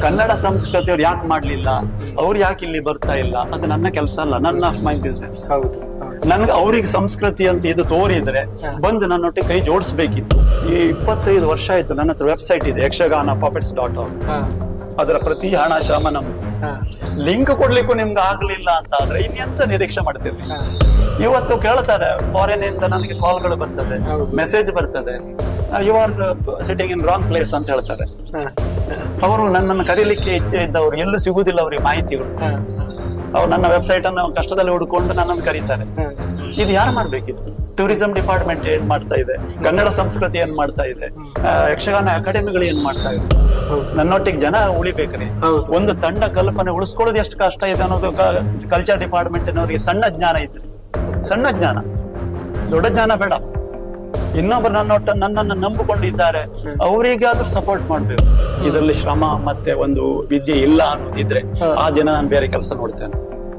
ಕನ್ನಡ ಸಂಸ್ಕೃತಿ ಅವ್ರು ಯಾಕೆ ಮಾಡ್ಲಿಲ್ಲ ಅವ್ರು ಯಾಕೆ ಇಲ್ಲಿ ಬರ್ತಾ ಇಲ್ಲ ಅದು ನನ್ನ ಕೆಲಸ ಅಲ್ಲ ನನ್ನ ಆಫ್ ಮೈ ಬಿಸ್ನೆಸ್ ಹೌದು ಹೌದು ನನ್ಗೆ ಅವ್ರಿಗೆ ಸಂಸ್ಕೃತಿ ಅಂತ ಇದು ತೋರಿದ್ರೆ ಹಾ. ಬಂದು ನನ್ನೊಟ್ಟಿಗೆ ಕೈ ಜೋಡಿಸ್ಬೇಕಿತ್ತು ಈ ಇಪ್ಪತ್ತೈದು ವರ್ಷ ಆಯ್ತು ನನ್ನ ಹತ್ರ ವೆಬ್ಸೈಟ್ ಇದೆ ಯಕ್ಷಗಾನ ಪಾಪೆಟ್ಸ್ ಡಾಟ್ ಹಾ ಅದರ ಪ್ರತಿ ಹಣ ಶ್ರಮ ನಮ್ದು ಹಾ ಲಿಂಕ್ ಕೊಡ್ಲಿಕ್ಕೂ ನಿಮ್ಗೆ ಆಗ್ಲಿಲ್ಲ ಅಂತ ಆದ್ರೆ ಇನ್ನೆಂತ ನಿರೀಕ್ಷೆ ಮಾಡ್ತೀರಿ ಹಾ ಇವತ್ತು ಕೇಳ್ತಾರೆ ಫಾರಿನ್ ಇಂದ ನನಗೆ ಕಾಲ್ಗಳು ಬರ್ತದೆ ಹೌದು. ಮೆಸೇಜ್ ಬರ್ತದೆ you are sitting in wrong place ಅಂತ ಹೇಳ್ತಾರೆ ಹಾ ಅವರು ನನ್ನನ್ನು ಕರೀಲಿಕ್ಕೆ ಇಚ್ಛೆ ಇದ್ದವರು ಎಲ್ಲೂ ಸಿಗುದಿಲ್ಲ ಅವರಿಗೆ ಮಾಹಿತಿಗಳು ಹಾ ಅವ್ರು ನನ್ನ ವೆಬ್ಸೈಟ್ ಅನ್ನು ಕಷ್ಟದಲ್ಲಿ ಹುಡುಕೊಂಡು ನನ್ನನ್ನು ಕರೀತಾರೆ ಹಾ ಇದು ಯಾರು ಮಾಡ್ಬೇಕಿತ್ತು ಟೂರಿಸಂ ಡಿಪಾರ್ಟ್ಮೆಂಟ್ ಏನ್ ಮಾಡ್ತಾ ಇದೆ ಕನ್ನಡ ಸಂಸ್ಕೃತಿ ಏನ್ ಮಾಡ್ತಾ ಇದೆ ಆ, ಯಕ್ಷಗಾನ ಅಕಾಡೆಮಿಗಳು ಏನ್ ಮಾಡ್ತಾ ಇದೆ ಹೌದು ನನ್ನೊಟ್ಟಿಗೆ ಜನ ಉಳಿಬೇಕ್ರಿ ಹೌದು. ಒಂದು ತಂಡ ಕಲ್ಪನೆ ಉಳಿಸ್ಕೊಳ್ಳೋದು ಎಷ್ಟು ಕಷ್ಟ ಇದೆ ಅನ್ನೋದು ಕಲ್ಚರ್ ಡಿಪಾರ್ಟ್ಮೆಂಟ್ನವರಿಗೆ ಸಣ್ಣ ಜ್ಞಾನ ಇದೆ ಸಣ್ಣ ಜ್ಞಾನ ದೊಡ್ಡ ಜ್ಞಾನ ಬೇಡ ಇನ್ನೊಬ್ಬರು ನನ್ನೊಟ್ಟ ನನ್ನನ್ನು ನಂಬಿಕೊಂಡಿದ್ದಾರೆ ಅವರಿಗಾದ್ರೂ ಸಪೋರ್ಟ್ ಮಾಡ್ಬೇಕು ಇದರಲ್ಲಿ ಶ್ರಮ ಮತ್ತೆ ಒಂದು ವಿದ್ಯೆ ಇಲ್ಲ ಅನ್ನೋದಿದ್ರೆ ಹ. ಆ ದಿನ ನಾನು ಬೇರೆ ಕೆಲಸ ನೋಡ್ತೇನೆ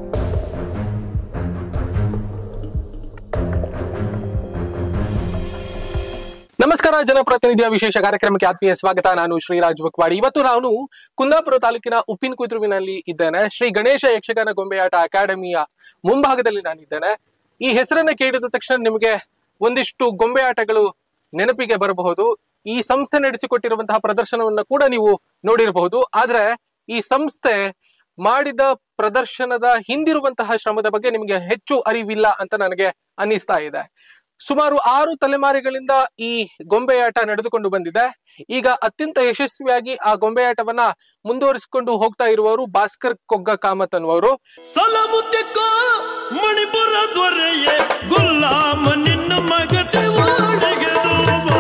ನಮಸ್ಕಾರ ಜನಪ್ರತಿನಿಧಿಯ ವಿಶೇಷ ಕಾರ್ಯಕ್ರಮಕ್ಕೆ ಆತ್ಮೀಯ ಸ್ವಾಗತ ನಾನು ಶ್ರೀರಾಜ್ ಬಕ್ವಾಡಿ ಇವತ್ತು ನಾನು ಕುಂದಾಪುರ ತಾಲೂಕಿನ ಉಪ್ಪಿನ ಕುದ್ರುವಿನಲ್ಲಿ ಇದ್ದೇನೆ ಶ್ರೀ ಗಣೇಶ ಯಕ್ಷಗಾನ ಗೊಂಬೆಯಾಟ ಅಕಾಡೆಮಿಯ ಮುಂಭಾಗದಲ್ಲಿ ನಾನಿದ್ದೇನೆ ಈ ಹೆಸರನ್ನ ಕೇಳಿದ ತಕ್ಷಣ ನಿಮಗೆ ಒಂದಿಷ್ಟು ಗೊಂಬೆ ಆಟಗಳು ನೆನಪಿಗೆ ಬರಬಹುದು ಈ ಸಂಸ್ಥೆ ನಡೆಸಿಕೊಟ್ಟಿರುವಂತಹ ಪ್ರದರ್ಶನವನ್ನ ಕೂಡ ನೀವು ನೋಡಿರಬಹುದು ಆದ್ರೆ ಈ ಸಂಸ್ಥೆ ಮಾಡಿದ ಪ್ರದರ್ಶನದ ಹಿಂದಿರುವಂತಹ ಶ್ರಮದ ಬಗ್ಗೆ ನಿಮಗೆ ಹೆಚ್ಚು ಅರಿವಿಲ್ಲ ಅಂತ ನನಗೆ ಅನ್ನಿಸ್ತಾ ಇದೆ ಸುಮಾರು ಆರು ತಲೆಮಾರಿಗಳಿಂದ ಈ ಗೊಂಬೆಯಾಟ ನಡೆದುಕೊಂಡು ಬಂದಿದೆ ಈಗ ಅತ್ಯಂತ ಯಶಸ್ವಿಯಾಗಿ ಆ ಗೊಂಬೆಯಾಟವನ್ನ ಮುಂದುವರಿಸಿಕೊಂಡು ಹೋಗ್ತಾ ಇರುವವರು ಭಾಸ್ಕರ್ ಕೊಗ್ಗ ಕಾಮತ್ ಅನ್ನುವರು ಸಲಮುತ್ತಿಕೋ ಮಣಿಪುರ ದೊರೆಯೇ ಗುಲಾಮ ನಿನ್ನ ಮಗತೆ ಒಳಗೆದುವ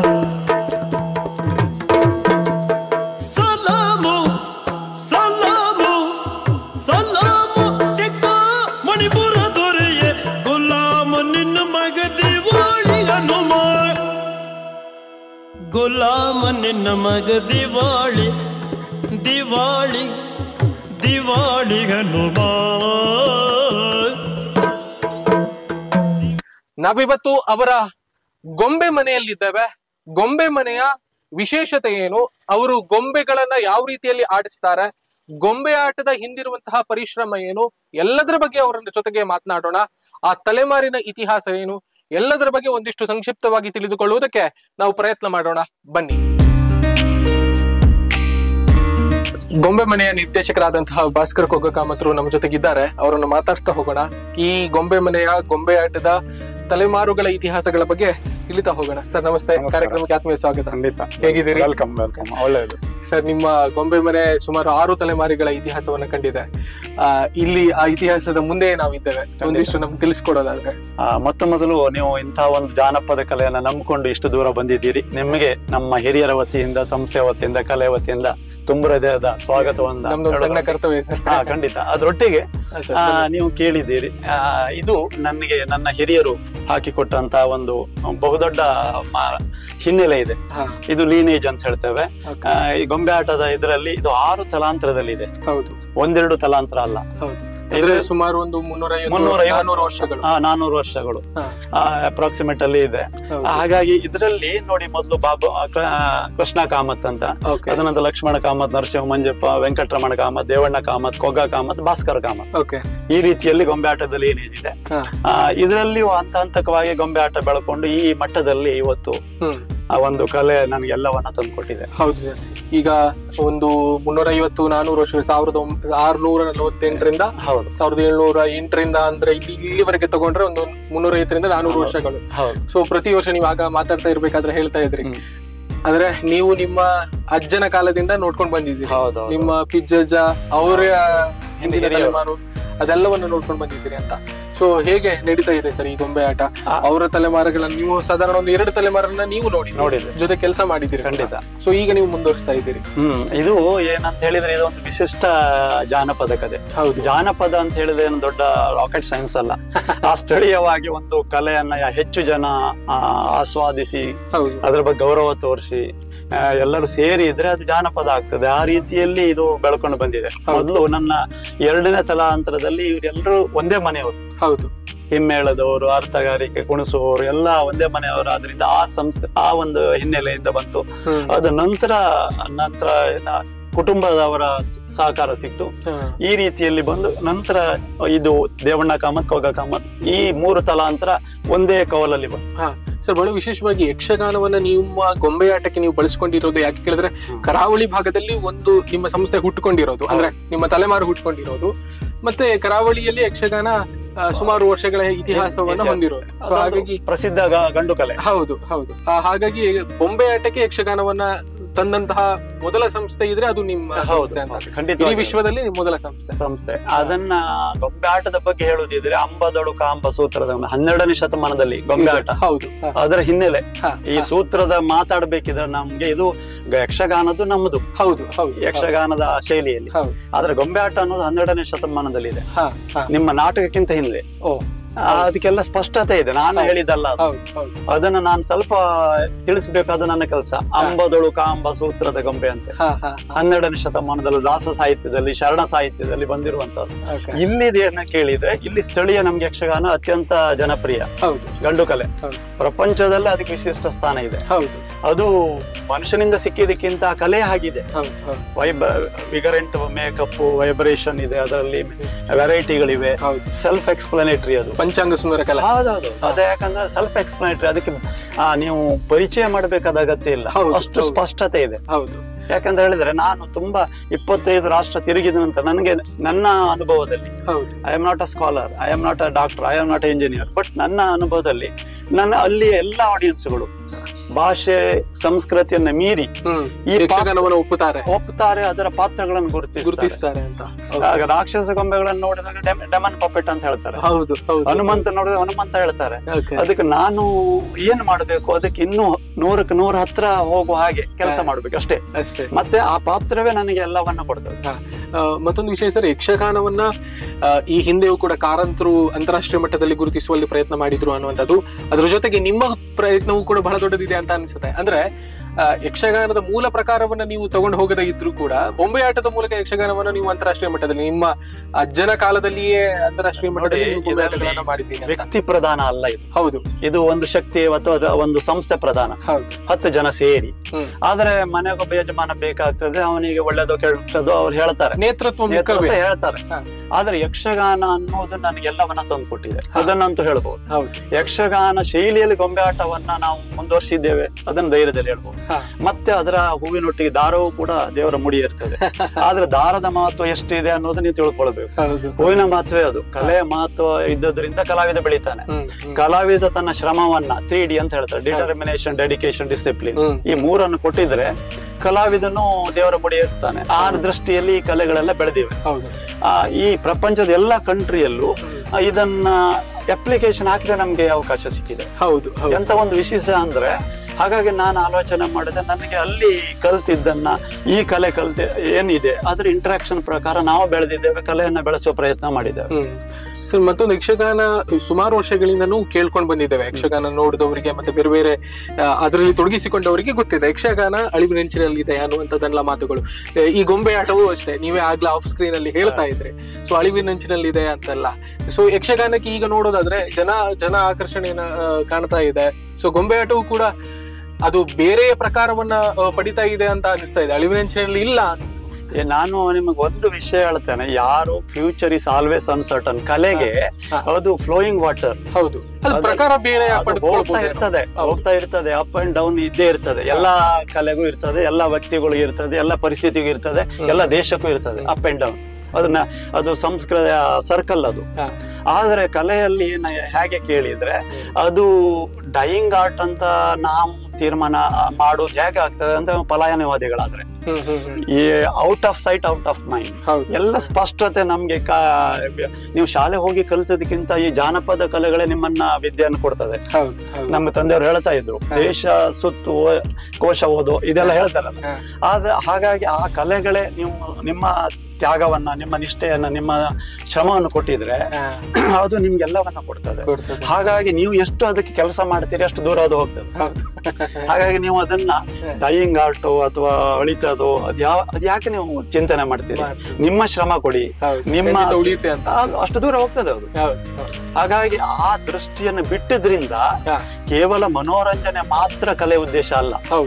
ಸಲಾಮು ಸಲಾಮು ಸಲಾಮು ತೆಕ್ಕೋ ಮಣಿಪುರ ದೊರೆಯೇ ಗುಲಾಮ ನಿನ್ನ ಮಗತೆ ಒಳಿಗನುಮ ಗುಲಾಮ ನಿನ್ನ ಮಗ ದಿವಾಳಿ ದಿವಾಳಿ ದಿವಾಳಿಗನುಮ ನಾವಿವತ್ತು ಅವರ ಗೊಂಬೆ ಮನೆಯಲ್ಲಿದ್ದೇವೆ ಗೊಂಬೆ ಮನೆಯ ವಿಶೇಷತೆ ಏನು ಅವರು ಗೊಂಬೆಗಳನ್ನ ಯಾವ ರೀತಿಯಲ್ಲಿ ಆಡಿಸ್ತಾರೆ ಗೊಂಬೆ ಆಟದ ಹಿಂದಿರುವಂತಹ ಪರಿಶ್ರಮ ಏನು ಎಲ್ಲದರ ಬಗ್ಗೆ ಅವರ ಜೊತೆಗೆ ಮಾತನಾಡೋಣ ಆ ತಲೆಮಾರಿನ ಇತಿಹಾಸ ಏನು ಎಲ್ಲದರ ಬಗ್ಗೆ ಒಂದಿಷ್ಟು ಸಂಕ್ಷಿಪ್ತವಾಗಿ ತಿಳಿದುಕೊಳ್ಳುವುದಕ್ಕೆ ನಾವು ಪ್ರಯತ್ನ ಮಾಡೋಣ ಬನ್ನಿ ಗೊಂಬೆ ಮನೆಯ ನಿರ್ದೇಶಕರಾದಂತಹ ಭಾಸ್ಕರ್ ಕೊಗ್ಗ ಕಾಮತ್ರು ನಮ್ಮ ಜೊತೆಗಿದ್ದಾರೆ ಅವರನ್ನು ಮಾತಾಡ್ತಾ ಹೋಗೋಣ ಈ ಗೊಂಬೆ ಮನೆಯ ಗೊಂಬೆ ಆಟದ ತಲೆಮಾರುಗಳ ಇತಿಹಾಸಗಳ ಬಗ್ಗೆ ತಿಳಿತಾ ಹೋಗೋಣ ಸರ್ ನಮಸ್ತೆ ನಮಸ್ಕಾರ. ಕಾರ್ಯಕ್ರಮಕ್ಕೆ ಆತ್ಮೀಯ ಸ್ವಾಗತ ಖಂಡಿತ ಹೇಗಿದ್ದೀರಿ? ವೆಲ್ಕಮ್ ವೆಲ್ಕಮ್ ಒಳ್ಳೆಯದು ಸರ್ ನಿಮ್ಮ ಗೊಂಬೆ ಮನೆ ಸುಮಾರು ಆರು ತಲೆಮಾರಿಗಳ ಇತಿಹಾಸವನ್ನ ಕಂಡಿದೆ ಆ, ಇಲ್ಲಿ ಆ ಇತಿಹಾಸದ ಮುಂದೆ ನಾವಿದ್ದೇವೆ ಒಂದಿಷ್ಟು ನಮ್ಗೆ ತಿಳಿಸ್ಕೊಡೋದಾದ್ರೆ ಆ, ಮೊತ್ತ ಮೊದಲು ನೀವು ಇಂತಹ ಒಂದು ಜಾನಪದ ಕಲೆಯನ್ನ ನಂಬಿಕೊಂಡು ಇಷ್ಟು ದೂರ ಬಂದಿದ್ದೀರಿ ನಿಮಗೆ ನಮ್ಮ ಹಿರಿಯರ ವತಿಯಿಂದ ಸಂಸ್ಥೆ ವತಿಯಿಂದ ಕಲೆ ವತಿಯಿಂದ ತುಂಬ ಹೃದಯದ ಸ್ವಾಗತವನ್ನ ನಮ್ದೊಂದು ಸಣ್ಣ ಕರ್ತವ್ಯ ಸರ್ ಹಾ ಖಂಡಿತ ಅದರೊಟ್ಟಿಗೆ ಹಾ, ಸರ್. ಆ, ನೀವು ಕೇಳಿದ್ದೀರಿ ಆ, ಇದು ನನಗೆ ನನ್ನ ಹಿರಿಯರು ಹಾಕಿಕೊಟ್ಟಂತ ಒಂದು ಬಹುದೊಡ್ಡ ಮ- ಹಿನ್ನೆಲೆ ಇದೆ ಹಾ, ಇದು ಲೀನೇಜ್ ಅಂತ ಹೇಳ್ತೇವೆ okay. ಆ, ಈ ಗೊಂಬೆ ಆಟದ ಇದರಲ್ಲಿ ಇದು ಆರು ತಲಾಂತರದಲ್ಲಿದೆ ಹೌದು ಒಂದೆರಡು ತಲಾಂತರ ಅಲ್ಲ ಹೌದು ಅಂದ್ರೆ ಸುಮಾರು ಒಂದು ಮುನ್ನೂರ ಮುನ್ನೂರ ನಾನೂರು ವರ್ಷಗಳು ಹಾ ನಾನೂರು ವರ್ಷಗಳು ಹಾ, ಅಪ್ರಾಕ್ಸಿಮೇಟ್ ಅಲ್ಲಿ ಇದೆ ಹೌದು. ಹಾಗಾಗಿ ಇದರಲ್ಲಿ ನೋಡಿ ಮೊದಲು ಬಾಬು ಆ, ಕೃ- ಆ, ಕೃಷ್ಣ ಕಾಮತ್ ಅಂತ Okay, ಅದನಂತರ ಲಕ್ಷ್ಮಣ ಕಾಮತ್ ನರಸಿಂಹ ಮಂಜಪ್ಪ ವೆಂಕಟರಮಣ ಕಾಮತ್ ದೇವಣ್ಣ ಕಾಮತ್ ಕೊಗ್ಗ ಕಾಮತ್ ಭಾಸ್ಕರ ಕಾಮತ್ okay. ಈ ರೀತಿಯಲ್ಲಿ ಗೊಂಬೆ ಆಟದಲ್ಲಿ ಏನೇನಿದೆ ಹಾ, ಆ, ಇದರಲ್ಲಿಯೂ ಹಂತ ಹಂತಕವಾಗಿ ಗೊಂಬೆ ಆಟ ಬೆಳ್ಕೊಂಡು ಈ ಮಟ್ಟದಲ್ಲಿ ಇವತ್ತು ಹ್ಮ್ ಆ ಒಂದು ಕಲೆ ನನಗೆ ಎಲ್ಲವನ್ನ ತಂದುಕೊಟ್ಟಿದೆ ಹೌದು ಸರ್ ಈಗ ಒಂದು ಮುನ್ನೂರ ಐವತ್ತು ನಾನೂರು ವರ್ಷ ಸಾವಿರದ ಒಂಬ- ಆರುನೂರ ನಲವತ್ತೆಂಟರಿಂದ ಹೌದು ಸಾವಿರದ ಏಳ್ನೂರ ಎಂಟರಿಂದ ಅಂದ್ರೆ ಇಲ್ಲಿ ಇಲ್ಲಿವರೆಗೆ ತಗೊಂಡ್ರೆ ಒಂದು ಮುನ್ನೂರ ಐವತ್ತರಿಂದ ನಾನೂರು ವರ್ಷಗಳು ಹೌದು ಸೊ ಪ್ರತಿ ವರ್ಷ ನೀವು ಆಗ ಮಾತಾಡ್ತಾ ಇರ್ಬೇಕಾದ್ರೆ ಹೇಳ್ತಾ ಇದ್ರಿ ಹ್ಮ್. ಅಂದ್ರೆ ನೀವು ನಿಮ್ಮ ಅಜ್ಜನ ಕಾಲದಿಂದ ನೋಡ್ಕೊಂಡು ಬಂದಿದ್ದೀರಿ ಹೌದು ಹೌದು. ನಿಮ್ಮ ಪಿಜ್ಜಜ್ಜ ಅವರ ಹಿಂದಿನ ಹಿರಿಯರು. ತಲೆಮಾರು ಅದೆಲ್ಲವನ್ನು ನೋಡ್ಕೊಂಡು ಬಂದಿದ್ದೀರಿ ಅಂತ ಸೊ ಹೇಗೆ ನಡೀತಾ ಇದೆ ಸರ್ ಈ ಗೊಂಬೆ ಆಟ ಆ- ಅವರ ತಲೆಮಾರುಗಳನ್ನ ನೀವು ಸಾಧಾರಣ ಒಂದು ಎರಡು ತಲೆಮಾರನ್ನ ನೀವು ನೋಡಿ ನೋಡಿದೆ. ಜೊತೆ ಕೆಲಸ ಮಾಡಿದ್ದೀರಿ ಖಂಡಿತ. ಸೊ ಈಗ ನೀವು ಮುಂದುವರಿಸ್ತಾ ಇದ್ದೀರಿ ಹ್ಮ್ ಇದು ಏನಂತ ಹೇಳಿದ್ರೆ ಇದು ಒಂದು ವಿಶಿಷ್ಟ ಜಾನಪದ ಕಲೆ ಹೌದು ಜಾನಪದ ಅಂತ ಹೇಳಿದ್ರೆ ಏನು ದೊಡ್ಡ ರಾಕೆಟ್ ಸೈನ್ಸ್ ಅಲ್ಲ ಆ ಸ್ಥಳೀಯವಾಗಿ ಒಂದು ಕಲೆಯನ್ನ ಯಾ- ಹೆಚ್ಚು ಜನ ಆ, ಆಸ್ವಾದಿಸಿ ಹೌದು ಅದ್ರ ಬಗ್ಗೆ ಗೌರವ ತೋರಿಸಿ ಎಲ್ಲರೂ ಸೇರಿ ಇದ್ರೆ ಅದು ಜಾನಪದ ಆಗ್ತದೆ ಆ ರೀತಿಯಲ್ಲಿ ಇದು ಬೆಳ್ಕೊಂಡು ಬಂದಿದೆ ಹೌದು. ಮೊದಲು ನನ್ನ ಎರಡನೇ ತಲಾಂತರದಲ್ಲಿ ಇವರೆಲ್ಲರೂ ಒಂದೇ ಮನೆಯವರು ಹೌದು ಹಿಮ್ಮೇಳದವರು ಅರ್ಥಗಾರಿಕೆ ಕುಣಿಸುವವರು ಎಲ್ಲ ಒಂದೇ ಮನೆಯವರು ಆದ್ರಿಂದ ಆ ಸಂಸ್ಥೆ ಆ ಒಂದು ಹಿನ್ನೆಲೆಯಿಂದ ಬಂತು ಹ್ಮ್ ಅದು ನಂತರ ನಂತರ ಏನ- ಕುಟುಂಬದವರ ಸಹಕಾರ ಸಿಕ್ತು ಹಾ. ಈ ರೀತಿಯಲ್ಲಿ ಬಂದು ನಂತರ ಇದು ದೇವಣ್ಣ ಕಾಮತ್ ಕೊಗ ಕಾಮತ್ ಈ ಮೂರು ತಲಾಂತರ ಒಂದೇ ಕವಲಲ್ಲಿ ಬಂತು ಹಾ ಸರ್ ಬಹಳ ವಿಶೇಷವಾಗಿ ಯಕ್ಷಗಾನವನ್ನ ನಿಮ್ಮ ಗೊಂಬೆಯಾಟಕ್ಕೆ ನೀವು ಬಳಸ್ಕೊಂಡಿರೋದು ಯಾಕೆ ಕೇಳಿದ್ರೆ ಕರಾವಳಿ ಭಾಗದಲ್ಲಿ ಒಂದು ನಿಮ್ಮ ಸಂಸ್ಥೆ ಹುಟ್ಟುಕೊಂಡಿರೋದು ಅಂದ್ರೆ ನಿಮ್ಮ ತಲೆಮಾರು ಹುಟ್ಟುಕೊಂಡಿರೋದು ಮತ್ತೆ ಕರಾವಳಿಯಲ್ಲಿ ಯಕ್ಷಗಾನ ಆ, ಸುಮಾರು ವರ್ಷಗಳ ಇತಿಹಾಸವನ್ನ ಇತಿಹಾಸ. ಹೊಂದಿರೋದು ಸೊ ಅದೊಂದು ಹಾಗಾಗಿ ಪ್ರಸಿದ್ಧ ಗ- ಗಂಡು ಕಲೆ ಹೌದು ಹೌದು ಆ, ಹಾಗಾಗಿ ಬೊಂಬೆ ಆಟಕ್ಕೆ ಯಕ್ಷಗಾನವನ್ನ ತಂದಂತಹ ಮೊದಲ ಸಂಸ್ಥೆ ಇದ್ರೆ ಅದು ನಿಮ್ಮ ಹೌದು ಸಂಸ್ಥೆ ಅಂತ ಹೌದು, ಇಡೀ ಖಂಡಿತವಾಗಿ ವಿಶ್ವದಲ್ಲಿ ನಿಮ್ಮ ಮೊದಲ ಸಂಸ್ಥೆ ಸಂಸ್ಥೆ ಅದನ್ನ ಗೊಂಬೆ ಆಟದ ಬಗ್ಗೆ ಹೇಳುದಿದ್ರೆ ಅಂಬದಳು ಕಾಂಬ ಸೂತ್ರದ ಹನ್ನೆರಡನೇ ಶತಮಾನದಲ್ಲಿ ಗೊಂಬೆ ಆಟ ಹೌದು ಹಾ, ಅದರ ಹಿನ್ನೆಲೆ ಹಾ, ಈ ಹಾ. ಸೂತ್ರದ ಮಾತಾಡ್ಬೇಕಿದ್ರೆ ನಮ್ಗೆ ಇದು ಗ- ಯಕ್ಷಗಾನದ್ದು ನಮ್ಮದು ಹೌದು ಹೌದು ಯಕ್ಷಗಾನದ ಶೈಲಿಯಲ್ಲಿ ಹೌದು ಆದ್ರೆ ಗೊಂಬೆ ಆಟ ಅನ್ನೋದು ಹನ್ನೆರಡನೇ ಶತಮಾನದಲ್ಲಿ ಇದೆ ಹಾ ಹಾ ನಿಮ್ಮ ನಾಟಕಕ್ಕಿಂತ ಹಿಂದೆ ಓ ಆ, ಅದಕ್ಕೆಲ್ಲ ಸ್ಪಷ್ಟತೆ ಇದೆ ನಾನು ಹೌದು. ಹೇಳಿದಲ್ಲ ಅದು. ಹೌದು ಹೌದು ಅದನ್ನ ನಾನು ಸ್ವಲ್ಪ ತಿಳಿಸ್ಬೇಕಾದ ನನ್ನ ಕೆಲಸ ಅಂಬದಳು ಕಾಂಬ ಸೂತ್ರದ ಗೊಂಬೆ ಅಂತ ಹಾ ಹಾ ಹನ್ನೆರಡನೇ ಶತಮಾನದಲ್ಲಿ ದಾಸ ಸಾಹಿತ್ಯದಲ್ಲಿ ಶರಣ ಸಾಹಿತ್ಯದಲ್ಲಿ ಬಂದಿರುವಂತದ್ದು ಓಕೆ ಇಲ್ಲಿದೇನ ಕೇಳಿದ್ರೆ ಇಲ್ಲಿ ಸ್ಥಳೀಯ ನಮ್ಗೆ ಯಕ್ಷಗಾನ ಅತ್ಯಂತ ಜನಪ್ರಿಯ ಹೌದು ಗಂಡು ಕಲೆ ಹೌದು ಪ್ರಪಂಚದಲ್ಲಿ ಅದಕ್ಕೆ ವಿಶಿಷ್ಟ ಸ್ಥಾನ ಇದೆ ಹೌದು ಅದು ಮನುಷ್ಯನಿಂದ ಸಿಕ್ಕಿದಕ್ಕಿಂತ ಕಲೆ ಆಗಿದೆ ಹೌದು ಹೌದು ವೈಬ ವಿಗರೆಂಟ್ ಮೇಕಪ್ ವೈಬ್ರೇಷನ್ ಇದೆ ಅದರಲ್ಲಿ ವೆರೈಟಿಗಳಿವೆ ಹೌದು ಸೆಲ್ಫ್ ಎಕ್ಸ್ಪ್ಲನೇಟರಿ ಅದು ಪಂಚಾಂಗ ಸುಂದರ ಕಲಾ ಹೌದೌದು ಅದೇ ಯಾಕಂದ್ರೆ ಸೆಲ್ಫ್ ಎಕ್ಸ್ಪ್ಲನೇಟರಿ ಅದಕ್ಕೆ ಆ, ನೀವು ಪರಿಚಯ ಮಾಡಬೇಕಾದ ಅಗತ್ಯ ಇಲ್ಲ ಹೌದು, ಅಷ್ಟು ಹೌದು. ಸ್ಪಷ್ಟತೆ ಇದೆ ಹೌದು ಯಾಕಂತ ಹೇಳಿದ್ರೆ ನಾನು ತುಂಬಾ ಇಪ್ಪತ್ತೈದು ರಾಷ್ಟ್ರ ತಿರುಗಿದ ನಂತರ ನನಗೆ ನನ್ನ ಅನುಭವದಲ್ಲಿ ಹೌದು I am not a scholar I am not a doctor I am not engineer but ನನ್ನ ಅನುಭವದಲ್ಲಿ ನನ್ನ ಅಲ್ಲಿ ಎಲ್ಲ ಆಡಿಯನ್ಸ್ಗಳು ಭಾಷೆ ಸಂಸ್ಕೃತಿಯನ್ನ ಮೀರಿ ಹ್ಮ್ ಈ ಪಾ- ಯಕ್ಷಗಾನವನ್ನು ಒಪ್ಪುತ್ತಾರೆ ಒಪ್ತಾರೆ ಅದರ ಪಾತ್ರಗಳನ್ನು ಗುರುತಿಸ್ತಾರೆ ಗುರುತಿಸ್ತಾರೆ ಅಂತ ಹೌದು. ಆಗ ರಾಕ್ಷಸ ಗೊಂಬೆಗಳನ್ನು ನೋಡಿದಾಗ ಡೆಮ್- ಡೆಮನ್ ಪಪೆಟ್ ಅಂತ ಹೇಳ್ತಾರೆ ಹೌದು ಹೌದು ಹನುಮಂತ ನೋಡಿದಾಗ ಹನುಮಂತ ಹೇಳ್ತಾರೆ Okay. ಅದಕ್ಕೆ ನಾನು ಏನ್ ಮಾಡ್ಬೇಕು ಅದಕ್ಕೆ ಇನ್ನೂ ನೂರಕ್ಕೆ ನೂರ ಹತ್ರ ಹೋಗುವ ಹಾಗೆ ಕೆಲಸ ಹಾ. ಮಾಡ್ಬೇಕು ಅಷ್ಟೇ ಅಷ್ಟೇ ಮತ್ತೆ ಆ ಪಾತ್ರವೇ ನನಗೆ ಎಲ್ಲವನ್ನ ಕೊಡ್ತದೆ ಹಾ. ಆ, ಮತ್ತೊಂದು ವಿಷಯ ಸರ್ ಯಕ್ಷಗಾನವನ್ನ ಆ, ಈ ಹಿಂದೆಯೂ ಕೂಡ ಕಾರಂತರು ಅಂತಾರಾಷ್ಟ್ರೀಯ ಮಟ್ಟದಲ್ಲಿ ಗುರುತಿಸುವಲ್ಲಿ ಪ್ರಯತ್ನ ಮಾಡಿದ್ರು ಅನ್ನುವಂಥದ್ದು ಅದ್ರ ಜೊತೆಗೆ ನಿಮ್ಮ ಪ್ರಯತ್ನವೂ ಕೂಡ ಬಹಳ ದೊಡ್ಡದಿದೆ ಅಂತ ಅನ್ಸುತ್ತೆ ಅಂದ್ರೆ ಆ, ಯಕ್ಷಗಾನದ ಮೂಲ ಪ್ರಕಾರವನ್ನ ನೀವು ತಗೊಂಡು ಹೋಗದೇ ಇದ್ರೂ ಕೂಡ ಬೊಂಬೆ ಆಟದ ಮೂಲಕ ಯಕ್ಷಗಾನವನ್ನ ನೀವು ಅಂತಾರಾಷ್ಟ್ರೀಯ ಮಟ್ಟದಲ್ಲಿ ನಿಮ್ಮ ಅಜ್ಜನ ಕಾಲದಲ್ಲಿಯೇ ಅಂತಾರಾಷ್ಟ್ರೀಯ ಮಟ್ಟದಲ್ಲಿ ನೀವು ಬೊಂಬೆ ಇದರಲ್ಲಿ ಆಟಗಳನ್ನ ಮಾಡಿದ್ದೀರಿ ಅಂತ ವ್ಯಕ್ತಿ ಪ್ರಧಾನ ಅಲ್ಲ ಇದು ಹೌದು ಇದು ಒಂದು ಶಕ್ತಿ ಅಥವಾ ಅದು ಒಂದು ಸಂಸ್ಥೆ ಪ್ರಧಾನ ಹೌದು ಹತ್ತು ಜನ ಸೇರಿ ಹ್ಮ್. ಆದ್ರೆ ಮನೆಗೊಬ್ಬ ಯಜಮಾನ ಬೇಕಾಗ್ತದೆ ಅವನಿಗೆ ಒಳ್ಳೇದು ಕೆಟ್ಟದ್ದು ಅವ್ರು ಹೇಳ್ತಾರೆ ನೇತೃತ್ವ ನೇತೃತ್ವ ಮುಖವೇ ಹೇಳ್ತಾರೆ ಹಾ. ಆದ್ರೆ ಯಕ್ಷಗಾನ ಅನ್ನೋದು ನನಗೆಲ್ಲವನ್ನ ತಂದು ಕೊಟ್ಟಿದೆ ಅದನ್ನಂತೂ ಹೇಳ್ಬೋದು ಹೌದು ಯಕ್ಷಗಾನ ಶೈಲಿಯಲ್ಲಿ ಗೊಂಬೆ ಆಟವನ್ನ ನಾವು ಮುಂದುವರಿಸಿದ್ದೇವೆ ಅದನ್ನ ಧೈರ್ಯದಲ್ಲಿ ಹೇಳ್ಬೋದು ಹಾ. ಮತ್ತೆ ಅದರ ಹೂವಿನೊಟ್ಟಿಗೆ ದಾರವೂ ಕೂಡ ದೇವರ ಮುಡಿ ಇರ್ತದೆ ಆದ್ರೆ ದಾರದ ಮಹತ್ವ ಎಷ್ಟಿದೆ ಅನ್ನೋದು ನೀವು ತಿಳ್ಕೊಳ್ಬೇಕು ಹೌದು ಹೂವಿನ ಮಹತ್ವೇ ಅದು ಕಲೆಯ ಮಹತ್ವ ಇದ್ದದ್ರಿಂದ ಕಲಾವಿದ ಬೆಳಿತಾನೆ ಹ್ಮ್ ಹ್ಮ್ ಕಲಾವಿದ ತನ್ನ ಶ್ರಮವನ್ನ ತ್ರೀ ಡಿ ಅಂತ ಹೇಳ್ತಾರೆ ಡಿಟರ್ಮಿನೇಷನ್ ಡೆಡಿಕೇಶನ್ ಡಿಸಿಪ್ಲಿನ್ ಹ್ಮ್. ಈ ಮೂರನ್ನು ಕೊಟ್ಟಿದ್ರೆ ಕಲಾವಿದನು ದೇವರ ಮುಡಿ ಇರ್ತಾನೆ ಆ ದೃಷ್ಟಿಯಲ್ಲಿ ಈ ಕಲೆಗಳೆಲ್ಲ ಬೆಳೆದಿವೆ ಹೌದು ಆ, ಈ ಪ್ರಪಂಚದ ಎಲ್ಲ ಕಂಟ್ರಿಯಲ್ಲೂ ಆ, ಇದನ್ನ ಅಪ್ಲಿಕೇಶನ್ ಹಾಕಿದ್ರೆ ನಮ್ಗೆ ಅವಕಾಶ ಸಿಕ್ಕಿದೆ ಹೌದು ಹೌದು ಎಂತ ಒಂದು ವಿಶೇಷ ಅಂದ್ರೆ ಹಾಗಾಗಿ ನಾನು ಆಲೋಚನೆ ಮಾಡಿದೆ ನನಗೆ ಅಲ್ಲಿ ಕಲ್ತಿದ್ದನ್ನ ಈ ಕಲೆ ಕಲ್ತಿ ಏನಿದೆ ಅದ್ರ ಇಂಟ್ರಾಕ್ಷನ್ ಪ್ರಕಾರ ನಾವು ಬೆಳೆದಿದ್ದೇವೆ ಕಲೆಯನ್ನ ಬೆಳೆಸುವ ಪ್ರಯತ್ನ ಮಾಡಿದ್ದೇವೆ ಹ್ಮ್ ಸರ್ ಮತ್ತೊಂದು ಯಕ್ಷಗಾನ ಸುಮಾರು ವರ್ಷಗಳಿಂದನೂ ಕೇಳ್ಕೊಂಡು ಬಂದಿದ್ದೇವೆ ಯಕ್ಷಗಾನ ನೋಡಿದವರಿಗೆ ಮತ್ತೆ ಬೇರೆ ಬೇರೆ ಆ, ಅದರಲ್ಲಿ ತೊಡಗಿಸಿಕೊಂಡವರಿಗೆ ಗೊತ್ತಿದೆ ಯಕ್ಷಗಾನ ಅಳಿವಿನೆಂಚಿನಲ್ಲಿದೆ ಅನ್ನುವಂಥದ್ದೆಲ್ಲ ಮಾತುಗಳು ಆ, ಈ ಗೊಂಬೆ ಆಟವೂ ಅಷ್ಟೇ ನೀವೇ ಆಗ್ಲೇ ಆಫ್ ಸ್ಕ್ರೀನ್ ಅಲ್ಲಿ ಹೇಳ್ತಾ ಇದ್ರೆ ಸೊ ಅಳಿವಿನಂಚಿನಲ್ಲಿದೆ ಅಂತೆಲ್ಲ ಸೊ ಯಕ್ಷಗಾನಕ್ಕೆ ಈಗ ನೋಡೋದಾದ್ರೆ ಜನ ಜನ ಆಕರ್ಷಣೆಯನ್ನ ಆ, ಕಾಣ್ತಾ ಇದೆ ಸೊ ಗೊಂಬೆ ಆಟವು ಕೂಡ ಅದು ಬೇರೆ ಪ್ರಕಾರವನ್ನ ಆ, ಪಡಿತಾ ಇದೆ ಅಂತ ಅನಿಸ್ತಾ ಇದೆ ಅಳಿವಿನಂಚಿನಲ್ಲಿ ಇಲ್ಲ ಏ, ನಾನು ನಿಮಗೆ ಒಂದು ವಿಷಯ ಹೇಳ್ತೇನೆ ಯಾರು ಫ್ಯೂಚರ್ ಇಸ್ ಆಲ್ವೇಸ್ ಅನ್ಸರ್ಟನ್ ಕಲೆಗೆ ಹಾ. ಅದು ಫ್ಲೋಯಿಂಗ್ ವಾಟರ್ ಹೌದು ಅದು ಅದು- ಪ್ರಕಾರ ಬೇರೆ ಹೋಗ್ತಾ ಪಡ್ಕೊಳ್ಬೋದು ಇರ್ತದೆ ಹೌದು. ಹೋಗ್ತಾ ಇರ್ತದೆ ಅಪ್ ಅಂಡ್ ಡೌನ್ ಇದ್ದೇ ಇರ್ತದೆ ಎಲ್ಲಾ ಕಲೆಗೂ ಇರ್ತದೆ ಎಲ್ಲಾ ವ್ಯಕ್ತಿಗಳು ಇರ್ತದೆ ಎಲ್ಲಾ ಪರಿಸ್ಥಿತಿಗೂ ಇರ್ತದೆ ಹ್ಮ್. ಎಲ್ಲಾ ದೇಶಕ್ಕೂ ಇರ್ತದೆ ಅಪ್ ಅಂಡ್ ಡೌನ್ ಅದನ್ನ ಅದು ಸಂಸ್ಕೃತ ಸರ್ಕಲ್ ಅದು ಹಾ. ಆದ್ರೆ ಕಲೆಯಲ್ಲಿ ಏನ ಹೇಗೆ ಕೇಳಿದ್ರೆ ಅದು ಡೈಯಿಂಗ್ ಆರ್ಟ್ ಅಂತ ನಾವು ತೀರ್ಮಾನ ಮಾಡೋದು ಹೇಗೆ ಆಗ್ತದೆ ಅಂತ ಪಲಾಯನವಾದಿಗಳಾದ್ರೆ ಹ್ಮ್ ಹ್ಮ್ ಹ್ಮ್ ಈ out of sight out of mind ಹೌದು ಎಲ್ಲ ಸ್ಪಷ್ಟತೆ ನಮ್ಗೆ ಕಾ ನೀವು ಶಾಲೆ ಹೋಗಿ ಕಲಿತದಕ್ಕಿಂತ ಈ ಜಾನಪದ ಕಲೆಗಳೇ ನಿಮ್ಮನ್ನ ವಿದ್ಯೆಯನ್ನು ಕೊಡ್ತದೆ ಹೌದು ಹೌದು ನಮ್ಮ ತಂದೆಯವರು ಹೇಳ್ತಾ ಇದ್ರು ಹಾ. ದೇಶ ಸುತ್ತು ಓ- ಕೋಶ ಓದು ಇದೆಲ್ಲ ಹೇಳ್ತಾರಲ್ಲ ಹಾ. ಆದ್ರೆ ಹಾಗಾಗಿ ಆ ಕಲೆಗಳೇ ನೀವು ನಿಮ್ಮ ತ್ಯಾಗವನ್ನ ನಿಮ್ಮ ನಿಷ್ಠೆಯನ್ನ ನಿಮ್ಮ ಶ್ರಮವನ್ನು ಕೊಟ್ಟಿದ್ರೆ ಹಾ, ಅದು ನಿಮ್ಗೆಲ್ಲವನ್ನ ಕೊಡ್ತದೆ ಕೊಡ್ತದೆ. ಹಾಗಾಗಿ ನೀವು ಎಷ್ಟು ಅದಕ್ಕೆ ಕೆಲಸ ಮಾಡ್ತೀರಿ ಅಷ್ಟು ದೂರ ಅದು ಹೋಗ್ತದೆ ಹೌದು ಹಾಗಾಗಿ ನೀವು ಅದನ್ನ ಡೈಯಿಂಗ್ ಆರ್ಟು ಅಥವಾ ಅಳಿತದು ಅದ್ ಯಾವ ಅದ್ ಯಾಕೆ ನೀವು ಚಿಂತನೆ ಮಾಡ್ತೀರಿ ಮಾಡ್ತೀವಿ. ನಿಮ್ಮ ಶ್ರಮ ಕೊಡಿ ಹೌದು ನಿಮ್ಮ ಖಂಡಿತ ಉಳಿಯುತ್ತೆ ಅಂತ ಅದು ಅಷ್ಟು ದೂರ ಹೋಗ್ತದೆ ಅದು ಹೌದು ಹೌದು. ಹಾಗಾಗಿ ಆ ದೃಷ್ಟಿಯನ್ನು ಬಿಟ್ಟಿದ್ರಿಂದ ಹಾ, ಕೇವಲ ಮನೋರಂಜನೆ ಮಾತ್ರ ಕಲೆ ಉದ್ದೇಶ ಅಲ್ಲ ಹೌದು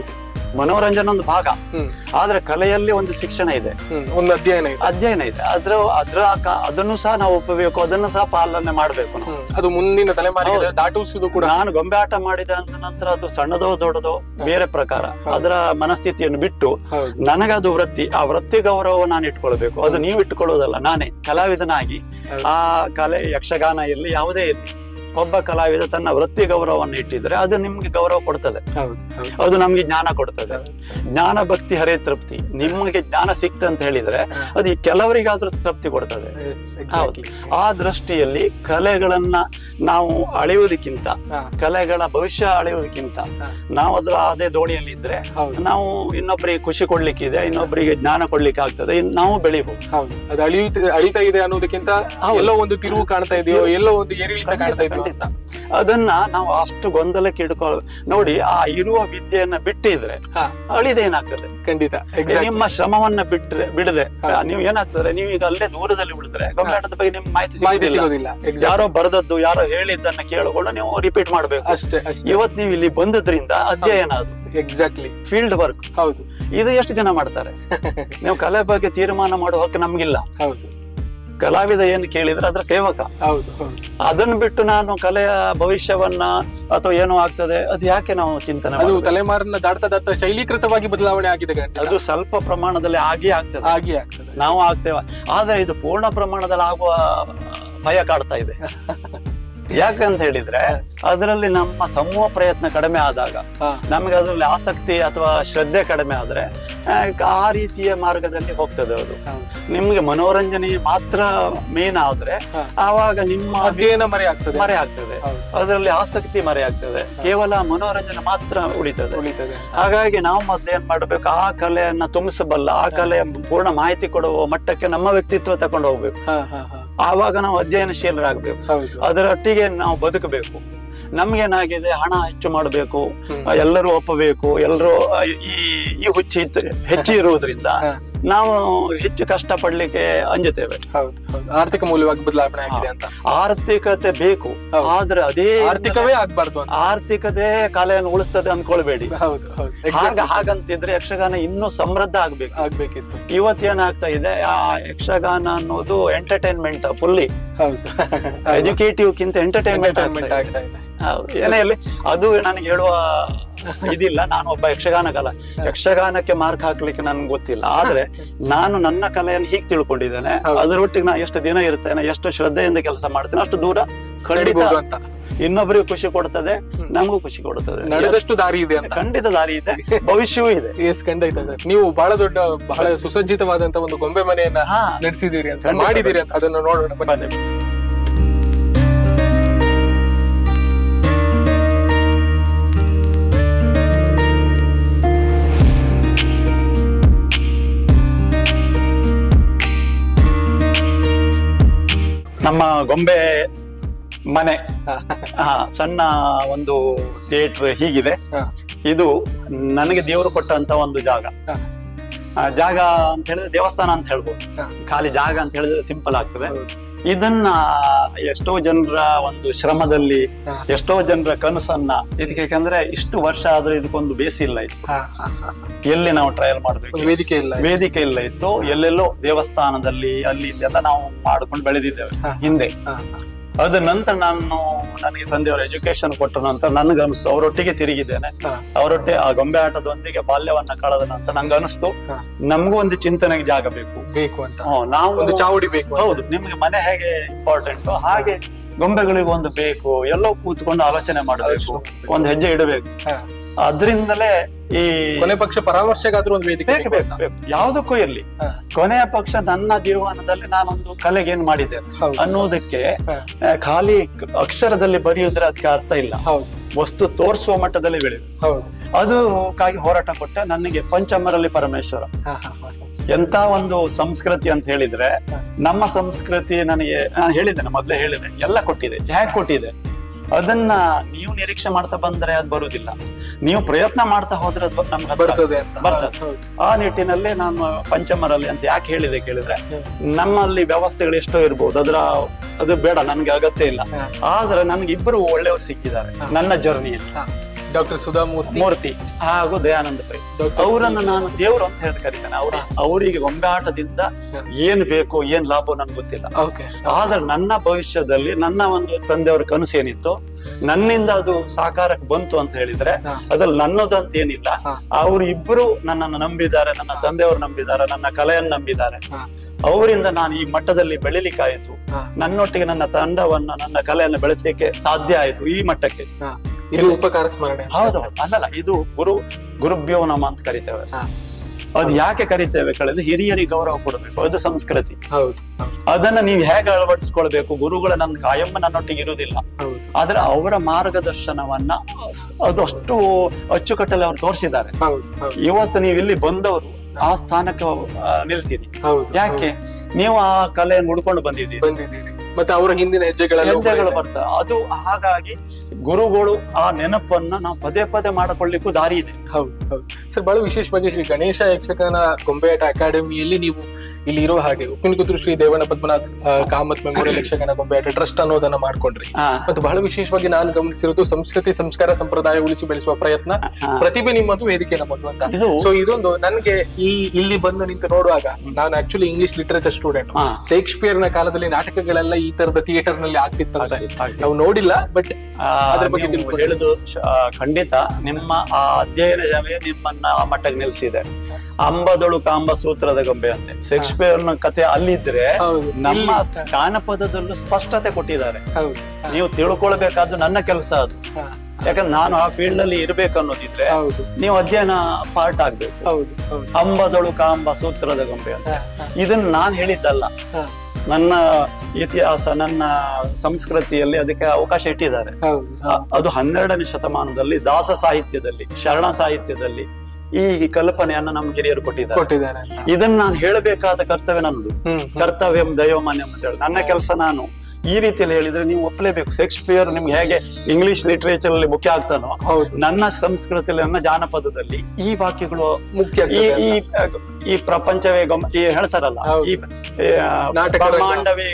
ಮನೋರಂಜನೆ ಒಂದು ಭಾಗ ಹ್ಮ್ ಆದ್ರೆ ಕಲೆಯಲ್ಲಿ ಒಂದು ಶಿಕ್ಷಣ ಇದೆ ಹ್ಮ್ ಒಂದು ಅಧ್ಯಯನ ಇದೆ ಅಧ್ಯಯನ ಇದೆ ಅದ್ರ ಅದ್ರ ಕ- ಅದನ್ನು ಸಹ ನಾವು ಒಪ್ಪಬೇಕು ಅದನ್ನು ಸಹ ಪಾಲನೆ ಮಾಡ್ಬೇಕು ನಾವು ಹ್ಮ್. ಅದು ಮುಂದಿನ ತಲೆಮಾರಿಗೆ ದಾಟಿಸುವುದು ಕೂಡ ನಾನು ಗೊಂಬೆ ಆಟ ಮಾಡಿದ ಅಂತ ನಂತರ ಅದು ಸಣ್ಣದೋ ದೊಡ್ಡದೋ ಬೇರೆ ಪ್ರಕಾರ ಅದರ ಮನಸ್ಥಿತಿಯನ್ನು ಬಿಟ್ಟು ಹೌದು ನನಗದು ವೃತ್ತಿ ಆ ವೃತ್ತಿ ಗೌರವ ನಾನು ಇಟ್ಕೊಳ್ಬೇಕು ಅದು ನೀವು ಇಟ್ಕೊಳ್ಳೋದಲ್ಲ ನಾನೇ ಕಲಾವಿದನಾಗಿ ಹೌದು. ಆ ಕಲೆ ಯಕ್ಷಗಾನ ಇರಲಿ ಯಾವುದೇ ಇರಲಿ ಒಬ್ಬ ಕಲಾವಿದ ತನ್ನ ವೃತ್ತಿ ಗೌರವವನ್ನು ಇಟ್ಟಿದ್ರೆ ಅದು ನಿಮ್ಗೆ ಗೌರವ ಕೊಡ್ತದೆ ಹೌದು ಹೌದು ಅದು ನಮ್ಗೆ ಜ್ಞಾನ ಕೊಡ್ತದೆ ಜ್ಞಾನ ಭಕ್ತಿ ಹರೇ ತೃಪ್ತಿ ನಿಮಗೆ ಜ್ಞಾನ ಸಿಕ್ತ ಅಂತ ಹೇಳಿದ್ರೆ ಹಾ. ಅದು ಈ ಕೆಲವರಿಗಾದ್ರೂ ತೃಪ್ತಿ ಕೊಡ್ತದೆ Yes, ಹೌದು exactly. ಆ ದೃಷ್ಟಿಯಲ್ಲಿ ಕಲೆಗಳನ್ನ ನಾವು ಅಳೆಯುವುದಕ್ಕಿಂತ ಹಾ, ಕಲೆಗಳ ಭವಿಷ್ಯ ಅಳೆಯುವುದಕ್ಕಿಂತ ಹಾ. ನಾವು ಅದ್ರ ಅದೇ ದೋಣಿಯಲ್ಲಿ ಇದ್ರೆ ಹೌದು ನಾವು ಇನ್ನೊಬ್ಬರಿಗೆ ಖುಷಿ ಕೊಡ್ಲಿಕ್ಕಿದೆ ಇನ್ನೊಬ್ಬರಿಗೆ ಜ್ಞಾನ ಕೊಡ್ಲಿಕ್ಕೆ ಆಗ್ತದೆ ಇನ್ ನಾವು ಬೆಳಿಬಹುದು ಹೌದು ಅದು ಅಳಿಯುತ್ತ ಅಳಿತಾ ಇದೆ ಅನ್ನೋದಕ್ಕಿಂತ ಹೌದು. ಎಲ್ಲೋ ಒಂದು ತಿರುವು ಕಾಣ್ತಾ ಇದೆಯೋ ಎಲ್ಲೋ ಒಂದು ಏರಿಳಿತ ಕಾಣ್ತಾ ಇದೆಯೋ ಅಂತ ಅದನ್ನ ನಾವು ಅಷ್ಟು ಗೊಂದಲಕ್ಕೆ ಇಡ್ಕೊ ನೋಡಿ ಆ ಇರುವ ವಿದ್ಯೆಯನ್ನ ಬಿಟ್ಟಿದ್ರೆ ಹಾ ಅಳಿದೇನಾಗ್ತದೆ ಖಂಡಿತ ಎಕ್ಸಾಕ್ಟ್ ನಿಮ್ಮ ಶ್ರಮವನ್ನ ಬಿಟ್ರೆ ಬಿಡದೆ ಹಾ. ನೀವು ಏನಾಗ್ತದೆ ನೀವು ಈಗ ಅಲ್ಲೇ ದೂರದಲ್ಲಿ ಉಳಿದ್ರೆ ಗೊಂಬಾಟದ ಬಗ್ಗೆ ನಿಮ್ಗೆ ಮಾಹಿತಿ ಮಾಹಿತಿ ಸಿಗೋದಿಲ್ಲ ಸಿಗೋದಿಲ್ಲ ಎಕ್ಸಾಕ್ಟ್ ಯಾರೋ ಬರೆದದ್ದು ಯಾರೋ ಹೇಳಿದ್ದನ್ನ ಕೇಳಿಕೊಂಡು ನೀವು ರಿಪೀಟ್ ಮಾಡ್ಬೇಕು ಅಷ್ಟೇ ಅಷ್ಟೇ ಇವತ್ ನೀವು ಇಲ್ಲಿ ಬಂದದ್ರಿಂದ ಅಧ್ಯಯನ ಅದು ಎಕ್ಸಾಕ್ಟ್ಲಿ ಫೀಲ್ಡ್ ವರ್ಕ್ ಹೌದು ಇದು ಎಷ್ಟು ಜನ ಮಾಡ್ತಾರೆ ನೀವು ಕಲೆ ಬಗ್ಗೆ ತೀರ್ಮಾನ ಮಾಡುವ ಹಕ್ಕು ನಮ್ಗಿಲ್ಲ ಹೌದು ಕಲಾವಿದ ಏನು ಕೇಳಿದ್ರೆ ಅದ್ರ ಸೇವಕ ಹೌದು ಹೌದು ಅದನ್ನ ಬಿಟ್ಟು ನಾನು ಕಲೆಯ ಭವಿಷ್ಯವನ್ನ ಅಥವಾ ಏನೋ ಆಗ್ತದೆ ಅದು ಯಾಕೆ ನಾವು ಚಿಂತನೆ ಅದು ಮಾಡ್ಬೇಕು? ತಲೆಮಾರನ್ನ ದಾಟ್ತಾ ದಾಟ್ತಾ ಶೈಲೀಕೃತವಾಗಿ ಬದಲಾವಣೆ ಆಗಿದೆ ಖಂಡಿತ. ಅದು ಸ್ವಲ್ಪ ಪ್ರಮಾಣದಲ್ಲಿ ಆಗೇ ಆಗ್ತದೆ ಆಗಿ ಆಗ್ತದೆ ನಾವು ಆಗ್ತೇವೆ ಆದ್ರೆ ಇದು ಪೂರ್ಣ ಪ್ರಮಾಣದಲ್ಲಿ ಆಗುವ ಭಯ ಕಾಡ್ತಾ ಇದೆ ಯಾಕಂತ ಹೇಳಿದ್ರೆ ಅದರಲ್ಲಿ ನಮ್ಮ ಸಮೂಹ ಪ್ರಯತ್ನ ಕಡಿಮೆ ಆದಾಗ ಹಾ ನಮಗೆ ಅದರಲ್ಲಿ ಆಸಕ್ತಿ ಅಥವಾ ಶ್ರದ್ಧೆ ಕಡಿಮೆ ಆದ್ರೆ ಆ, ಆ ರೀತಿಯ ಮಾರ್ಗದಲ್ಲಿ ಹೋಗ್ತದೆ ಅದು ಹೌದು ನಿಮ್ಗೆ ಮನೋರಂಜನೆ ಮಾತ್ರ ಮೇನ್ ಆದ್ರೆ ಹಾ. ಆವಾಗ ನಿಮ್ಮ ಅಧ್ಯಯನ ಮರೆ ಆಗ್ತದೆ ಮರೆ ಆಗ್ತದೆ ಹೌದು ಅದರಲ್ಲಿ ಆಸಕ್ತಿ ಮರೆ ಆಗ್ತದೆ ಕೇವಲ ಮನೋರಂಜನೆ ಮಾತ್ರ ಉಳಿತದೆ ಉಳಿತದೆ ಹಾಗಾಗಿ ನಾವು ಮೊದ್ಲು ಏನ್ ಮಾಡ್ಬೇಕು ಆ ಕಲೆಯನ್ನ ತುಂಬಿಸಬಲ್ಲ ಆ ಕಲೆಯ ಪೂರ್ಣ ಮಾಹಿತಿ ಕೊಡುವ ಮಟ್ಟಕ್ಕೆ ನಮ್ಮ ವ್ಯಕ್ತಿತ್ವ ತಕೊಂಡು ಹೋಗ್ಬೇಕು ಹಾ ಹಾ ಹಾ ಆವಾಗ ನಾವು ಅಧ್ಯಯನಶೀಲರಾಗಬೇಕು ಹೌದು ಅದರೊಟ್ಟಿಗೆ ನಾವು ಬದುಕಬೇಕು ನಮ್ಗೇನಾಗಿದೆ ಹಣ ಹೆಚ್ಚು ಮಾಡಬೇಕು ಹ್ಮ್. ಎಲ್ಲರೂ ಒಪ್ಪಬೇಕು ಎಲ್ಲರೂ ಈ ಈ ಹುಚ್ಚಿ ಇತ್ತು- ಹೆಚ್ಚು ಇರುವುದರಿಂದ ಹಾ. ನಾವು ಹೆಚ್ಚು ಕಷ್ಟ ಪಡ್ಲಿಕ್ಕೆ ಅಂಜುತ್ತೇವೆ ಹೌದು ಹೌದು ಆರ್ಥಿಕ ಮೂಲವಾಗಿ ಬದಲಾವಣೆ ಆಗಿದೆ ಅಂತ ಆರ್ಥಿಕತೆ ಬೇಕು ಹೌದು. ಆದ್ರೆ ಅದೇ ಆರ್ಥಿಕವೇ ಆಗ್ಬಾರ್ದು ಅಂತ ಆರ್ಥಿಕತೆ ಕಲೆಯನ್ನು ಉಳಿಸ್ತದೆ ಅಂದ್ಕೊಳ್ಬೇಡಿ ಹೌದು ಹೌದು ಹಾಗ Exactly. ಹಾಗಂತಿದ್ರೆ ಯಕ್ಷಗಾನ ಇನ್ನೂ ಸಮೃದ್ಧ ಆಗ್ಬೇಕು ಆಗ್ಬೇಕಿತ್ತು ಇವತ್ತೇನಾಗ್ತಾ ಇದೆ ಆ ಯಕ್ಷಗಾನ ಅನ್ನೋದು ಎಂಟರ್ಟೈನ್ಮೆಂಟ್ ಫುಲ್ಲಿ ಹೌದು ಎಜುಕೇಟಿವ್ ಕಿಂತ ಎಂಟರ್ಟೈನ್ಮೆಂಟ್ ಎಂಟರ್ಟೈನ್ಮೆಂಟ್ ಆಗ್ತಾ ಇದೆ ಏನೇ ಇರ್ಲಿ ಅದು ನನಗೆ ಹೇಳುವ ಇದಿಲ್ಲ ನಾನು ಒಬ್ಬ ಯಕ್ಷಗಾನ ಕಲಾ ಯಕ್ಷಗಾನಕ್ಕೆ ಮಾರ್ಕ್ ಹಾಕ್ಲಿಕ್ಕೆ ನನ್ಗೆ ಗೊತ್ತಿಲ್ಲ ಆದ್ರೆ ನಾನು ನನ್ನ ಕಲೆಯನ್ನು ಹೀಗೆ ತಿಳ್ಕೊಂಡಿದ್ದೇನೆ ಹೌದು. ಅದರೊಟ್ಟಿಗೆ ನಾ ಎಷ್ಟು ದಿನ ಇರ್ತೇನೆ ಎಷ್ಟು ಶ್ರದ್ಧೆಯಿಂದ ಕೆಲಸ ಮಾಡ್ತೇನೆ ಅಷ್ಟು ದೂರ ಖಂಡಿತ ನಡಿಬಹುದು ಅಂತ ಇನ್ನೊಬ್ಬರಿಗೂ ಖುಷಿ ಕೊಡ್ತದೆ ಹ್ಮ್. ನಮಗೂ ಖುಷಿ ಕೊಡ್ತದೆ ನಡೆದಷ್ಟು ದಾರಿ ಇದೆ ಅಂತ ಖಂಡಿತ ದಾರಿ ಇದೆ ಭವಿಷ್ಯವೂ ಇದೆ ಎಸ್ ಖಂಡಿತ ಇದೆ. ನೀವು ಬಹಳ ದೊಡ್ಡ ಬಹಳ ಸುಸಜ್ಜಿತವಾದಂತ ಒಂದು ಗೊಂಬೆ ಮನೆಯನ್ನ ಹಾ ನಡೆಸಿದೀರಿ ಅಂತ ಖಂಡಿತ ಮಾಡಿದೀರಿ ಅಂತ ಅದನ್ನು ನೋಡೋಣ ಬನ್ನಿ ಬನ್ನಿ. ಸರ್. ನಮ್ಮ ಗೊಂಬೆ ಮನೆ ಹಾ. ಹಾ ಸಣ್ಣ ಒಂದು ಥಿಯೇಟರ್ ಹೀಗಿದೆ ಹಾ. ಇದು ನನಗೆ ದೇವರು ಕೊಟ್ಟಂತ ಒಂದು ಜಾಗ ಹಾ. ಆ, ಜಾಗ ಅಂತ ಹೇಳಿದ್ರೆ ದೇವಸ್ಥಾನ ಅಂತ ಹೇಳ್ಬೋದು ಹಾ. ಖಾಲಿ ಜಾಗ ಅಂತ ಹೇಳಿದ್ರೆ ಸಿಂಪಲ್ ಆಗ್ತದೆ ಹೌದು. ಇದನ್ನ ಎಷ್ಟೋ ಜನರ ಒಂದು ಶ್ರಮದಲ್ಲಿ ಹಾ. ಎಷ್ಟೋ ಜನರ ಕನಸನ್ನ ಇದಕ್ಕೆ ಯಾಕಂದ್ರೆ ಇಷ್ಟು ವರ್ಷ ಆದ್ರೂ ಇದಕ್ಕೊಂದು ಬೇಸಿ ಇಲ್ಲ ಇತ್ತು ಹಾ, ಹಾ, ಹಾ. ಎಲ್ಲಿ ನಾವು ಟ್ರಯಲ್ ಮಾಡ್ಬೇಕು ಒಂದು ವೇದಿಕೆ ಇಲ್ಲ ವೇದಿಕೆ ಇಲ್ಲ ಇತ್ತು ಎಲ್ಲೆಲ್ಲೋ ದೇವಸ್ಥಾನದಲ್ಲಿ ಅಲ್ಲಿ ಇಲ್ಲೆಲ್ಲ ನಾವು ಮಾಡ್ಕೊಂಡು ಬೆಳೆದಿದ್ದೇವೆ ಹಾ. ಹಿಂದೆ ಹಾ, ಹಾ. ಅದ ನಂತರ ನಾನು ನನಗೆ ತಂದೆಯವರು ಎಜುಕೇಶನ್ ಕೊಟ್ಟ ನಂತರ ನನ್ಗೆ ಅನಿಸ್ತು ಅವರೊಟ್ಟಿಗೆ ತಿರುಗಿದ್ದೇನೆ ಹಾ. ಅವರೊಟ್ಟಿಗೆ ಆ ಗೊಂಬೆ ಆಟದೊಂದಿಗೆ ಬಾಲ್ಯವನ್ನ ಕಳೆದ ನಂತರ ನಂಗೆ ಅನಿಸ್ತು ಹಾ. ನಮಗೂ ಒಂದು ಚಿಂತನೆಗೆ ಜಾಗ ಬೇಕು ಬೇಕು ಅಂತ ಹ್ಮ್, ನಾವು ಒಂದು ಚಾವಡಿ ಬೇಕು ಅಂತ. ಹೌದು ನಿಮ್ಗೆ ಮನೆ ಹೇಗೆ ಇಂಪಾರ್ಟೆಂಟ್ ಹಾಗೆ ಗೊಂಬೆಗಳಿಗೂ ಒಂದು ಬೇಕು ಎಲ್ಲೋ ಕೂತ್ಕೊಂಡು ಆಲೋಚನೆ ಮಾಡಬೇಕು ಆಲೋಚನೆ ಒಂದು ಹೆಜ್ಜೆ ಇಡಬೇಕು ಹಾ. ಅದ್ರಿಂದಲೇ ಈ ಕೊನೆ ಪಕ್ಷ ಪರಾಮರ್ಶೆಗಾದ್ರೂ ಒಂದು ವೇದಿಕೆ ಬೇಕು ಬೇಕು ಬೇಕು ಅಂತ. ಬೇಕು ಯಾವುದಕ್ಕೂ ಇರ್ಲಿ ಹಾ. ಕೊನೆಯ ಪಕ್ಷ ನನ್ನ ಜೀವನದಲ್ಲಿ ನಾನೊಂದು ಕಲೆಗೆ ಏನ್ ಮಾಡಿದ್ದೇನೆ ಹೌದು. ಅನ್ನೋದಕ್ಕೆ ಹಾ. ಆ, ಖಾಲಿ ಕ- ಅಕ್ಷರದಲ್ಲಿ ಬರೆಯುವುದ್ರೆ ಅದಕ್ಕೆ ಅರ್ಥ ಇಲ್ಲ ಹೌದು ವಸ್ತು ತೋರಿಸುವ ಮಟ್ಟದಲ್ಲಿ ಬೆಳೆಯುದು ಹೌದು ಅದಕ್ಕಾಗಿ ಹೋರಾಟ ಕೊಟ್ಟೆ ನನಗೆ ಪಂಚಮರಲ್ಲಿ ಪರಮೇಶ್ವರ ಹಾ, ಹಾ, ಹಾ, ಹಾ. ಎಂತ ಒಂದು ಸಂಸ್ಕೃತಿ ಅಂತ ಹೇಳಿದ್ರೆ ಹಾ. ನಮ್ಮ ಸಂಸ್ಕೃತಿ ನನಗೆ ನಾನು ಹೇಳಿದ್ದೇನೆ ಮೊದ್ಲೇ ಹೇಳಿದೆ ಎಲ್ಲ ಕೊಟ್ಟಿದೆ ಹೇಗೆ ಕೊಟ್ಟಿದೆ ಅದನ್ನ ನೀವು ನಿರೀಕ್ಷೆ ಮಾಡ್ತಾ ಬಂದ್ರೆ ಅದು ಬರುವುದಿಲ್ಲ ನೀವು ಪ್ರಯತ್ನ ಮಾಡ್ತಾ ಹೋದ್ರೆ ಅದು ನಮ್ಗೆ ಹತ್ರ ಬರ್ತದೆ ಅಂತ ಬರ್ತದೆ. ಹೌದು. ಆ ನಿಟ್ಟಿನಲ್ಲಿ ನಾನು ಪಂಚಮರಲ್ಲಿ ಅಂತ ಯಾಕೆ ಹೇಳಿದೆ ಕೇಳಿದ್ರೆ ಹ್ಮ್. ನಮ್ಮಲ್ಲಿ ವ್ಯವಸ್ಥೆಗಳು ಎಷ್ಟೋ ಇರ್ಬೋದು ಅದರ ಅದು ಬೇಡ ನನ್ಗೆ ಅಗತ್ಯ ಇಲ್ಲ ಹಾ. ಆದ್ರೆ ನನ್ಗೆ ಇಬ್ಬರು ಒಳ್ಳೆಯವರು ಸಿಕ್ಕಿದ್ದಾರೆ ಹಾ. ನನ್ನ ಜರ್ನಿಯಲ್ಲಿ ಹಾ. ಡಾಕ್ಟರ್ ಸುಧಾಮೂರ್ತಿ ಮೂರ್ತಿ ಹಾಗೂ ದಯಾನಂದ ಪೈ Doctor ಅವರನ್ನು ನಾನು ದೇವರು ಅಂತ ಹೇಳಿ ಕರೀತೇನೆ ಅವ್ರ ಅವರಿಗೆ ಗೊಂಬೆ ಆಟದಿಂದ ಏನ್ ಬೇಕು ಏನ್ ಲಾಭ ನನ್ಗೆ ಗೊತ್ತಿಲ್ಲ ಓಕೆ ಆದ್ರೆ ನನ್ನ ಭವಿಷ್ಯದಲ್ಲಿ ನನ್ನ ಒಂದು ತಂದೆಯವರ ಕನಸು ಏನಿತ್ತು ನನ್ನಿಂದ ಅದು ಸಾಕಾರಕ್ಕೆ ಬಂತು ಅಂತ ಹೇಳಿದ್ರೆ ಹಾ. ಅದ್ರಲ್ಲಿ ನನ್ನದಂತ ಏನಿಲ್ಲ ಹಾ. ಅವರು ಇಬ್ರು ನನ್ನನ್ನು ನಂಬಿದ್ದಾರೆ ನನ್ನ ತಂದೆಯವರು ನಂಬಿದ್ದಾರೆ ನನ್ನ ಕಲೆಯನ್ನು ನಂಬಿದ್ದಾರೆ ಹಾ. ಅವರಿಂದ ನಾನು ಈ ಮಟ್ಟದಲ್ಲಿ ಬೆಳಿಲಿಕ್ಕಾಯ್ತು ಹಾ. ನನ್ನೊಟ್ಟಿಗೆ ನನ್ನ ತಂಡವನ್ನ ನನ್ನ ಕಲೆಯನ್ನು ಬೆಳೆಸಲಿಕ್ಕೆ ಸಾಧ್ಯ ಆಯ್ತು ಈ ಮಟ್ಟಕ್ಕೆ ಹಾ. ಇದು ಉಪಕಾರ ಸ್ಮರಣೆ ಹೌದು ಅಲ್ಲಲ್ಲ ಇದು ಗುರು ಗುರುಭ್ಯೋ ನಮ ಅಂತ ಕರಿತೇವೆ ಹಾ. ಅದು ಯಾಕೆ ಕರಿತೇವೆ ಕಳೆದು ಹಿರಿಯರಿಗೆ ಗೌರವ ಕೊಡಬೇಕು ಅದು ಸಂಸ್ಕೃತಿ ಹೌದು ಹೌದು ಅದನ್ನ ನೀವು ಹೇಗೆ ಅಳವಡಿಸ್ಕೊಳ್ಬೇಕು ಗುರುಗಳ ನನ್ನ ಕಾಯಮ್ಮ ನನ್ನೊಟ್ಟಿಗೆ ಇರುವುದಿಲ್ಲ ಹೌದು ಆದ್ರೆ ಅವರ ಮಾರ್ಗದರ್ಶನವನ್ನ ಅದು ಅಷ್ಟು ಅಚ್ಚುಕಟ್ಟಲ್ಲಿ ಅವ್ರು ತೋರಿಸಿದ್ದಾರೆ ಹೌದು ಹೌದು ಇವತ್ತು ನೀವು ಇಲ್ಲಿ ಬಂದವರು ಆ ಸ್ಥಾನಕ್ಕೆ ಆ, ನಿಲ್ತೀರಿ ಹೌದು ಯಾಕೆ ನೀವು ಆ ಕಲೆಯನ್ನು ಹುಡ್ಕೊಂಡು ಬಂದಿದ್ದೀರಿ ಬಂದಿದ್ದೀರಿ ಮತ್ತೆ ಅವರ ಹಿಂದಿನ ಹೆಜ್ಜೆಗಳೆಲ್ಲ ಹೆಜ್ಜೆಗಳು ಕೂಡ ಇದೆ. ಬರ್ತವೆ ಅದು ಹಾಗಾಗಿ ಗುರುಗಳು ಆ ನೆನಪನ್ನ ನಾವು ಪದೇ ಪದೇ ಮಾಡಿಕೊಳ್ಳಿಕ್ಕೂ ದಾರಿ ಇದೆ ಹೌದು ಹೌದು ಸರ್ ಬಹಳ ವಿಶೇಷವಾಗಿ ಶ್ರೀ ಗಣೇಶ ಯಕ್ಷಗಾನ ಗೊಂಬೆಯಾಟ ಅಕಾಡೆಮಿಯಲ್ಲಿ ನೀವು ಇಲ್ಲಿ ಇರೋ ಹಾಗೆ ಉಪ್ಪಿನಕುದ್ರು ಶ್ರೀ ದೇವಣ್ಣ ಪದ್ಮನಾಥ್ ಆ, ಕಾಮತ್ ಮೆಮೋರಿಯಲ್ ಯಕ್ಷಗಾನ ಗೊಂಬೆಯಾಟ ಟ್ರಸ್ಟ್ ಅನ್ನೋದನ್ನ ಮಾಡ್ಕೊಂಡ್ರಿ ಹಾ. ಮತ್ತು ಬಹಳ ವಿಶೇಷವಾಗಿ ನಾನು ಗಮನಿಸಿರೋದು ಸಂಸ್ಕೃತಿ ಸಂಸ್ಕಾರ ಸಂಪ್ರದಾಯ ಉಳಿಸಿ ಬೆಳೆಸುವ ಪ್ರಯತ್ನ ಹಾ. ಪ್ರತಿಭೆ ನಿಮ್ಮದು ವೇದಿಕೆ ನಮ್ಮದು ಅಂತ ಇದು ಸೊ ಇದೊಂದು ನನಗೆ ಈ ಇಲ್ಲಿ ಬಂದು ನಿಂತು ನೋಡುವಾಗ ನಾನು ಆಕ್ಚುಲಿ ಇಂಗ್ಲಿಷ್ ಲಿಟರೇಚರ್ ಸ್ಟೂಡೆಂಟ್ ಹಾ. ಶೇಕ್ಸ್ಪಿಯರ್ ನ ಕಾಲದಲ್ಲಿ ನಾಟಕಗಳೆಲ್ಲ ಈ ತರದ ಥಿಯೇಟರ್ ನಲ್ಲಿ ಆಗ್ತಿತ್ತಂತೆ ಆಗ್ತಿತ್ತು, ಆಗ್ತಿತ್ತು. ನಾವು ನೋಡಿಲ್ಲ ಬಟ್ ಆ, ಅದ್ರ ಬಗ್ಗೆ ನೀವು ತಿಳ್ಕೊಳ್ಳಿ. ಹೇಳುದು ಶ- ಆ, ಖಂಡಿತ ನಿಮ್ಮ ಆ ಅಧ್ಯಯನವೇ ನಿಮ್ಮನ್ನ ಆ ಮಟ್ಟಕ್ಕೆ ನಿಲ್ಸಿದೆ ಅಂಬದೊಳು ಕಾಂಬ ಸೂತ್ರದ ಗೊಂಬೆ ಅಂತೆ ಶೇಕ್ಸ್ಪಿಯರ್ನ ಕತೆ ಅಲ್ಲಿದ್ರೆ ಹೌದು ನಮ್ಮ ಇಲ್ಲಿ- ಜಾನಪದದಲ್ಲೂ ಸ್ಪಷ್ಟತೆ ಕೊಟ್ಟಿದ್ದಾರೆ ಹೌದು ಹಾ, ನೀವು ತಿಳ್ಕೊಳ್ಬೇಕಾದ್ದು ನನ್ನ ಕೆಲಸ ಅದು ಹಾ, ಯಾಕಂದ್ರೆ ನಾನು ಆ ಫೀಲ್ಡ್ ಅಲ್ಲಿ ಇರ್ಬೇಕು ಅನ್ನೋದಿದ್ರೆ ಹೌದು ನೀವು ಅಧ್ಯಯನ ಪಾರ್ಟ್ ಆಗ್ಬೇಕು ಹೌದು ಹೌದು ಅಂಬದೊಳು ಕಾಂಬ ಸೂತ್ರದ ಗೊಂಬೆ ಅಂತ ಹಾ, ಹಾ, ಇದನ್ನ ನಾನ್ ಹೇಳಿದ್ದಲ್ಲ ಹಾ, ನನ್ನ ಇತಿಹಾಸ ನನ್ನ ಸಂಸ್ಕೃತಿಯಲ್ಲಿ ಅದಕ್ಕೆ ಅವಕಾಶ ಇಟ್ಟಿದ್ದಾರೆ ಹೌದು ಹಾ, ಅ- ಅದು ಹನ್ನೆರಡನೇ ಶತಮಾನದಲ್ಲಿ ದಾಸ ಸಾಹಿತ್ಯದಲ್ಲಿ ಶರಣ ಸಾಹಿತ್ಯದಲ್ಲಿ ಈ ಕಲ್ಪನೆಯನ್ನ ನಮ್ಮ ಹಿರಿಯರು ಕೊಟ್ಟಿದ್ದಾರೆ ಕೊಟ್ಟಿದ್ದಾರೆ ಅಂತ ಇದನ್ನ ನಾನು ಹೇಳಬೇಕಾದ ಕರ್ತವ್ಯ ನನ್ನದು ಹ್ಮ್ ಕರ್ತವ್ಯಂ ದಯೋಮಾನ್ಯಂ ಅಂತ ಹೇಳಿ ನನ್ನ ಕೆಲಸ ನಾನು ಈ ರೀತಿಯಲ್ಲಿ ಹೇಳಿದ್ರೆ ನೀವು ಒಪ್ಪಲೇಬೇಕು ಶೇಕ್ಸ್ಪಿಯರ್ ನಿಮ್ಗೆ ಹೇಗೆ ಇಂಗ್ಲಿಷ್ ಲಿಟರೇಚರ್ ಅಲ್ಲಿ ಮುಖ್ಯ ಆಗ್ತಾನೋ ಹೌದು ನನ್ನ ಸಂಸ್ಕೃತಿಯಲ್ಲಿ ನನ್ನ ಜಾನಪದದಲ್ಲಿ ಈ ವಾಕ್ಯಗಳು ಮುಖ್ಯ ಈ ಆಗ್ತದೆ ಈ ಅಂತ. ಈ ಪ್ರಪಂಚವೇ ಗಮ ಈ ಹೇಳ್ತಾರಲ್ಲ ಹೌದು. ಈ ಈ, ಆ, ನಾಟಕಗಳ- ಬ್ರಹ್ಮಾಂಡವೇ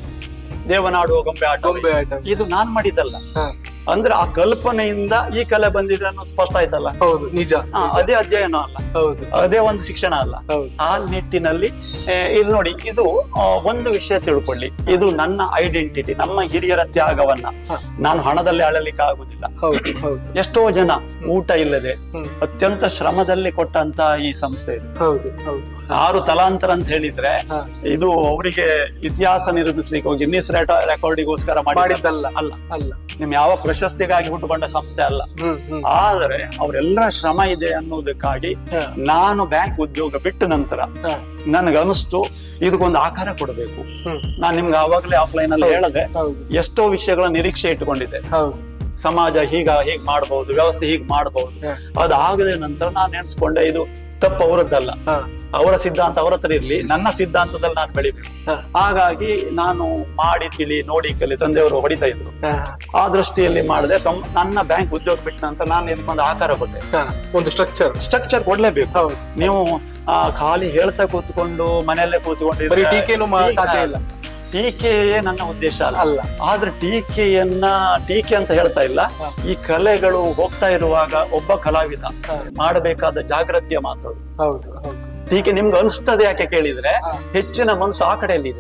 ದೇವನಾಡುವ ಗೊಂಬೆ ಆಟ ಗೊಂಬೆ ಆಟ ಇದು ನಾನ್ ಮಾಡಿದ್ದಲ್ಲ ಹಾ, ಅಂದ್ರೆ ಆ ಕಲ್ಪನೆಯಿಂದ ಈ ಕಲೆ ಬಂದಿದೆ ಅನ್ನೋದು ಸ್ಪಷ್ಟ ಆಯ್ತಲ್ಲ ಹೌದು ನಿಜ ಹಾ, ಅದೇ ಅಧ್ಯಯನ ಅಲ್ಲ ಹೌದು ಅದೇ ಒಂದು ಶಿಕ್ಷಣ ಅಲ್ಲ ಹೌದು ಆ ನಿಟ್ಟಿನಲ್ಲಿ ಆ, ಇಲ್ಲಿ ನೋಡಿ ಇದು ಆ, ಒಂದು ವಿಷಯ ತಿಳ್ಕೊಳ್ಳಿ ಇದು ನನ್ನ ಐಡೆಂಟಿಟಿ ನಮ್ಮ ಹಿರಿಯರ ತ್ಯಾಗವನ್ನ ಹಾ. ನಾನು ಹಣದಲ್ಲಿ ಅಳಲಿಕ್ಕೆ ಆಗುದಿಲ್ಲ ಹೌದು ಹೌದು ಎಷ್ಟೋ ಜನ ಊಟ ಇಲ್ಲದೆ ಹ್ಮ್ ಅತ್ಯಂತ ಶ್ರಮದಲ್ಲಿ ಕೊಟ್ಟಂತ ಈ ಸಂಸ್ಥೆ ಇದು ಹೌದು ಹೌದು ಆರು ತಲಾಂತರ ಅಂತ ಹೇಳಿದ್ರೆ ಹಾ. ಇದು ಅವರಿಗೆ ಇತಿಹಾಸ ನಿರ್ಮಿಸ್ಲಿಕ್ಕೆ ಹೋಗಿ ಗಿನ್ನಿಸ್ ರೆಕಾರ್ಡಿಗೋಸ್ಕರ ಮಾಡಿದ್ದಲ್ಲ ಮಾಡಿದ್ದಲ್ಲ ಅಲ್ಲ ಅಲ್ಲ ನಿಮ್ ಯಾವ ಪ್ರಶಸ್ತಿಗಾಗಿ ಹುಟ್ಟುಕೊಂಡ ಸಂಸ್ಥೆ ಅಲ್ಲ ಹ್ಮ್ ಹ್ಮ್ ಆದರೆ ಅವರೆಲ್ಲರ ಶ್ರಮ ಇದೆ ಅನ್ನೋದಕ್ಕಾಗಿ ಹಾ, ನಾನು ಬ್ಯಾಂಕ್ ಉದ್ಯೋಗ ಬಿಟ್ಟ ನಂತರ ಹಾ, ನನಗನಿಸ್ತು ಇದಕ್ಕೊಂದು ಆಕಾರ ಕೊಡಬೇಕು ಹ್ಮ್ ನಾನು ನಿಮ್ಗೆ ಆವಾಗಲೇ ಆಫ್ಲೈನ್ ಅಲ್ಲಿ ಹೌದು. ಹೇಳದೆ ಹೌದು ಎಷ್ಟೋ ವಿಷಯಗಳ ನಿರೀಕ್ಷೆ ಇಟ್ಟುಕೊಂಡಿದ್ದೆ ಹೌದು ಸಮಾಜ ಹೀಗ ಹೀಗ್ ಮಾಡಬಹುದು ವ್ಯವಸ್ಥೆ ಹೀಗ್ ಮಾಡಬಹುದು ಹಾ. ಅದಾಗದ ನಂತರ ನಾನು ನೆನೆಸ್ಕೊಂಡೆ ಇದು ತಪ್ಪು ಅವರದ್ದಲ್ಲ ಹಾ, ಅವರ ಸಿದ್ಧಾಂತ ಅವರ ಹತ್ರ ಇರ್ಲಿ ನನ್ನ ಸಿದ್ಧಾಂತದಲ್ಲಿ ನಾನು ಬೆಳಿಬೇಕು ಹಾ, ಹಾಗಾಗಿ ನಾನು ಮಾಡಿ ತಿಳಿ ನೋಡಿ ಕಲಿ ತಂದೆಯವರು ಹೊಡಿತಾ ಇದ್ರು ಹಾ, ಆ ದೃಷ್ಟಿಯಲ್ಲಿ ಮಾಡಿದೆ ತೊಂಬ- ನನ್ನ ಬ್ಯಾಂಕ್ ಉದ್ಯೋಗ ಬಿಟ್ಟ ನಂತರ ನಾನು ಇದಕ್ಕೊಂದು ಆಕಾರ ಕೊಟ್ಟೆ ಹಾ. ಒಂದು ಸ್ಟ್ರಕ್ಚರ್ ಸ್ಟ್ರಕ್ಚರ್ ಕೊಡ್ಲೇಬೇಕು ಹೌದು ನೀವು ಆ, ಖಾಲಿ ಹೇಳ್ತಾ ಕೂತ್ಕೊಂಡು ಮನೆಯಲ್ಲೇ ಕೂತ್ಕೊಂಡಿದ್ರೆ ಬರೀ ಟೀಕೆನೂ ಮಾ- ಈಗ ಸಾಧ್ಯ ಇಲ್ಲ ಟೀಕೆಯೇ ನನ್ನ ಉದ್ದೇಶ ಅಲ್ಲ ಅಲ್ಲ ಆದ್ರೆ ಟೀಕೆಯನ್ನ ಟೀಕೆ ಅಂತ ಹೇಳ್ತಾ ಇಲ್ಲ ಹಾ. ಈ ಕಲೆಗಳು ಹೋಗ್ತಾ ಇರುವಾಗ ಒಬ್ಬ ಕಲಾವಿದ ಹಾ. ಮಾಡಬೇಕಾದ ಜಾಗೃತಿಯ ಮಾತು ಅದು. ಹೌದು ಹೌದು ಟೀಕೆ ನಿಮ್ಗೆ ಅನಿಸ್ತದೆ ಯಾಕೆ ಕೇಳಿದ್ರೆ ಹಾ. ಹೆಚ್ಚಿನ ಮನಸ್ಸು ಆ ಕಡೆಯಲ್ಲಿದೆ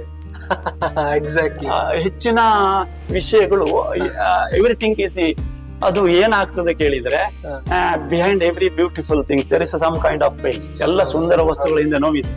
ಎಕ್ಸಾಕ್ಟ್ಲಿ ಆ, ಹೆಚ್ಚಿನ ವಿಷಯಗಳು ಎವ್ರಿಥಿಂಗ್ ಈಸ್ ಅದು ಏನಾಗ್ತದೆ ಕೇಳಿದ್ರೆ ಹಾ. Behind every beautiful things there is some kind of pain ಎಲ್ಲ ಸುಂದರ ವಸ್ತುಗಳ ಹಿಂದೆ ನೋವಿದೆ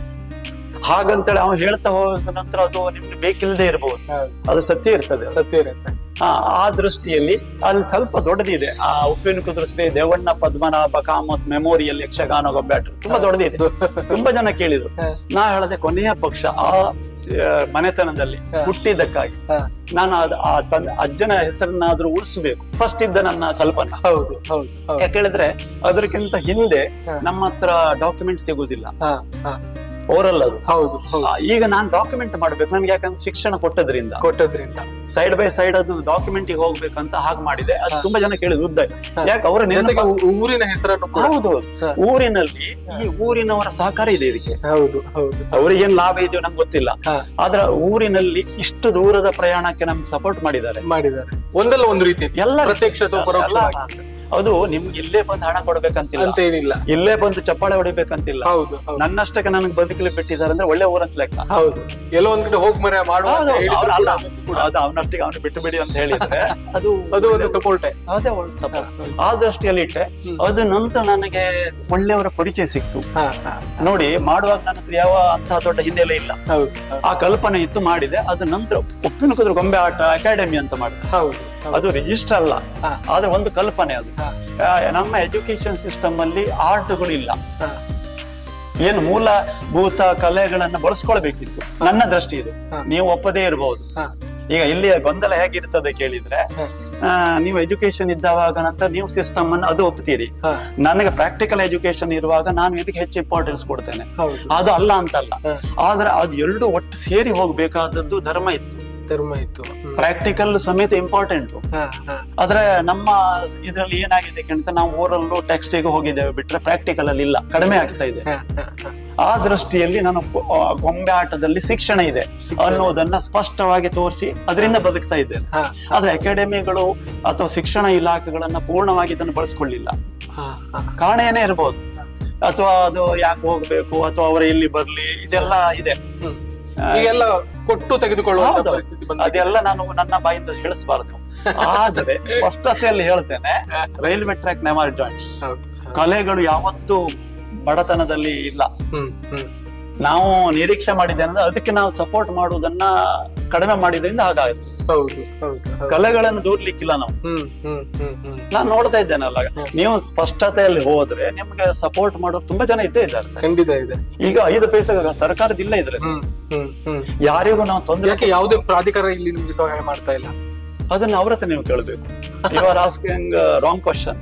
ಹಾಗಂತೇಳಿ ಅವನು ಹೇಳ್ತಾ ಹೋದ ನಂತರ ಅದು ನಿಮ್ಗೆ ಬೇಕಿಲ್ಲದೆ ಇರಬಹುದು ಹೌದು ಅದು ಸತ್ಯ ಇರ್ತದೆ ಸತ್ಯ ಇರುತ್ತೆ ಆ, ಆ ದೃಷ್ಟಿಯಲ್ಲಿ ಅಲ್ಲಿ ಸ್ವಲ್ಪ ದೊಡ್ಡದಿದೆ ಆ ಉಪ್ಪಿನ ಕುದುರೆ ದೇವಣ್ಣ ಪದ್ಮನಾಭ ಕಾಮತ್ ಮೆಮೋರಿಯಲ್ ಯಕ್ಷಗಾನ ಗೊಬ್ಬಾಟ ತುಂಬಾ ದೊಡ್ಡದಿದೆ ತುಂಬಾ ಜನ ಕೇಳಿದ್ರು ಹಾ. ನಾ ಹೇಳದೆ ಕೊನೆಯ ಪಕ್ಷ ಆ ಆ, ಮನೆತನದಲ್ಲಿ ಹಾ. ಹುಟ್ಟಿದ್ದಕ್ಕಾಗಿ ಹಾ, ನಾನು ಅದ್- ಆ ತಂದೆ ಅಜ್ಜನ ಹೆಸರನ್ನಾದ್ರೂ ಉಳಿಸಬೇಕು ಫಸ್ಟ್ ಇದ್ದ ನನ್ನ ಕಲ್ಪನೆ ಹೌದು ಹೌದು ಹೌದು ಯಾಕೆ ಹೇಳಿದ್ರೆ ಅದಕ್ಕಿಂತ ಹಿಂದೆ ಹಾ. ನಮ್ಮ ಹತ್ರ ಡಾಕ್ಯುಮೆಂಟ್ ಸಿಗುದಿಲ್ಲ ಹಾ, ಹಾ. ಓರಲ್ ಅದು ಹೌದು ಹೌದು ಆ, ಈಗ ನಾನು ಡಾಕ್ಯುಮೆಂಟ್ ಮಾಡ್ಬೇಕು ನನ್ಗೆ ಯಾಕಂದ್ರೆ ಶಿಕ್ಷಣ ಕೊಟ್ಟದ್ರಿಂದ ಕೊಟ್ಟದ್ರಿಂದ ಸೈಡ್ ಬೈ ಸೈಡ್ ಅದು ಡಾಕ್ಯುಮೆಂಟ್ ಗೆ ಹೋಗ್ಬೇಕಂತ ಹಾಗೆ ಮಾಡಿದೆ ಅದು ತುಂಬಾ ಜನ ಕೇಳಿದ ಉದ್ದ ಯಾಕೆ ಅವರ ಜೊತೆಗೆ ಊ- ಊರಿನ ಹೆಸರನ್ನು ಕೂಡ ಹೌದು ಹಾ. ಊರಿನಲ್ಲಿ ಈ ಊರಿನವರ ಸಹಕಾರ ಇದೆ ಇದಕ್ಕೆ ಹೌದು ಹೌದು ಅವರಿಗೇನ್ ಲಾಭ ಇದೆಯೋ ನಂಗೆ ಗೊತ್ತಿಲ್ಲ ಹಾ, ಆದ್ರೆ ಊರಿನಲ್ಲಿ ಇಷ್ಟು ದೂರದ ಪ್ರಯಾಣಕ್ಕೆ ನಮ್ಗೆ ಸಪೋರ್ಟ್ ಮಾಡಿದ್ದಾರೆ ಮಾಡಿದ್ದಾರೆ ಒಂದಲ್ಲ ಒಂದು ರೀತಿ ಎಲ್ಲ ಪ್ರತ್ಯಕ್ಷ ಅಥವಾ ಎಲ್ಲ ಪರೋಕ್ಷವಾಗಿ ಅದು ನಿಮ್ಗೆ ಇಲ್ಲೇ ಬಂದು ಹಣ ಕೊಡ್ಬೇಕಂತಿಲ್ಲ ಅಂತ ಏನಿಲ್ಲ ಇಲ್ಲೇ ಬಂದು ಚಪ್ಪಾಳೆ ಹೊಡಿಬೇಕಂತಿಲ್ಲ ಹೌದು ಹೌದು ನನ್ನಷ್ಟಕ್ಕೆ ನನಗೆ ಬದುಕಲಿ ಬಿಟ್ಟಿದ್ದಾರೆ ಅಂದ್ರೆ ಒಳ್ಳೆ ಊರಂತ ಲೆಕ್ಕ ಹೌದು ಎಲ್ಲೋ ಒಂದ್ ಕಡೆ ಹೋಗ್ ಮರ ಮಾಡುವ ಅಂತ ಹೌದು, ಹೇಳಿದ್ರು ಅವ್ನು ಅಲ್ಲ. ಕೂಡ ಅದೊಂದು ಕೂಡ. ಅದು ಅವನಷ್ಟಿಗೆ ಅವನು ಬಿಟ್ಟು ಬಿಡಿ ಅಂತ ಹೇಳಿದ್ರೆ ಅದು ಅದು ಒಂದು ಸಪೋರ್ಟೇ ಅದೇ ಒಳ್ಳೆ support. ಆ ದೃಷ್ಟಿಯಲ್ಲಿ ಇಟ್ಟೆ ಅದು ನಂತರ ನನಗೆ ಒಳ್ಳೆಯವರ ಪರಿಚಯ ಸಿಕ್ತು ಹಾ ಹಾ ನೋಡಿ ಮಾಡುವಾಗ ನನ್ನ ಹತ್ರ ಯಾವ ಅಂತಹ ದೊಡ್ಡ ಹಿನ್ನೆಲೆ ಇಲ್ಲ ಹೌದು ಹೌದು. ಆ ಕಲ್ಪನೆ ಇತ್ತು ಮಾಡಿದೆ ಅದು ನಂತರ ಉಪ್ಪಿನ ಕುದುರೆ ಗೊಂಬೆ ಆಟ ಅಕಾಡೆಮಿ ಅಂತ ಮಾಡಿದೆ ಹೌದು ಹೌದು. ಅದು ರಿಜಿಸ್ಟರ್ ಅಲ್ಲ ಹಾ. ಆದ್ರೆ ಒಂದು ಕಲ್ಪನೆ ಅದು ಹಾ. ಆ, ನಮ್ಮ ಎಜುಕೇಶನ್ ಸಿಸ್ಟಮ್ ಅಲ್ಲಿ ಆರ್ಟ್ಗಳು ಇಲ್ಲ ಹಾ. ಏನು ಮೂಲಭೂತ ಕಲೆಗಳನ್ನ ಬಳಸ್ಕೊಳ್ಬೇಕಿತ್ತು ನನ್ನ ದೃಷ್ಟಿ ಇದು ಹಾ. ನೀವು ಒಪ್ಪದೇ ಇರಬಹುದು ಹಾ. ಈಗ ಇಲ್ಲಿ ಗೊಂದಲ ಹೇಗಿರ್ತದೆ ಕೇಳಿದ್ರೆ ಹಾ. ಆ, ನೀವು ಎಜುಕೇಶನ್ ಇದ್ದವಾಗ ನಂತರ ನೀವು ಸಿಸ್ಟಮ್ ಅನ್ನು ಅದು ಒಪ್ತೀರಿ ಹಾ. ನನಗೆ ಪ್ರಾಕ್ಟಿಕಲ್ ಎಜುಕೇಶನ್ ಇರುವಾಗ ನಾನು ಇದಕ್ಕೆ ಹೆಚ್ಚು ಇಂಪಾರ್ಟೆನ್ಸ್ ಕೊಡ್ತೇನೆ ಹೌದು ಅದು ಅಲ್ಲ ಅಂತಲ್ಲ ಹಾ. ಆದ್ರೆ ಅದು ಎರಡು ಒಟ್ಟು ಸೇರಿ ಹೋಗ್ಬೇಕಾದದ್ದು ಧರ್ಮ ಇತ್ತು ಧರ್ಮ ಇತ್ತು ಹ್ಮ್. ಪ್ರಾಕ್ಟಿಕಲ್ ಸಮೇತ ಇಂಪಾರ್ಟೆಂಟ್ ಹಾ ಹಾ ಆದ್ರೆ ನಮ್ಮ ಇದರಲ್ಲಿ ಏನಾಗಿದೆ ಅಂತ ನಾವು ಓರಲ್ಲು ಟೆಕ್ಸ್ಟಿಗೆ ಹೋಗಿದ್ದೇವೆ ಬಿಟ್ರೆ ಪ್ರಾಕ್ಟಿಕಲ್ ಅಲ್ಲಿ ಇಲ್ಲ ಕಡಿಮೆ ಆಗ್ತಾ ಇದೆ ಹಾ ಹಾ ಹಾ ಆ ದೃಷ್ಟಿಯಲ್ಲಿ ನಾನು ಗೊ- ಆ, ಗೊಂಬೆ ಆಟದಲ್ಲಿ ಶಿಕ್ಷಣ ಇದೆ ಅನ್ನೋದನ್ನ ಸ್ಪಷ್ಟವಾಗಿ ತೋರಿಸಿ ಅದರಿಂದ ಬದುಕ್ತಾ ಇದ್ದೇನೆ ಹಾ ಆದ್ರೆ ಅಕಾಡೆಮಿಗಳು ಅಥವಾ ಶಿಕ್ಷಣ ಇಲಾಖೆಗಳನ್ನ ಪೂರ್ಣವಾಗಿ ಇದನ್ನು ಬಳಸ್ಕೊಳ್ಳಿಲ್ಲ ಹಾ ಹಾ ಕಾರಣ ಏನೇ ಇರಬಹುದು ಅಥವಾ ಅದು ಯಾಕೆ ಹೋಗ್ಬೇಕು ಅಥವಾ ಅವರ ಇಲ್ಲಿ ಬರ್ಲಿ ಇದೆಲ್ಲ ಇದೆ ಹ್ಮ್. ಈಗೆಲ್ಲ ಕೊಟ್ಟು ತೆಗೆದುಕೊಳ್ಳುವಂತ ಹೌದು. ಪರಿಸ್ಥಿತಿ ಬಂದ ಅದೆಲ್ಲ ನಾನು ನನ್ನ ಬಾಯಿಂದ ಹೇಳಿಸಬಾರ್ದು ಆದ್ರೆ ಸ್ಪಷ್ಟತೆಯಲ್ಲಿ ಹೇಳ್ತೇನೆ ರೈಲ್ವೆ ಟ್ರ್ಯಾಕ್ ನೆವರ್ ಜಾಯಿಂಟ್ಸ್ ಹೌದು ಕಲೆಗಳು ಯಾವತ್ತೂ ಬಡತನದಲ್ಲಿ ಇಲ್ಲ ಹ್ಮ್ ಹ್ಮ್ ನಾವು ನಿರೀಕ್ಷೆ ಮಾಡಿದ್ದೇನೆ ಅದಕ್ಕೆ ನಾವು ಸಪೋರ್ಟ್ ಮಾಡುವುದನ್ನ ಕಡಿಮೆ ಮಾಡಿದ್ರಿಂದ ಹಾಗಾಯ್ತು ಹೌದು ಹೌದು ಹೌದು. ಕಲೆಗಳನ್ನು ದೂರ್ಲಿಕ್ಕಿಲ್ಲ ನಾವು ಹ್ಮ್ ಹ್ಮ್ ಹ್ಮ್ ಹ್ಮ್ ನಾನು ನೋಡ್ತಾ ಇದ್ದೇನಲ್ಲ ನೀವು ಸ್ಪಷ್ಟತೆಯಲ್ಲಿ ಹೋದ್ರೆ ನಿಮ್ಗೆ ಸಪೋರ್ಟ್ ಮಾಡೋರು ತುಂಬಾ ಜನ ಇದ್ದೇ ಇದ್ದಾರೆ ಖಂಡಿತ ಇದೆ ಈಗ ಐದು ಪೈಸೆ ಸರ್ಕಾರದಿಲ್ಲ ಇದ್ರೆ ಹ್ಮ್ ಹ್ಮ್ ಹ್ಮ್ ಯಾರಿಗೂ ನಾವು ತೊಂದರೆ ಯಾಕೆ ಯಾವುದೇ ಪ್ರಾಧಿಕಾರ ಇಲ್ಲಿ ನಿಮ್ಗೆ ಸಹಾಯ ಮಾಡ್ತಾ ಇಲ್ಲ ಅದನ್ನ ಅವ್ರ ಹತ್ರ ನೀವು ಕೇಳಬೇಕು you are asking wrong question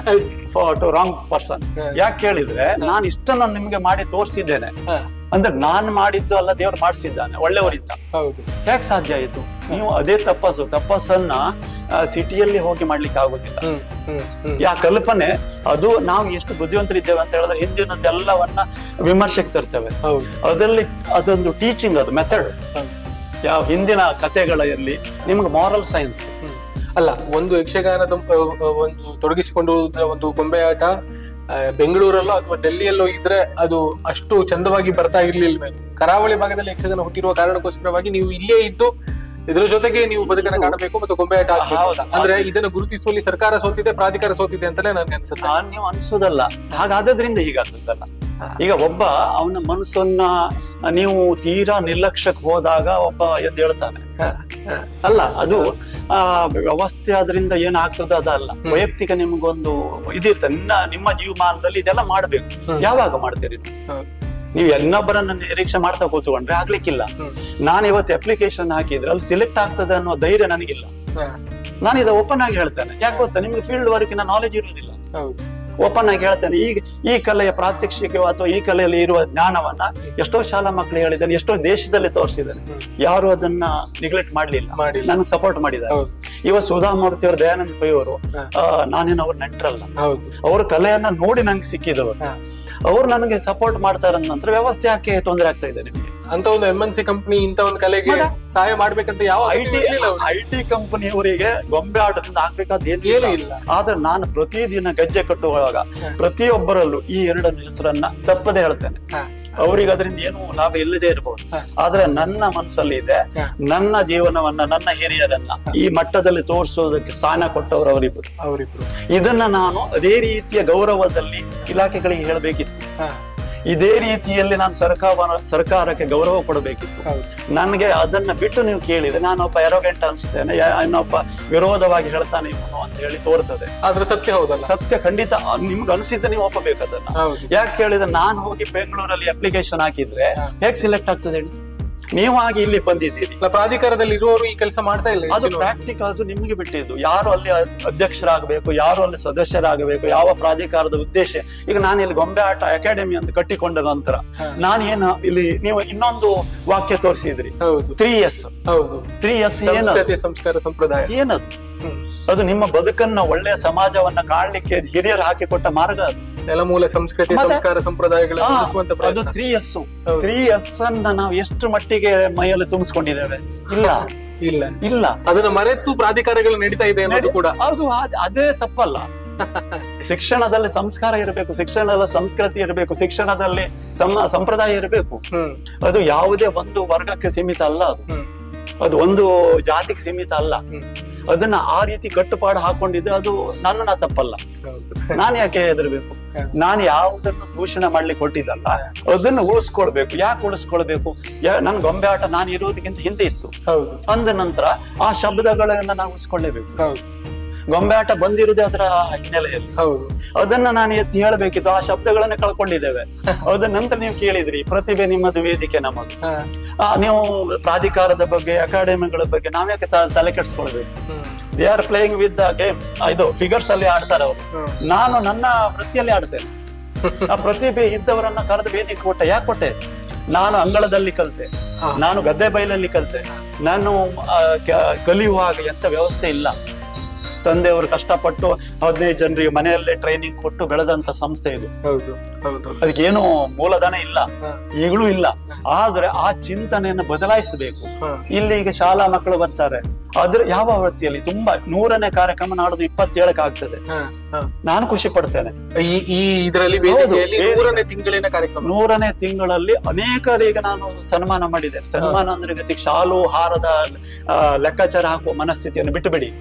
for to wrong person hmm. ಯಾಕೆ ಕೇಳಿದ್ರೆ ನಾನು ಇಷ್ಟನ್ನು ನಿಮ್ಗೆ ಮಾಡಿ ತೋರಿಸಿದ್ದೇನೆ ಹಾ, ಅಂದ್ರೆ ನಾನ್ ಮಾಡಿದ್ದು ಅಲ್ಲ ದೇವ್ರು ಮಾಡಿಸಿದ್ದಾನೆ ಒಳ್ಳೆಯವರಿದ್ದ ಹೌದು ಹೇಗೆ ಸಾಧ್ಯ ಆಯ್ತು ನೀವು ಅದೇ ತಪಸ್ಸು ತಪಸ್ಸನ್ನ ಸಿಟಿಯಲ್ಲಿ ಹೋಗಿ ಮಾಡ್ಲಿಕ್ಕೆ ಆಗುದಿಲ್ಲ ಹ್ಮ್ ಹ್ಮ್ ಹ್ಮ್ ಯಾ ಕಲ್ಪನೆ ಅದು ನಾವು ಎಷ್ಟು ಬುದ್ಧಿವಂತರಿದ್ದೇವೆ ಅಂತ ಹೇಳಿದ್ರೆ ಹಿಂದಿನದೆಲ್ಲವನ್ನ ವಿಮರ್ಶೆಗೆ ತರ್ತೇವೆ ಹೌದು ಅದರಲ್ಲಿ ಅದೊಂದು ಟೀಚಿಂಗ್ ಅದು ಮೆಥಡ್ ಹೌದು ಯಾವ ಹಿಂದಿನ ಕಥೆಗಳ ಇರ್ಲಿ ನಿಮ್ಗೆ ಮಾರಲ್ ಸೈನ್ಸ್ ಹ್ಮ್. ಅಲ್ಲ ಒಂದು ಯಕ್ಷಗಾನದ ಆ, ಆ, ಒಂದು ತೊಡಗಿಸಿಕೊಂಡು ಒಂದು ಗೊಂಬೆ ಆಟ ಆ, ಬೆಂಗಳೂರಲ್ಲೋ ಅಥವಾ ಡೆಲ್ಲಿಯಲ್ಲೋ ಇದ್ರೆ ಅದು ಅಷ್ಟು ಚಂದವಾಗಿ ಬರ್ತಾ ಇರ್ಲಿಲ್ವೇ ಕರಾವಳಿ ಭಾಗದಲ್ಲಿ ಯಕ್ಷಗಾನ ಹುಟ್ಟಿರುವ ಕಾರಣಕ್ಕೋಸ್ಕರವಾಗಿ ನೀವು ಇಲ್ಲೇ ಇದ್ದು ಇದ್ರ ಜೊತೆಗೆ ನೀವು ಬದುಕನ್ನ ಕಾಣಬೇಕು ಮತ್ತು ಗೊಂಬೆ ಆಟ ಆಡ್ಬೇಕು ಅಂತ. ಹೌದು. ಅಂದ್ರೆ ಇದನ್ನು ಗುರುತಿಸುವಲ್ಲಿ ಸರ್ಕಾರ ಸೋತಿದೆ ಪ್ರಾಧಿಕಾರ ಸೋತಿದೆ ಅಂತಲೇ ನನ್ಗೆ ಅನ್ಸುತ್ತೆ ನಾನ್ ನೀವು ಅನ್ಸೋದಲ್ಲ ಹಾಗಾದ್ರಿಂದ ಹೀಗಾಗ್ತದಲ್ಲ ಈಗ ಒಬ್ಬ ಅವನ ಮನಸ್ಸನ್ನ ನೀವು ತೀರಾ ನಿರ್ಲಕ್ಷ್ಯಕ್ಕೆ ಹೋದಾಗ ಒಬ್ಬ ಎದ್ದು ಹೇಳ್ತಾನೆ ಹ, ಹ. ಅಲ್ಲ ಅದು ಆ ವ್ಯವಸ್ಥೆ ಆದ್ರಿಂದ ಏನಾಗ್ತದೆ ಅದಲ್ಲ ವೈಯಕ್ತಿಕ ನಿಮ್ಗೊಂದು ಇದಿರ್ತದೆ ನಿನ್ನ ನಿಮ್ಮ ಜೀವಮಾನದಲ್ಲಿ ಇದೆಲ್ಲ ಮಾಡ್ಬೇಕು ಹ್ಮ್. ಯಾವಾಗ ಮಾಡ್ತೀರಿ ನೀವು? ಹೌದು. ನೀವು ಇನ್ನೊಬ್ಬರನ್ನ ನಿರೀಕ್ಷೆ ಮಾಡ್ತಾ ಕೂತ್ಕೊಂಡ್ರೆ ಆಗ್ಲಿಕ್ಕಿಲ್ಲ ಹ್ಮ್. ನಾನು ಇವತ್ತು ಅಪ್ಲಿಕೇಶನ್ ಹಾಕಿದ್ರೆ ಅಲ್ಲಿ ಸಿಲೆಕ್ಟ್ ಆಗ್ತದೆ ಅನ್ನೋ ಧೈರ್ಯ ನನಗಿಲ್ಲ ಹ, ನಾನು ಇದು ಓಪನ್ ಆಗಿ ಹೇಳ್ತೇನೆ ಯಾಕೆ ಗೊತ್ತಾ ನಿಮ್ಗೆ ಫೀಲ್ಡ್ ವರ್ಕಿನ ನಾಲೆಜ್ ಇರುವುದಿಲ್ಲ ಹೌದು ಓಪನ್ ಆಗಿ ಹೇಳ್ತೇನೆ ಈಗ ಈ ಕಲೆಯ ಪ್ರಾತ್ಯಕ್ಷಿಕೆ ಅಥವಾ ಈ ಕಲೆಯಲ್ಲಿ ಇರುವ ಜ್ಞಾನವನ್ನ ಎಷ್ಟೋ ಶಾಲಾ ಮಕ್ಕಳು ಹೇಳಿದ್ದಾನೆ ಎಷ್ಟೋ ದೇಶದಲ್ಲಿ ತೋರಿಸಿದ್ದಾನೆ ಹ್ಮ್. ಯಾರು ಅದನ್ನ ನಿಗ್ಲೆಕ್ಟ್ ಮಾಡ್ಲಿಲ್ಲ ಮಾಡಿಲ್ಲ ನನಗೆ ಸಪೋರ್ಟ್ ಮಾಡಿದ್ದಾರೆ ಹೌದು ಇವ ಸುಧಾಮೂರ್ತಿ ಅವರು ದಯಾನಂದ ಪೈ ಅವರು ಹ. ನಾನೇನು ಅವ್ರ ನೆಂಟ್ರಲ್ಲ ಹೌದು ಅವ್ರ ಕಲೆಯನ್ನ ನೋಡಿ ನಂಗೆ ಸಿಕ್ಕಿದವರು ಹ. ಅವ್ರು ನನಗೆ ಸಪೋರ್ಟ್ ಮಾಡ್ತಾರ ನಂತರ ವ್ಯವಸ್ಥೆ ಯಾಕೆ ತೊಂದರೆ ಆಗ್ತಾ ಇದೆ ನಿಮ್ಗೆ ಅಂತ ಒಂದು ಎಂ ಎನ್ ಸಿ ಕಂಪನಿ ಇಂತ ಒಂದು ಕಲೆಗೆ ಮತ್ತೆ? ಸಹಾಯ ಮಾಡ್ಬೇಕಂತ ಯಾವ ಐ ಅಗತ್ಯವೂ ಟಿ ಇರ್ಲಿಲ್ಲ ಅವ್ರಿಗೆ. ಐ ಟಿ ಕಂಪನಿಯವರಿಗೆ ಗೊಂಬೆ ಆಟದಿಂದ ಆಗ್ಬೇಕಾದ ಏನೂ ಏನು ಇಲ್ಲ ಆದ್ರೆ ನಾನು ಪ್ರತಿದಿನ ಗಜ್ಜೆ ಕಟ್ಟುವಾಗ ಹ. ಪ್ರತಿಯೊಬ್ಬರಲ್ಲೂ ಈ ಎರಡನ್ನು ಹೆಸರನ್ನ ತಪ್ಪದೆ ಹೇಳ್ತೇನೆ ಹ, ಅವರಿಗೆ ಅದರಿಂದ ಏನು ಲಾಭ ಇಲ್ಲದೆ ಇರಬಹುದು ಹ. ಆದ್ರೆ ನನ್ನ ಮನಸ್ಸಲ್ಲಿ ಇದೆ ಹ. ನನ್ನ ಜೀವನವನ್ನ ನನ್ನ ಹಿರಿಯರನ್ನ ಈ ಮಟ್ಟದಲ್ಲಿ ತೋರಿಸೋದಕ್ಕೆ ಸ್ಥಾನ ಕೊಟ್ಟವರು ಅವರಿಬ್ಬರು ಅವರಿಬ್ರು ಇದನ್ನ ನಾನು ಅದೇ ರೀತಿಯ ಗೌರವದಲ್ಲಿ ಇಲಾಖೆಗಳಿಗೆ ಹೇಳಬೇಕಿತ್ತು ಹ, ಇದೇ ರೀತಿಯಲ್ಲಿ ನಾನು ಸರ್ಕಾರ ಸರ್ಕಾರಕ್ಕೆ ಗೌರವ ಕೊಡಬೇಕಿತ್ತು ಹೌದು ನನಗೆ ಅದನ್ನ ಬಿಟ್ಟು ನೀವು ಕೇಳಿದ್ರೆ ನಾನೊಬ್ಬ ಎರೋಗೆಂಟ್ ಅನ್ಸ್ತೇನೆ ಯಾ- ಇನ್ನೊಬ್ಬ ವಿರೋಧವಾಗಿ ಹೇಳ್ತಾನೆ ಇವನು ಅಂತ ಹೇಳಿ ತೋರ್ತದೆ ಆದ್ರೆ ಸತ್ಯ ಹೌದಲ್ಲ ಸತ್ಯ ಖಂಡಿತ ನಿಮ್ಗೆ ಅನಿಸಿದ್ರೆ ನೀವು ಒಪ್ಪಬೇಕು ಅದನ್ನ ಹೌದು ಯಾಕೆ ಕೇಳಿದ್ರೆ ನಾನು ಹೋಗಿ ಬೆಂಗಳೂರಲ್ಲಿ ಅಪ್ಲಿಕೇಶನ್ ಹಾಕಿದ್ರೆ ಹಾ. ಹೇಗೆ ಸಿಲೆಕ್ಟ್ ಆಗ್ತದೆ ಹೇಳಿ ನೀವು ಆಗಿ ಇಲ್ಲಿ ಬಂದಿದ್ದೀರಿ ಅಲ್ಲ, ಪ್ರಾಧಿಕಾರದಲ್ಲಿ ಇರುವವರು ಈ ಕೆಲಸ ಮಾಡ್ತಾ ಇಲ್ಲ ಅದು ಹೆಚ್ಚಿನವರು. ಪ್ರಾಕ್ಟಿಕಲ್ ಅದು ನಿಮಗೆ ಬಿಟ್ಟಿದ್ದು ಯಾರು ಅಲ್ಲಿ ಅ- ಅಧ್ಯಕ್ಷರಾಗಬೇಕು ಯಾರು ಅಲ್ಲಿ ಸದಸ್ಯರಾಗಬೇಕು ಯಾವ ಪ್ರಾಧಿಕಾರದ ಉದ್ದೇಶ ಈಗ ನಾನು ಇಲ್ಲಿ ಗೊಂಬೆ ಆಟ ಅಕಾಡೆಮಿ ಅಂತ ಕಟ್ಟಿಕೊಂಡ ನಂತರ ಹಾ. ನಾನು ಏನು ಇಲ್ಲಿ ನೀವು ಇನ್ನೊಂದು ವಾಕ್ಯ ತೋರಿಸಿದ್ರಿ ಹೌದು ತ್ರೀ ಎಸ್ ಹೌದು ತ್ರೀ ಎಸ್ ಏನದು ಸಂಸ್ಕೃತಿ ಸಂಸ್ಕಾರ ಸಂಪ್ರದಾಯ ಏನದು ಹ್ಮ್. ಅದು ನಿಮ್ಮ ಬದುಕನ್ನ ಒಳ್ಳೆಯ ಸಮಾಜವನ್ನ ಕಾಣ್ಲಿಕ್ಕೆ ಹಿರಿಯರು ಹಾಕಿಕೊಟ್ಟ ಮಾರ್ಗ ಅದು ನೆಲಮೂಲ ಸಂಸ್ಕೃತಿ ಮತ್ತೆ? ಸಂಸ್ಕಾರ ಸಂಪ್ರದಾಯಗಳನ್ನು ಆ, ಉಳಿಸುವಂತ ಅದು ಪ್ರಯತ್ನ ತ್ರೀ ಎಸ್ ಹೌದು. ತ್ರೀ ಎಸ್ ಅನ್ನ ನಾವು ಎಷ್ಟು ಮಟ್ಟಿಗೆ ಮೈಯಲ್ಲಿ ತುಂಬಿಸ್ಕೊಂಡಿದ್ದೇವೆ ಇಲ್ಲ ಇಲ್ಲ ಇಲ್ಲ ಅದನ್ನ ಮರೆತು ಪ್ರಾಧಿಕಾರಗಳು ನಡೀತಾ ಇದೆ ಅನ್ನೋದು ಕೂಡ ಅದು ಅದ್- ಅದೇ ತಪ್ಪಲ್ಲ ಶಿಕ್ಷಣದಲ್ಲಿ ಸಂಸ್ಕಾರ ಇರಬೇಕು ಶಿಕ್ಷಣದಲ್ಲಿ ಸಂಸ್ಕೃತಿ ಇರಬೇಕು ಶಿಕ್ಷಣದಲ್ಲಿ ಸಮ ಸಂಪ್ರದಾಯ ಇರಬೇಕು ಹ್ಮ್ ಅದು ಯಾವುದೇ ಒಂದು ವರ್ಗಕ್ಕೆ ಸೀಮಿತ ಅಲ್ಲ ಅದು ಹ್ಮ್ ಅದು ಒಂದು ಜಾತಿಗೆ ಸೀಮಿತ ಅಲ್ಲ ಹ್ಮ್ ಅದನ್ನ ಆ ರೀತಿ ಕಟ್ಟುಪಾಡು ಹಾಕೊಂಡಿದ್ದು ಅದು ನನ್ನ ತಪ್ಪಲ್ಲ ಹೌದು ನಾನು ಯಾಕೆ ಹೆದರ್ಬೇಕು ಹ. ನಾನು ಯಾವುದನ್ನು ದೂಷಣೆ ಮಾಡ್ಲಿಕ್ಕೆ ಕೊಟ್ಟಿದ್ದಲ್ಲ ಅದನ್ನು ಉಳಿಸ್ಕೊಳ್ಬೇಕು ಯಾಕೆ ಉಳಿಸ್ಕೊಳ್ಬೇಕು ಯಾ- ನನ್ ಗೊಂಬೆ ಆಟ ನಾನು ಇರೋದಕ್ಕಿಂತ ಹಿಂದೆ ಇತ್ತು ಹೌದು ಅಂದ ನಂತರ ಆ ಶಬ್ದಗಳನ್ನ ನಾವು ಉಳಿಸ್ಕೊಳ್ಳೇಬೇಕು ಹೌದು ಗೊಂಬೆ ಆಟ ಬಂದಿರುವುದೇ ಅದರ ಹಿನ್ನೆಲೆಯಲ್ಲಿ ಹೌದು ಅದನ್ನ ನಾನು ಎತ್ತಿ ಹೇಳಬೇಕಿತ್ತು ಆ ಶಬ್ದಗಳನ್ನ ಕಳ್ಕೊಂಡಿದ್ದೇವೆ ಅದ ನಂತರ ನೀವು ಕೇಳಿದ್ರಿ ಪ್ರತಿಭೆ ನಿಮ್ಮದು ವೇದಿಕೆ ನಮ್ಮದು ಹಾ. ಆ, ನೀವು ಪ್ರಾಧಿಕಾರದ ಬಗ್ಗೆ ಅಕಾಡೆಮಿಗಳ ಬಗ್ಗೆ ನಾವ್ಯಾಕೆ ತ- ತಲೆ ಕೆಡಿಸ್ಕೊಳ್ಬೇಕು hmm they are playing with the games ಇದು ಫಿಗರ್ಸ್ ಅಲ್ಲಿ ಆಡ್ತಾರೆ ಅವರು ಹ್ಮ್. ನಾನು ನನ್ನ ವೃತ್ತಿಯಲ್ಲಿ ಆಡ್ತೇನೆ ಆ ಪ್ರತಿಭೆ ಇದ್ದವರನ್ನ ಕರೆದು ವೇದಿಕೆ ಕೊಟ್ಟೆ ಯಾಕೆ ಕೊಟ್ಟೆ ನಾನು ಅಂಗಳದಲ್ಲಿ ಕಲಿತೆ ಹಾ. ನಾನು ಗದ್ದೆ ಬೈಲಲ್ಲಿ ಕಲಿತೆ ನಾನು ಆ, ಕ- ಕಲಿಯುವಾಗ ಎಂತ ವ್ಯವಸ್ಥೆ ಇಲ್ಲ ತಂದೆಯವರು ಕಷ್ಟಪಟ್ಟು ಹದಿನೈದು ಜನರಿಗೆ ಮನೆಯಲ್ಲೇ ಟ್ರೈನಿಂಗ್ ಕೊಟ್ಟು ಬೆಳೆದಂತ ಸಂಸ್ಥೆ ಇದು ಹೌದು ಹೌದು ಅದಕ್ಕೇನು ಮೂಲಧನ ಇಲ್ಲ ಹಾ. ಈಗಲೂ ಇಲ್ಲ ಆದ್ರೆ ಆ ಚಿಂತನೆಯನ್ನು ಬದಲಾಯಿಸಬೇಕು ಹಾ. ಇಲ್ಲಿ ಈಗ ಶಾಲಾ ಮಕ್ಕಳು ಬರ್ತಾರೆ ಅದ್ರ ಯಾವ ವೃತ್ತಿಯಲ್ಲಿ ತುಂಬಾ ನೂರನೇ ಕಾರ್ಯಕ್ರಮ ನಾಡ್ದು ಇಪ್ಪತ್ತೇಳಕ್ಕೆ ಆಗ್ತದೆ ಹಾ, ಹಾ. ನಾನು ಖುಷಿ ಪಡ್ತೇನೆ ಈ ಈ ಇದರಲ್ಲಿ ಹೌದು, ವೇದಿಕೆಯಲ್ಲಿ ವೇದಿಕೆ. ಮೂರನೇ ತಿಂಗಳಿನ ಕಾರ್ಯಕ್ರಮ ನೂರನೇ ತಿಂಗಳಲ್ಲಿ ಅನೇಕರಿಗೆ ನಾನು ಸನ್ಮಾನ ಮಾಡಿದ್ದೇನೆ ಸನ್ಮಾನ ಅಂದ್ರೆ ಗತಿಗೆ ಶಾಲು ಹಾರದ ಆ, ಲೆಕ್ಕಾಚಾರ ಹಾಕುವ ಮನಸ್ಥಿತಿಯನ್ನು ಬಿಟ್ಟುಬಿಡಿ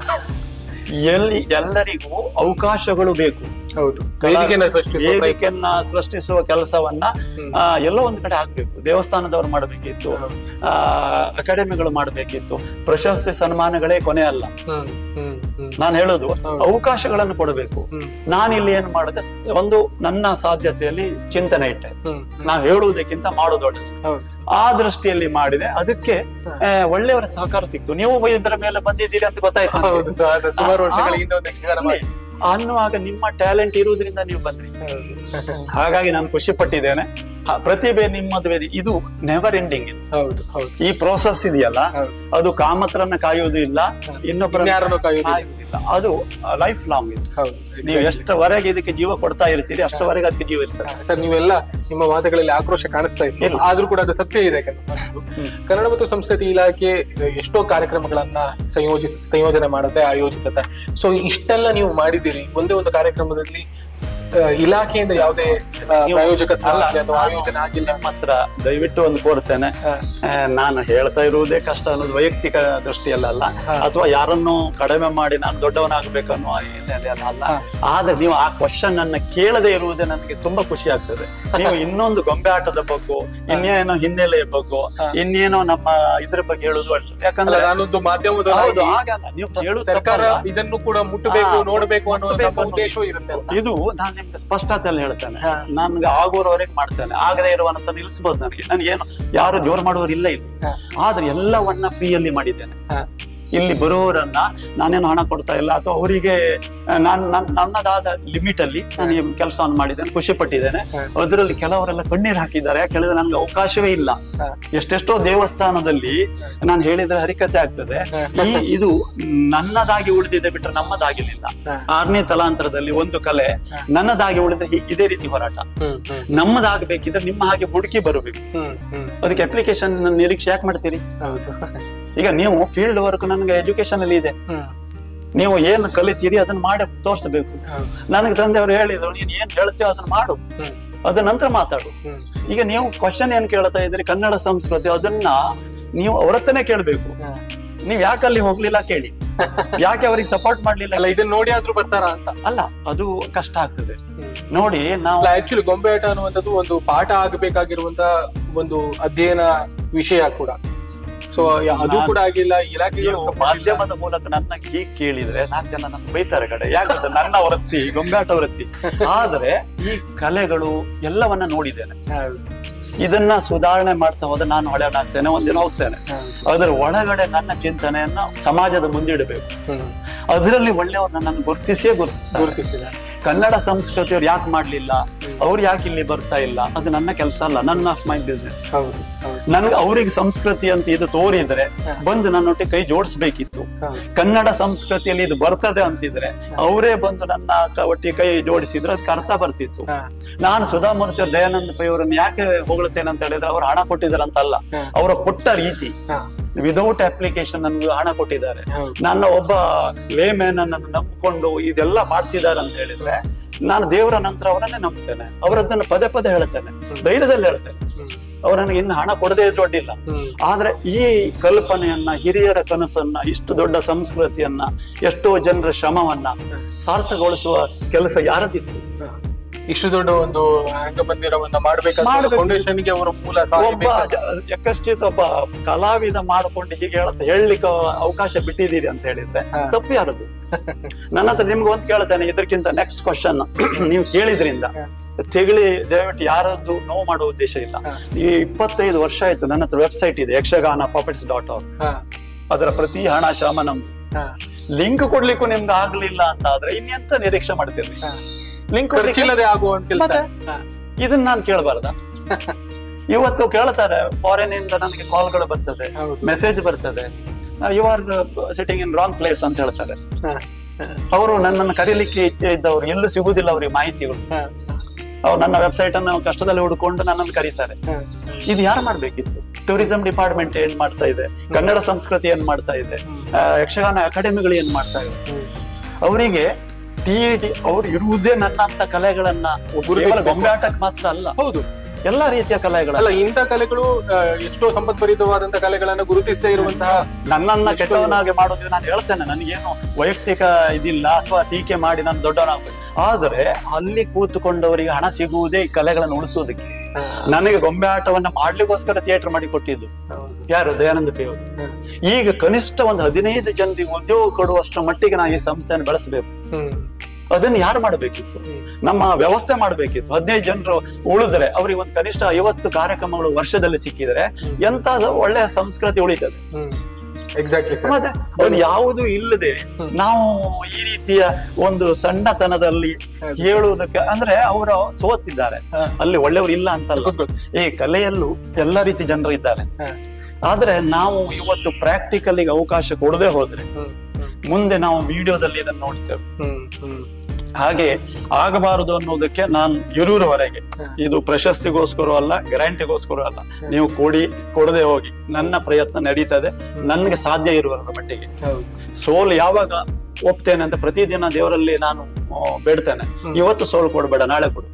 ಎಲ್ಲಿ ಎಲ್ಲರಿಗೂ ಅವಕಾಶಗಳು ಬೇಕು ಹೌದು ವೇದಿಕೆನ ಸೃಷ್ಟಿಸುವ ಪ್ರಯತ್ನ. ವೇದಿಕೆಯನ್ನ ಸೃಷ್ಟಿಸುವ ಕೆಲಸವನ್ನ ಹ್ಮ್. ಆ, ಎಲ್ಲೋ ಒಂದ್ ಕಡೆ ಆಗ್ಬೇಕು ದೇವಸ್ಥಾನದವರು ಮಾಡಬೇಕಿತ್ತು ಹೌದು. ಆ ಅಕಾಡೆಮಿಗಳು ಮಾಡಬೇಕಿತ್ತು ಪ್ರಶಸ್ತಿ ಸನ್ಮಾನಗಳೇ ಕೊನೆ ಅಲ್ಲ ಹ್ಮ್ ಹ್ಮ್ ಹ್ಮ್ ನಾನು ಹೇಳೋದು ಹೌದು. ಅವಕಾಶಗಳನ್ನು ಕೊಡಬೇಕು ಹ್ಮ್ ನಾನಿಲ್ಲಿ ಏನ್ ಮಾಡಿದೆ ಒಂದು ನನ್ನ ಸಾಧ್ಯತೆಯಲ್ಲಿ ಚಿಂತನೆ ಇಟ್ಟೆ ಹ್ಮ್ ನಾವು ಹೇಳುವುದಕ್ಕಿಂತ ಮಾಡೋದು ದೊಡ್ಡದು ಹೌದು ಆ ದೃಷ್ಟಿಯಲ್ಲಿ ಮಾಡಿದೆ ಅದಕ್ಕೆ ಆ, ಒಳ್ಳೆಯವರ ಸಹಕಾರ ಸಿಕ್ತು ನೀವು ಇದರ ಮೇಲೆ ಬಂದಿದ್ದೀರಿ ಅಂತ ಗೊತ್ತಾಯ್ತು ನನಗೆ. ಹೌದು ಅದು ಸುಮಾರು ಆ- ವರ್ಷಗಳ ಹಿಂದೆ ಒಂದು ಯಕ್ಷಗಾನ ಮಾಡಿ ಇಲ್ಲಿ ಅನ್ನುವಾಗ ನಿಮ್ಮ ಟ್ಯಾಲೆಂಟ್ ಇರುವುದರಿಂದ ನೀವು ಬಂದ್ರಿ ಹೌದು ಹಾಗಾಗಿ ನಾನು ಖುಷಿ ಪಟ್ಟಿದ್ದೇನೆ ಆ, ಪ್ರತಿಭೆ ನಿಮ್ಮದು ವೇದಿ- ಇದು ನೆವರ್ ಎಂಡಿಂಗ್ ಇದು ಹೌದು ಹೌದು ಈ ಪ್ರೋಸೆಸ್ ಇದೆಯಲ್ಲ ಹೌದು. ಅದು ಕಾಮತ್ರನ್ನ ಕಾಯುವುದು ಇಲ್ಲ ಇನ್ನೊಬ್ಬರ ಇನ್ಯಾರನ್ನೂ ಕಾಯುವುದಿಲ್ಲ. ಕಾಯುವುದಿಲ್ಲ ಅದು ಲೈಫ್ ಲಾಂಗ್ ಇದು ಹೌದು ನೀವು ಎಷ್ಟವರೆಗೆ ಇದಕ್ಕೆ ಜೀವ ಕೊಡ್ತಾ ಇರ್ತೀರಿ ಅಷ್ಟವರೆಗೆ ಅದಕ್ಕೆ ಜೀವ ಇರ್ತದೆ ಸರ್ ನೀವೆಲ್ಲ ನಿಮ್ಮ ಮಾತುಗಳಲ್ಲಿ ಆಕ್ರೋಶ ಕಾಣಿಸ್ತಾ ಇತ್ತು ಇಲ್ಲ. ಆದ್ರೂ ಕೂಡ ಅದು ಸತ್ಯ ಇದೆ ಕೆಲವೊಂದು. ಕನ್ನಡ ಮತ್ತು ಸಂಸ್ಕೃತಿ ಇಲಾಖೆ ಎಷ್ಟೋ ಕಾರ್ಯಕ್ರಮಗಳನ್ನ ಸಂಯೋಜಿಸ ಸಂಯೋಜನೆ ಮಾಡುತ್ತೆ ಆಯೋಜಿಸುತ್ತೆ ಸೊ ಇಷ್ಟೆಲ್ಲ ನೀವು ಮಾಡಿದ್ದೀರಿ ಒಂದೇ ಒಂದು ಕಾರ್ಯಕ್ರಮದಲ್ಲಿ ಆ, ಇಲಾಖೆಯಿಂದ ಯಾವುದೇ ಆ, ನೀವು- ಪ್ರಾಯೋಜಕತ್ವ ಅಲ್ಲ, ಆಗ್ಲಿ ಅಥವಾ ನಾನು ಆಯೋಜನೆ ಆಗಿಲ್ಲ ನಿಮ್ಮ ಹತ್ರ ದಯವಿಟ್ಟು ಒಂದು ಕೋರ್ತೇನೆ ಹಾ. ಆ, ನಾನು ಹೇಳ್ತಾ ಇರುವುದೇ ಕಷ್ಟ ಅನ್ನೋದು ವೈಯಕ್ತಿಕ ದೃಷ್ಟಿಯಲ್ಲ ಹಾ. ಅಥವಾ ಯಾರನ್ನು ಕಡಿಮೆ ಮಾಡಿ ನಾನು ದೊಡ್ಡವನಾಗಬೇಕು ಅನ್ನೋ ಹಿನ್ನೆಲೆಯಲ್ಲಿ ಅಲ್ಲ ಹಾ. ಆದ್ರೆ ನೀವು ಆ ಕ್ವಶನ್ ಅನ್ನ ಕೇಳದೆ ಇರುವುದೇ ನನಗೆ ತುಂಬಾ ಖುಷಿ ಆಗ್ತದೆ ನೀವು ಇನ್ನೊಂದು ಗೊಂಬೆ ಆಟದ ಬಗ್ಗೆ ಇನ್ನೇನೋ ಹಿನ್ನೆಲೆಯ ಬಗ್ಗೆ ಹಾ. ಇನ್ನೇನೋ ನಮ್ಮ ಇದ್ರ ಬಗ್ಗೆ ಹೇಳುದು ಒಳ್ಳೆದು. ಅಲ್ಲ ಯಾಕಂದ್ರೆ ನಾನೊಂದು ಮಾಧ್ಯಮದ ಹೌದು ಆಗಲ್ಲ ನೀವು ಕೇಳುದು ಸರ್ಕಾರ ತಪ್ಪಲ್ಲ. ಇದನ್ನು ಕೂಡ ಮುಟ್ಟಬೇಕು ಹಾ, ನೋಡಬೇಕು ಅನ್ನೋ ಮುಟ್ಬೇಕು ನಮ್ಮ ಅನ್ನೋದು. ಉದ್ದೇಶವೂ ಇರುತ್ತೆ ಅಲ್ಲ? ಇದು ನಾನು ನಿಮ್ಗೆ ಸ್ಪಷ್ಟತೆಯಲ್ಲಿ ಹೇಳ್ತೇನೆ ಹಾ. ನನ್ಗೆ ಆಗೋರವರೆಗೆ ಮಾಡ್ತೇನೆ ಆಗದೆ ಇರುವನಂತ ನಿಲ್ಲಿಸಬಹುದು ನನಗೆ ನನಗೆ ಏನು ಯಾರು ಜೋರು ಮಾಡುವವರು ಇಲ್ಲ ಇಲ್ಲಿ ಹಾ. ಆದ್ರೆ ಎಲ್ಲವನ್ನ ಫ್ರೀಯಲ್ಲಿ ಮಾಡಿದ್ದೇನೆ ಹಾ. ಇಲ್ಲಿ ಬರುವವರನ್ನ ನಾನೇನು ಹಣ ಕೊಡ್ತಾ ಇಲ್ಲ ಅಥವಾ ಅವರಿಗೆ ನಾನು ನನ್ನದಾದ ಲಿಮಿಟ್ ಅಲ್ಲಿ ನಾನು ಈ ಕೆಲಸವನ್ನು ಮಾಡಿದ್ದೇನೆ ಖುಷಿ ಪಟ್ಟಿದ್ದೇನೆ ಹಾ. ಅದರಲ್ಲಿ ಕೆಲವರೆಲ್ಲ ಕಣ್ಣೀರು ಹಾಕಿದ್ದಾರೆ ಯಾಕೆ ಹೇಳಿದ್ರೆ ನನಗೆ ಅವಕಾಶವೇ ಇಲ್ಲ ಹಾ. ಎಷ್ಟೆಷ್ಟೋ ದೇವಸ್ಥಾನದಲ್ಲಿ ನಾನು ಹೇಳಿದ್ರೆ ಹರಿಕತೆ ಆಗ್ತದೆ ಹಾ. ಈ ಇದು ನನ್ನದಾಗಿ ಉಳಿದಿದೆ ಬಿಟ್ರೆ ನಮ್ಮದಾಗಿರ್ಲಿಲ್ಲ ಹಾ. ಆರನೇ ತಲಾಂತರದಲ್ಲಿ ಒಂದು ಕಲೆ ಹಾ. ನನ್ನದಾಗಿ ಉಳಿದ್ರೆ ಹೀ- ಇದೇ ರೀತಿ ಹೋರಾಟ ಹ್ಮ್ ಹ್ಮ್ ನಮ್ಮದಾಗಬೇಕಿದ್ರೆ ನಿಮ್ಮ ಹಾಗೆ ಹುಡುಕಿ ಬರಬೇಕು ಹ್ಮ್ ಹ್ಮ್ ಅದಕ್ಕೆ ಅಪ್ಲಿಕೇಶನ್ ನಿರೀಕ್ಷೆ ಯಾಕೆ ಮಾಡ್ತೀರಿ ಹೌದು ಈಗ ನೀವು ಫೀಲ್ಡ್ ವರ್ಕ್ ನನಗೆ ಎಜುಕೇಶನ್ ಅಲ್ಲಿ ಇದೆ ಹ್ಮ್ ನೀವು ಏನು ಕಲಿತೀರಿ ಅದನ್ನ ಮಾಡಿ ತೋರಿಸಬೇಕು ಹೌದು ನನಗೆ ತಂದೆಯವರು ಹೇಳಿದ್ರು ನೀನ್ ಏನ್ ಹೇಳ್ತೀಯೋ ಅದನ್ನ ಮಾಡು ಹ್ಮ್ ಅದ ನಂತರ ಮಾತಾಡು ಹ್ಮ್ ಈಗ ನೀವು ಕ್ವಶನ್ ಏನ್ ಕೇಳ್ತಾ ಇದ್ರಿ ಕನ್ನಡ ಸಂಸ್ಕೃತಿ ಅದನ್ನ ನೀವು ಅವರತ್ತನೇ ಕೇಳ್ಬೇಕು ಹಾ. ನೀವ್ ಯಾಕೆ ಅಲ್ಲಿ ಹೋಗ್ಲಿಲ್ಲ ಕೇಳಿ ಯಾಕೆ ಅವರಿಗೆ ಸಪೋರ್ಟ್ ಮಾಡ್ಲಿಲ್ಲ ಅಲ್ಲ ಇದನ್ನ ನೋಡಿ ಆದ್ರೂ ಬರ್ತಾರಾ ಅಂತ ಅಲ್ಲ ಅದು ಕಷ್ಟ ಆಗ್ತದೆ ಹ್ಮ್. ನೋಡಿ ನಾವು ಅಲ್ಲ ಆಕ್ಚುಲಿ ಗೊಂಬೆ ಆಟ ಅನ್ನುವಂಥದ್ದು ಒಂದು ಪಾಠ ಆಗಬೇಕಾಗಿರುವಂತ ಒಂದು ಅಧ್ಯಯನ ವಿಷಯ ಕೂಡ ಸೊ ಅದು ನಾನು- ಕೂಡ ಆಗಿಲ್ಲ ಇಲಾಖೆಗಳು ನೀವು support ಇಲ್ಲ. ಮಾಧ್ಯಮದ ಮೂಲಕ ನನ್ನ ಹೀಗೆ ಕೇಳಿದ್ರೆ ನಾಲ್ಕು ಜನ ನನ್ನ ಬೈತಾರೆ ಕಡೆ ಯಾಕಂದ್ರೆ ನನ್ನ ವೃತ್ತಿ ಗೊಂಬಾಟ ವೃತ್ತಿ ಆದ್ರೆ ಈ ಕಲೆಗಳು ಎಲ್ಲವನ್ನ ನೋಡಿದ್ದೇನೆ ಹೌದು, ಇದನ್ನ ಸುಧಾರಣೆ ಮಾಡ್ತಾ ಹೋದ್ರೆ ನಾನು ಹೊಳೆನಾಗ್ತೇನೆ ಒಂದಿನ ಹೋಗ್ತೇನೆ ಹೌದು. ಅದರ ಒಳಗಡೆ ನನ್ನ ಚಿಂತನೆಯನ್ನ ಸಮಾಜದ ಮುಂದಿಡಬೇಕು ಹ್ಮ್. ಅದರಲ್ಲಿ ಒಳ್ಳೆಯವ್ರು ನನ್ನನ್ನು ಗುರುತಿಸಿಯೇ ಗುರುತಿಸ್ತಾರೆ ಗುರುತಿಸಿದ ಕನ್ನಡ ಸಂಸ್ಕೃತಿಯವ್ರು ಯಾಕೆ ಮಾಡ್ಲಿಲ್ಲ ಅವ್ರು ಯಾಕೆ ಇಲ್ಲಿ ಬರ್ತಾ ಇಲ್ಲ ಅದು ನನ್ನ ಕೆಲಸ ಅಲ್ಲ ನನ್ನ ಆಫ್ ಮೈ ಬಿಸ್ನೆಸ್ ಹೌದು ಹೌದು ನನ್ಗೆ ಅವ್ರಿಗೆ ಸಂಸ್ಕೃತಿ ಅಂತ ಇದು ತೋರಿದ್ರೆ ಬಂದು ನನ್ನೊಟ್ಟಿಗೆ ಕೈ ಜೋಡಿಸ್ಬೇಕಿತ್ತು ಹೌದು ಕನ್ನಡ ಸಂಸ್ಕೃತಿಯಲ್ಲಿ ಇದು ಬರ್ತದೆ ಅಂತಿದ್ರೆ ಅವರೇ ಬಂದು ನನ್ನ ಕ- ಒಟ್ಟಿಗೆ ಕೈ ಜೋಡಿಸಿದ್ರೆ ಅದಕ್ಕೆ ಅರ್ಥ ಬರ್ತಿತ್ತು ಹಾ, ನಾನು ಸುಧಾಮೂರ್ತಿ ಅವ್ರ ದಯಾನಂದ ಪೈ ಅವರನ್ನು ಯಾಕೆ ಹೊಗಳುತ್ತೇನೆ ಅಂತ ಹೇಳಿದ್ರೆ ಅವ್ರು ಹಣ ಕೊಟ್ಟಿದ್ದಾರೆ ಅಂತ ಅಲ್ಲ ಹಾ. ಅವರ ಕೊಟ್ಟ ರೀತಿ ಹಾ. ವಿದೌಟ್ ಅಪ್ಲಿಕೇಶನ್ ನನಗೆ ಹಣ ಕೊಟ್ಟಿದ್ದಾರೆ ಹೌದು. ನನ್ನ ಒಬ್ಬ ಲೇಮ್ಯಾನ್ ಅನ್ನು ನಂಬಿಕೊಂಡು ಇದೆಲ್ಲ ಮಾಡಿಸಿದ್ದಾರೆ ಅಂತ ಹೇಳಿದ್ರೆ ನಾನು ದೇವರ ನಂತರ ಅವರನ್ನೇ ನಂಬ್ತೇನೆ ಅವರದ್ದನ್ನು ಪದೇ ಪದೇ ಹೇಳ್ತೇನೆ ಧೈರ್ಯದಲ್ಲಿ ಹೇಳ್ತೇನೆ ಹ್ಮ್. ಅವ್ರು ನನಗೆ ಇನ್ನು ಹಣ ಕೊಡದೇ ಇದ್ರು ಅಡ್ಡಿಲ್ಲ ಹ್ಮ್. ಆದ್ರೆ ಈ ಕಲ್ಪನೆಯನ್ನ ಹಿರಿಯರ ಕನಸನ್ನ ಇಷ್ಟು ದೊಡ್ಡ ಸಂಸ್ಕೃತಿಯನ್ನ ಎಷ್ಟೋ ಜನರ ಶ್ರಮವನ್ನ ಸಾರ್ಥಕಗೊಳಿಸುವ ಕೆಲಸ ಯಾರದಿತ್ತು ಹ. ಇಷ್ಟು ದೊಡ್ಡ ಒಂದು ರಂಗಮಂದಿರವನ್ನ ಮಾಡ್ಬೇಕಾದ್ರೆ ಮಾಡ್ಬೇಕು. ಫೌಂಡೇಶನ್ ಗೆ ಅವರ ಮೂಲ ಸಹಾಯ ಒಬ್ಬ ಬೇಕಾಗ್ತದೆ. ಜ- ಯಕಶ್ಚಿತ್ ಒಬ್ಬ ಕಲಾವಿದ ಮಾಡ್ಕೊಂಡು ಹೀಗೆ ಹೇಳತ್ತೆ ಹೇಳಲಿಕ್ಕೆ ಅವಕಾಶ ಬಿಟ್ಟಿದ್ದೀರಿ ಅಂತ ಹೇಳಿದ್ರೆ ಹಾ. ತಪ್ಪು ಯಾರದು ನನ್ನ ಹತ್ರ ನಿಮ್ಗೆ ಒಂದು ಕೇಳ್ತೇನೆ ಇದಕ್ಕಿಂತ ನೆಕ್ಸ್ಟ್ ಕ್ವಶನ್ ನೀವು ಕೇಳಿದ್ರಿಂದ ತೆಗಳಿ ದಯವಿಟ್ಟು ಯಾರದ್ದು ನೋವು ಮಾಡೋ ಉದ್ದೇಶ ಇಲ್ಲ ಹಾ. ಈ ಇಪ್ಪತ್ತೈದು ವರ್ಷ ಆಯ್ತು ನನ್ನ ಹತ್ರ ವೆಬ್ಸೈಟ್ ಇದೆ ಯಕ್ಷಗಾನ ಪಾಪೆಟ್ಸ್ ಡಾಟ್ ಅವ್ರ ಹ. ಅದರ ಪ್ರತಿ ಹಣ ಶ್ರಮ ನಮ್ದು ಹ. ಲಿಂಕ್ ಕೊಡ್ಲಿಕ್ಕೂ ನಿಮ್ಗೆ ಆಗ್ಲಿಲ್ಲ ಅಂತ ಆದ್ರೆ ಇನ್ನೆಂತ ನಿರೀಕ್ಷೆ ಮಾಡ್ತೀರಿ ಹ. ಲಿಂಕ್ ಖರ್ಚಿಲ್ಲದೆ ಆಗುವಂತ ಕೆಲಸ ಮತ್ತೆ? ಇದನ್ನ ನಾನು ಕೇಳಬಾರ್ದ ಇವತ್ತು ಕೇಳ್ತಾರೆ ಫಾರಿನ್ ಇಂದ ನನಗೆ ಕಾಲ್ಗಳು ಬರ್ತದೆ ಹೌದು. ಮೆಸೇಜ್ ಬರ್ತದೆ you are sitting in wrong place ಅಂತ ಹೇಳ್ತಾರೆ ಹ. ಹ. ಅವರು ನನ್ನನ್ನು ಕರೀಲಿಕ್ಕೆ ಇಚ್ಛೆ ಇದ್ದವರು ಎಲ್ಲೂ ಸಿಗುವುದಿಲ್ಲ ಅವರಿಗೆ ಮಾಹಿತಿಗಳು ಹ. ಅವ್ರು ನನ್ನ ವೆಬ್ಸೈಟ್ ಅನ್ನು ಕಷ್ಟದಲ್ಲಿ ಹುಡುಕೊಂಡು ನನ್ನನ್ನು ಕರೀತಾರೆ ಹ. ಇದು ಯಾರು ಮಾಡ್ಬೇಕಿತ್ತು ಟೂರಿಸಂ ಡಿಪಾರ್ಟ್ಮೆಂಟ್ ಏನ್ ಮಾಡ್ತಾ ಇದೆ ಕನ್ನಡ ಸಂಸ್ಕೃತಿ ಏನ್ ಮಾಡ್ತಾ ಇದೆ ಆ, ಯಕ್ಷಗಾನ ಅಕಾಡೆಮಿಗಳು ಏನ್ ಮಾಡ್ತಾ ಇದೆ ಹ್ಮ್. ಅವರಿಗೆ ಟಿ ಟಿ ಅವ್ರು ಇರುವುದೇ ನನ್ನಂತ ಕಲೆಗಳನ್ನ ಕೇವಲ ಗುರುತಿಸ್ಬೇಕು. ಗೊಂಬೆ ಆಟಕ್ಕೆ ಮಾತ್ರ ಅಲ್ಲ ಹೌದು ಎಲ್ಲಾ ರೀತಿಯ ಕಲೆಗಳನ್ನ ಅಲ್ಲ ಇಂಥ ಕಲೆಗಳು ಆ, ಎಷ್ಟೋ ಸಂಪತ್ಭರಿತವಾದಂತ ಕಲೆಗಳನ್ನ ಗುರುತಿಸದೇ ಇರುವಂತಹ ನನ್ನನ್ನ ಕೆಟ್ಟವನಾಗಿ ಮಾಡೋದು ನಾನು ಹೇಳ್ತೇನೆ ನನಗೇನು ವೈಯಕ್ತಿಕ ಇದಿಲ್ಲ ಅಥವಾ ಟೀಕೆ ಮಾಡಿ ನಾನು ದೊಡ್ಡವನಾಗ್ಬೇಕು ಆದ್ರೆ ಅಲ್ಲಿ ಕೂತುಕೊಂಡವರಿಗೆ ಹಣ ಸಿಗುವುದೇ ಈ ಕಲೆಗಳನ್ನು ಉಳಿಸೋದಕ್ಕೆ ಹ. ನನಗೆ ಗೊಂಬೆ ಆಟವನ್ನ ಮಾಡ್ಲಿಕ್ಕೋಸ್ಕರ ಥಿಯೇಟರ್ ಮಾಡಿ ಕೊಟ್ಟಿದ್ದು ಹೌದು. ಯಾರು ದಯಾನಂದ ಪಿ ಅವರು ಹ. ಈಗ ಕನಿಷ್ಠ ಒಂದು ಹದಿನೈದು ಜನರಿಗೆ ಉದ್ಯೋಗ ಕೊಡುವಷ್ಟು ಮಟ್ಟಿಗೆ ನಾನು ಈ ಸಂಸ್ಥೆಯನ್ನು ಬೆಳೆಸಬೇಕು ಹ್ಮ್. ಅದನ್ನ ಯಾರು ಮಾಡಬೇಕಿತ್ತು ಹ್ಮ್. ನಮ್ಮ ವ್ಯವಸ್ಥೆ ಮಾಡಬೇಕಿತ್ತು ಹದಿನೈದು ಜನರು ಉಳಿದ್ರೆ ಅವ್ರಿಗೆ ಒಂದು ಕನಿಷ್ಠ ಐವತ್ತು ಕಾರ್ಯಕ್ರಮಗಳು ವರ್ಷದಲ್ಲಿ ಸಿಕ್ಕಿದ್ರೆ ಎಂತ ಒಳ್ಳೆಯ ಸಂಸ್ಕೃತಿ ಉಳಿತದೆ ಹ್ಮ್ ಎಕ್ಸಾಕ್ಟ್ಲಿ ಸರ್ ಮತ್ತೆ ಅದು ಯಾವುದು ಇಲ್ಲದೆ ನಾವು ಈ ರೀತಿಯ ಒಂದು ಸಣ್ಣತನದಲ್ಲಿ ಹೇಳುವುದಕ್ಕೆ ಅಂದ್ರೆ ಅವರು ಸೋತಿದ್ದಾರೆ ಹಾ. ಅಲ್ಲಿ ಒಳ್ಳೆಯವರು ಇಲ್ಲ ಅಂತಲ್ಲ ಕೂತ್ಕೊಳ್ಳಿ. ಈ ಕಲೆಯಲ್ಲೂ ಎಲ್ಲಾ ರೀತಿ ಜನರು ಇದ್ದಾರೆ ಹ. ಆದ್ರೆ ನಾವು ಇವತ್ತು ಪ್ರಾಕ್ಟಿಕಲ್ ಅವಕಾಶ ಕೊಡದೆ ಹೋದ್ರೆ ಹ್ಮ್. ಹ್ಮ್. ಮುಂದೆ ನಾವು ವಿಡಿಯೋದಲ್ಲಿ ಇದನ್ನು ನೋಡ್ತೇವೆ ಹ್ಮ್. ಹ್ಮ್. ಹಾಗೆ ಆಗಬಾರದು ಅನ್ನೋದಕ್ಕೆ ನಾನು ಇರುವವರೆಗೆ ಹ. ಇದು ಪ್ರಶಸ್ತಿಗೋಸ್ಕರ ಅಲ್ಲ ಗ್ಯಾರಂಟಿಗೋಸ್ಕರ ಅಲ್ಲ ನೀವು ಕೊಡಿ ಕೊಡದೆ ಹೋಗಿ ನನ್ನ ಪ್ರಯತ್ನ ನಡೀತದೆ ನನ್ಗೆ ಸಾಧ್ಯ ಇರುವವರ ಮಟ್ಟಿಗೆ ಹೌದು ಸೋಲು ಯಾವಾಗ ಒಪ್ತೇನೆ ಅಂತ ಪ್ರತಿದಿನ ದೇವರಲ್ಲಿ ನಾನು ಆ, ಬೇಡ್ತೇನೆ ಇವತ್ತು ಸೋಲು ಕೊಡಬೇಡ ನಾಳೆ ಕೊಡು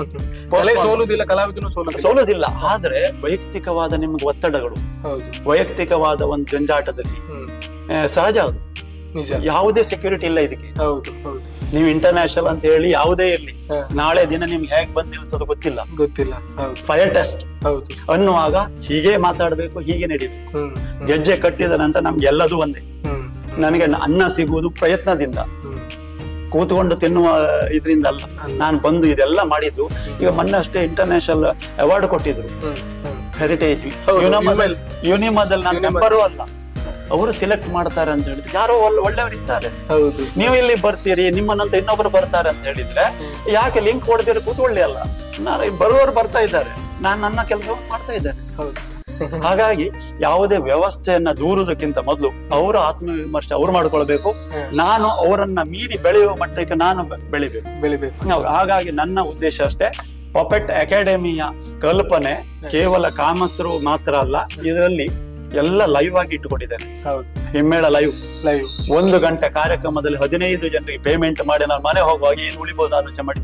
ಕಲೆ ಸೋಲುದಿಲ್ಲ ಕಲಾವಿದನು ಸೋಲುದಿಲ್ಲ ಸೋಲುದಿಲ್ಲ ಆದ್ರೆ ವೈಯಕ್ತಿಕವಾದ ನಿಮ್ಗೆ ಒತ್ತಡಗಳು ಹೌದು ವೈಯಕ್ತಿಕವಾದ ಒಂದು ಜಂಜಾಟದಲ್ಲಿ ಹ್ಮ್ ಆ, ಸಹಜ ಅದು ನಿಜ ಯಾವುದೇ ಸೆಕ್ಯೂರಿಟಿ ಇಲ್ಲ ಇದಕ್ಕೆ ಹೌದು ಹೌದು ನೀವು ಇಂಟರ್ನ್ಯಾಷನಲ್ ಅಂತ ಹೇಳಿ ಯಾವುದೇ ಇರ್ಲಿ ಹ. ನಾಳೆ ದಿನ ನಿಮ್ಗೆ ಹೇಗೆ ಬಂದಿರ್ತದೋ ಗೊತ್ತಿಲ್ಲ ಗೊತ್ತಿಲ್ಲ ಹೌದು ಫೈರ್ ಟೆಸ್ಟ್ ಹೌದು ಅನ್ನುವಾಗ ಹೀಗೆ ಮಾತಾಡ್ಬೇಕು ಹೀಗೆ ನಡಿಬೇಕು ಹ್ಮ್ ಹ್ಮ್. ಗೆಜ್ಜೆ ಕಟ್ಟಿದ ನಂತರ ನಮ್ಗೆ ಎಲ್ಲದೂ ಒಂದೇ ಹ್ಮ್ ನನಗೆ ಅನ್ನ ಸಿಗುವುದು ಪ್ರಯತ್ನದಿಂದ ಹ್ಮ್ ಕೂತ್ಕೊಂಡು ತಿನ್ನುವ ಇದರಿಂದ ಅಲ್ಲ ಅಲ್ಲ. ನಾನು ಬಂದು ಇದೆಲ್ಲ ಮಾಡಿದ್ದು ಈಗ ಮೊನ್ನೆ ಅಷ್ಟೇ ಇಂಟರ್ನ್ಯಾಷನಲ್ ಅವಾರ್ಡ್ ಕೊಟ್ಟಿದ್ರು ಹ್ಮ್ ಹ್ಮ್ ಹೆರಿಟೇಜ್ ಹೌದು, ಯುನಿಮದಲ್ಲಿ ಯುನಿಮದಲ್ಲಿ ನಾನು Unima- ಮೆಂಬರು ಅಲ್ಲ ಅವರು ಸಿಲೆಕ್ಟ್ ಮಾಡ್ತಾರೆ ಅಂತ ಹೇಳಿದ್ರೆ ಯಾರೋ ಒಳ್ಳೆ ಒಳ್ಳೆಯವರು ಇದ್ದಾರೆ ಹೌದು ನೀವು ಇಲ್ಲಿ ಬರ್ತೀರಿ ನಿಮ್ಮನ್ನಂತ ಇನ್ನೊಬ್ರು ಬರ್ತಾರೆ ಅಂತ ಹೇಳಿದ್ರೆ ಯಾಕೆ ಲಿಂಕ್ ಹೊಡೆದಿರ ಕೂತ್ಕೊಳ್ಳಿ ಅಲ್ಲ ನಾನು ಬರುವವರು ಬರ್ತಾ ಇದ್ದಾರೆ ನಾನು ನನ್ನ ಕೆಲಸ ಮಾಡ್ತಾ ಇದ್ದೇನೆ ಹೌದು ಹಾಗಾಗಿ ಯಾವುದೇ ವ್ಯವಸ್ಥೆಯನ್ನ ದೂರುವುದಕ್ಕಿಂತ ಮೊದಲು ಅವರ ಆತ್ಮವಿಮರ್ಶೆ ಅವ್ರು ಮಾಡ್ಕೊಳ್ಬೇಕು ಹ್ಮ್. ನಾನು ಅವರನ್ನ ಮೀರಿ ಬೆಳೆಯುವ ಮಟ್ಟಕ್ಕೆ ನಾನು ಬೆ- ಬೆಳಿಬೇಕು ಬೆಳಿಬೇಕು ಹೌದು. ಹಾಗಾಗಿ ನನ್ನ ಉದ್ದೇಶ ಅಷ್ಟೇ ಪಪೆಟ್ ಅಕಾಡೆಮಿಯ ಕಲ್ಪನೆ ಕೇವಲ ಕಾಮತರು ಮಾತ್ರ ಅಲ್ಲ ಇದರಲ್ಲಿ ಎಲ್ಲ ಲೈವ್ ಆಗಿ ಇಟ್ಟುಕೊಂಡಿದ್ದೇನೆ ಹೌದು ಹಿಮ್ಮೇಳ ಲೈವ್ ಲೈವ್ ಒಂದು ಗಂಟೆ ಕಾರ್ಯಕ್ರಮದಲ್ಲಿ ಹದಿನೈದು ಜನರಿಗೆ ಪೇಮೆಂಟ್ ಮಾಡಿ ನಾನು ಮನೆ ಹೋಗುವಾಗ ಏನು ಉಳಿಬಹುದು ಆಲೋಚನೆ ಮಾಡಿ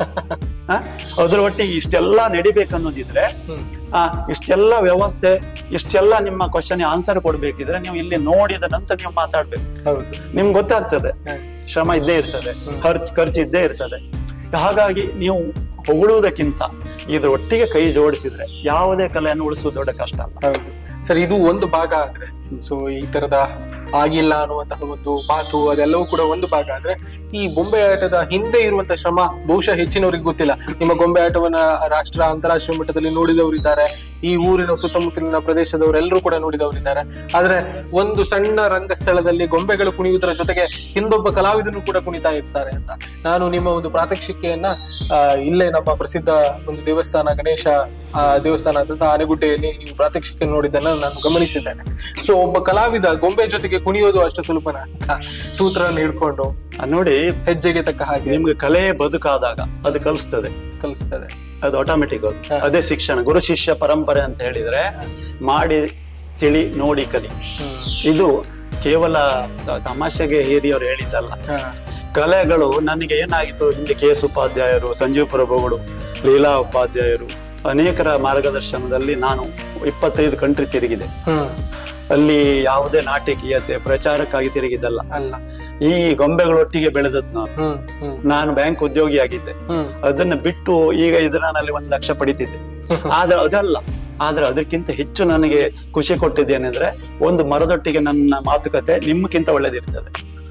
ಹ? ಅದ್ರ ಒಟ್ಟಿಗೆ ಇಷ್ಟೆಲ್ಲ ನಡಿಬೇಕನ್ನೋದಿದ್ರೆ ಹ್ಮ್ ಆ ಇಷ್ಟೆಲ್ಲ ವ್ಯವಸ್ಥೆ ಇಷ್ಟೆಲ್ಲ ನಿಮ್ಮ ಕ್ವಶನ್ ಆನ್ಸರ್ ಕೊಡ್ಬೇಕಿದ್ರೆ ನೀವು ಇಲ್ಲಿ ನೋಡಿದ ನಂತರ ನೀವು ಮಾತಾಡ್ಬೇಕು ಹೌದು ನಿಮ್ಗೆ ಗೊತ್ತಾಗ್ತದೆ ಹ್ಮ್. ಶ್ರಮ ಇದ್ದೇ ಇರ್ತದೆ ಖರ್ಚು ಖರ್ಚು ಇದ್ದೇ ಇರ್ತದೆ ಹಾಗಾಗಿ ನೀವು ಹೊಗಳುವುದಕ್ಕಿಂತ ಇದ್ರ ಒಟ್ಟಿಗೆ ಕೈ ಜೋಡಿಸಿದ್ರೆ ಯಾವುದೇ ಕಲೆಯನ್ನು ಉಳಿಸುವುದು ದೊಡ್ಡ ಕಷ್ಟ ಅಲ್ಲ ಹೌದು ಸರ್ ಇದು ಒಂದು ಭಾಗ ಆದ್ರೆ ಸೊ ಈ ತರದ ಆಗಿಲ್ಲ ಅನ್ನುವಂತಹ ಒಂದು ಮಾತು ಅದೆಲ್ಲವೂ ಕೂಡ ಒಂದು ಭಾಗ ಆದ್ರೆ ಈ ಬೊಂಬೆ ಆಟದ ಹಿಂದೆ ಇರುವಂತ ಶ್ರಮ ಬಹುಶಃ ಹೆಚ್ಚಿನವರಿಗೆ ಗೊತ್ತಿಲ್ಲ ನಿಮ್ಮ ಗೊಂಬೆ ಆಟವನ್ನ ರಾಷ್ಟ್ರ ಅಂತಾರಾಷ್ಟ್ರೀಯ ಮಟ್ಟದಲ್ಲಿ ನೋಡಿದವರಿದ್ದಾರೆ ಈ ಊರಿನ ಸುತ್ತಮುತ್ತಲಿನ ಪ್ರದೇಶದವರೆಲ್ಲರೂ ಕೂಡ ನೋಡಿದವರಿದ್ದಾರೆ ಆದ್ರೆ ಒಂದು ಸಣ್ಣ ರಂಗಸ್ಥಳದಲ್ಲಿ ಗೊಂಬೆಗಳು ಕುಣಿಯುವುದರ ಜೊತೆಗೆ ಹಿಂದೊಬ್ಬ ಕಲಾವಿದನು ಕೂಡ ಕುಣಿತಾ ಇರ್ತಾರೆ ಅಂತ ನಾನು ನಿಮ್ಮ ಒಂದು ಪ್ರಾತ್ಯಕ್ಷಿಕೆಯನ್ನ ಆ, ಇಲ್ಲೇ ನಮ್ಮ ಪ್ರಸಿದ್ಧ ಒಂದು ದೇವಸ್ಥಾನ ಗಣೇಶ ಆ, ದೇವಸ್ಥಾನ ಆದಂತ ಆನೆಗುಡ್ಡೆಯಲ್ಲಿ ನೀವು ಪ್ರಾತ್ಯಕ್ಷಿಕೆ ನೋಡಿದ್ದನ್ನ ನಾನು ಗಮನಿಸಿದ್ದೇನೆ ಸೊ ಒಬ್ಬ ಕಲಾವಿದ ಗೊಂಬೆ ಜೊತೆಗೆ ಕುಣಿಯೋದು ಅಷ್ಟು ಸುಲಭನ ಅಂತ ಸೂತ್ರವನ್ನು ಹಿಡ್ಕೊಂಡು ಆ ನೋಡಿ ಹೆಜ್ಜೆಗೆ ತಕ್ಕ ಹಾಗೆ ನಿಮ್ಗೆ ಕಲೆ ಬದುಕಾದಾಗ ಅದು ಕಲಿಸ್ತದೆ ಕಲಿಸ್ತದೆ ಅದು ಆಟೋಮೆಟಿಕ್ ಅದು ಹ. ಅದೇ ಶಿಕ್ಷಣ ಗುರು ಶಿಷ್ಯ ಪರಂಪರೆ ಅಂತ ಹೇಳಿದ್ರೆ ಮಾಡಿ ತಿಳಿ ನೋಡಿ ಕಲಿ ಇದು ಕೇವಲ ತ- ತಮಾಷೆಗೆ ಹಿರಿಯವರು ಹೇಳಿದ್ದಲ್ಲ ಹಾ. ಕಲೆಗಳು ನನಗೆ ಏನಾಗಿತ್ತು ಹಿಂದೆ ಕೆ ಎಸ್ ಉಪಾಧ್ಯಾಯರು ಸಂಜೀವ್ ಪ್ರಭುಗಳು ಲೀಲಾ ಉಪಾಧ್ಯಾಯರು ಅನೇಕರ ಮಾರ್ಗದರ್ಶನದಲ್ಲಿ ನಾನು ಇಪ್ಪತ್ತೈದು ಕಂಟ್ರಿ ತಿರುಗಿದೆ ಹ್ಮ್ ಅಲ್ಲಿ ಯಾವುದೇ ನಾಟಕೀಯತೆ ಪ್ರಚಾರಕ್ಕಾಗಿ ತಿರುಗಿದ್ದಲ್ಲ ಅಲ್ಲ ಈ ಗೊಂಬೆಗಳೊಟ್ಟಿಗೆ ಬೆಳೆದದ್ದು ನಾನು ಹ್ಮ್ ಹ್ಮ್ ನಾನು ಬ್ಯಾಂಕ್ ಉದ್ಯೋಗಿಯಾಗಿದ್ದೆ ಹ್ಮ್ ಅದನ್ನ ಬಿಟ್ಟು ಈಗ ಇದರಲ್ಲಿ ಒಂದು ಲಕ್ಷ ಪಡಿತಿದ್ದೆ ಆದ್ರೆ ಅದಲ್ಲ ಆದ್ರೆ ಅದಕ್ಕಿಂತ ಹೆಚ್ಚು ನನಗೆ ಖುಷಿ ಕೊಟ್ಟಿದ್ದೇನೆಂದ್ರೆ ಒಂದು ಮರದೊಟ್ಟಿಗೆ ನನ್ನ ಮಾತುಕತೆ ನಿಮ್ಗಿಂತ ಒಳ್ಳೇದಿರ್ತದೆ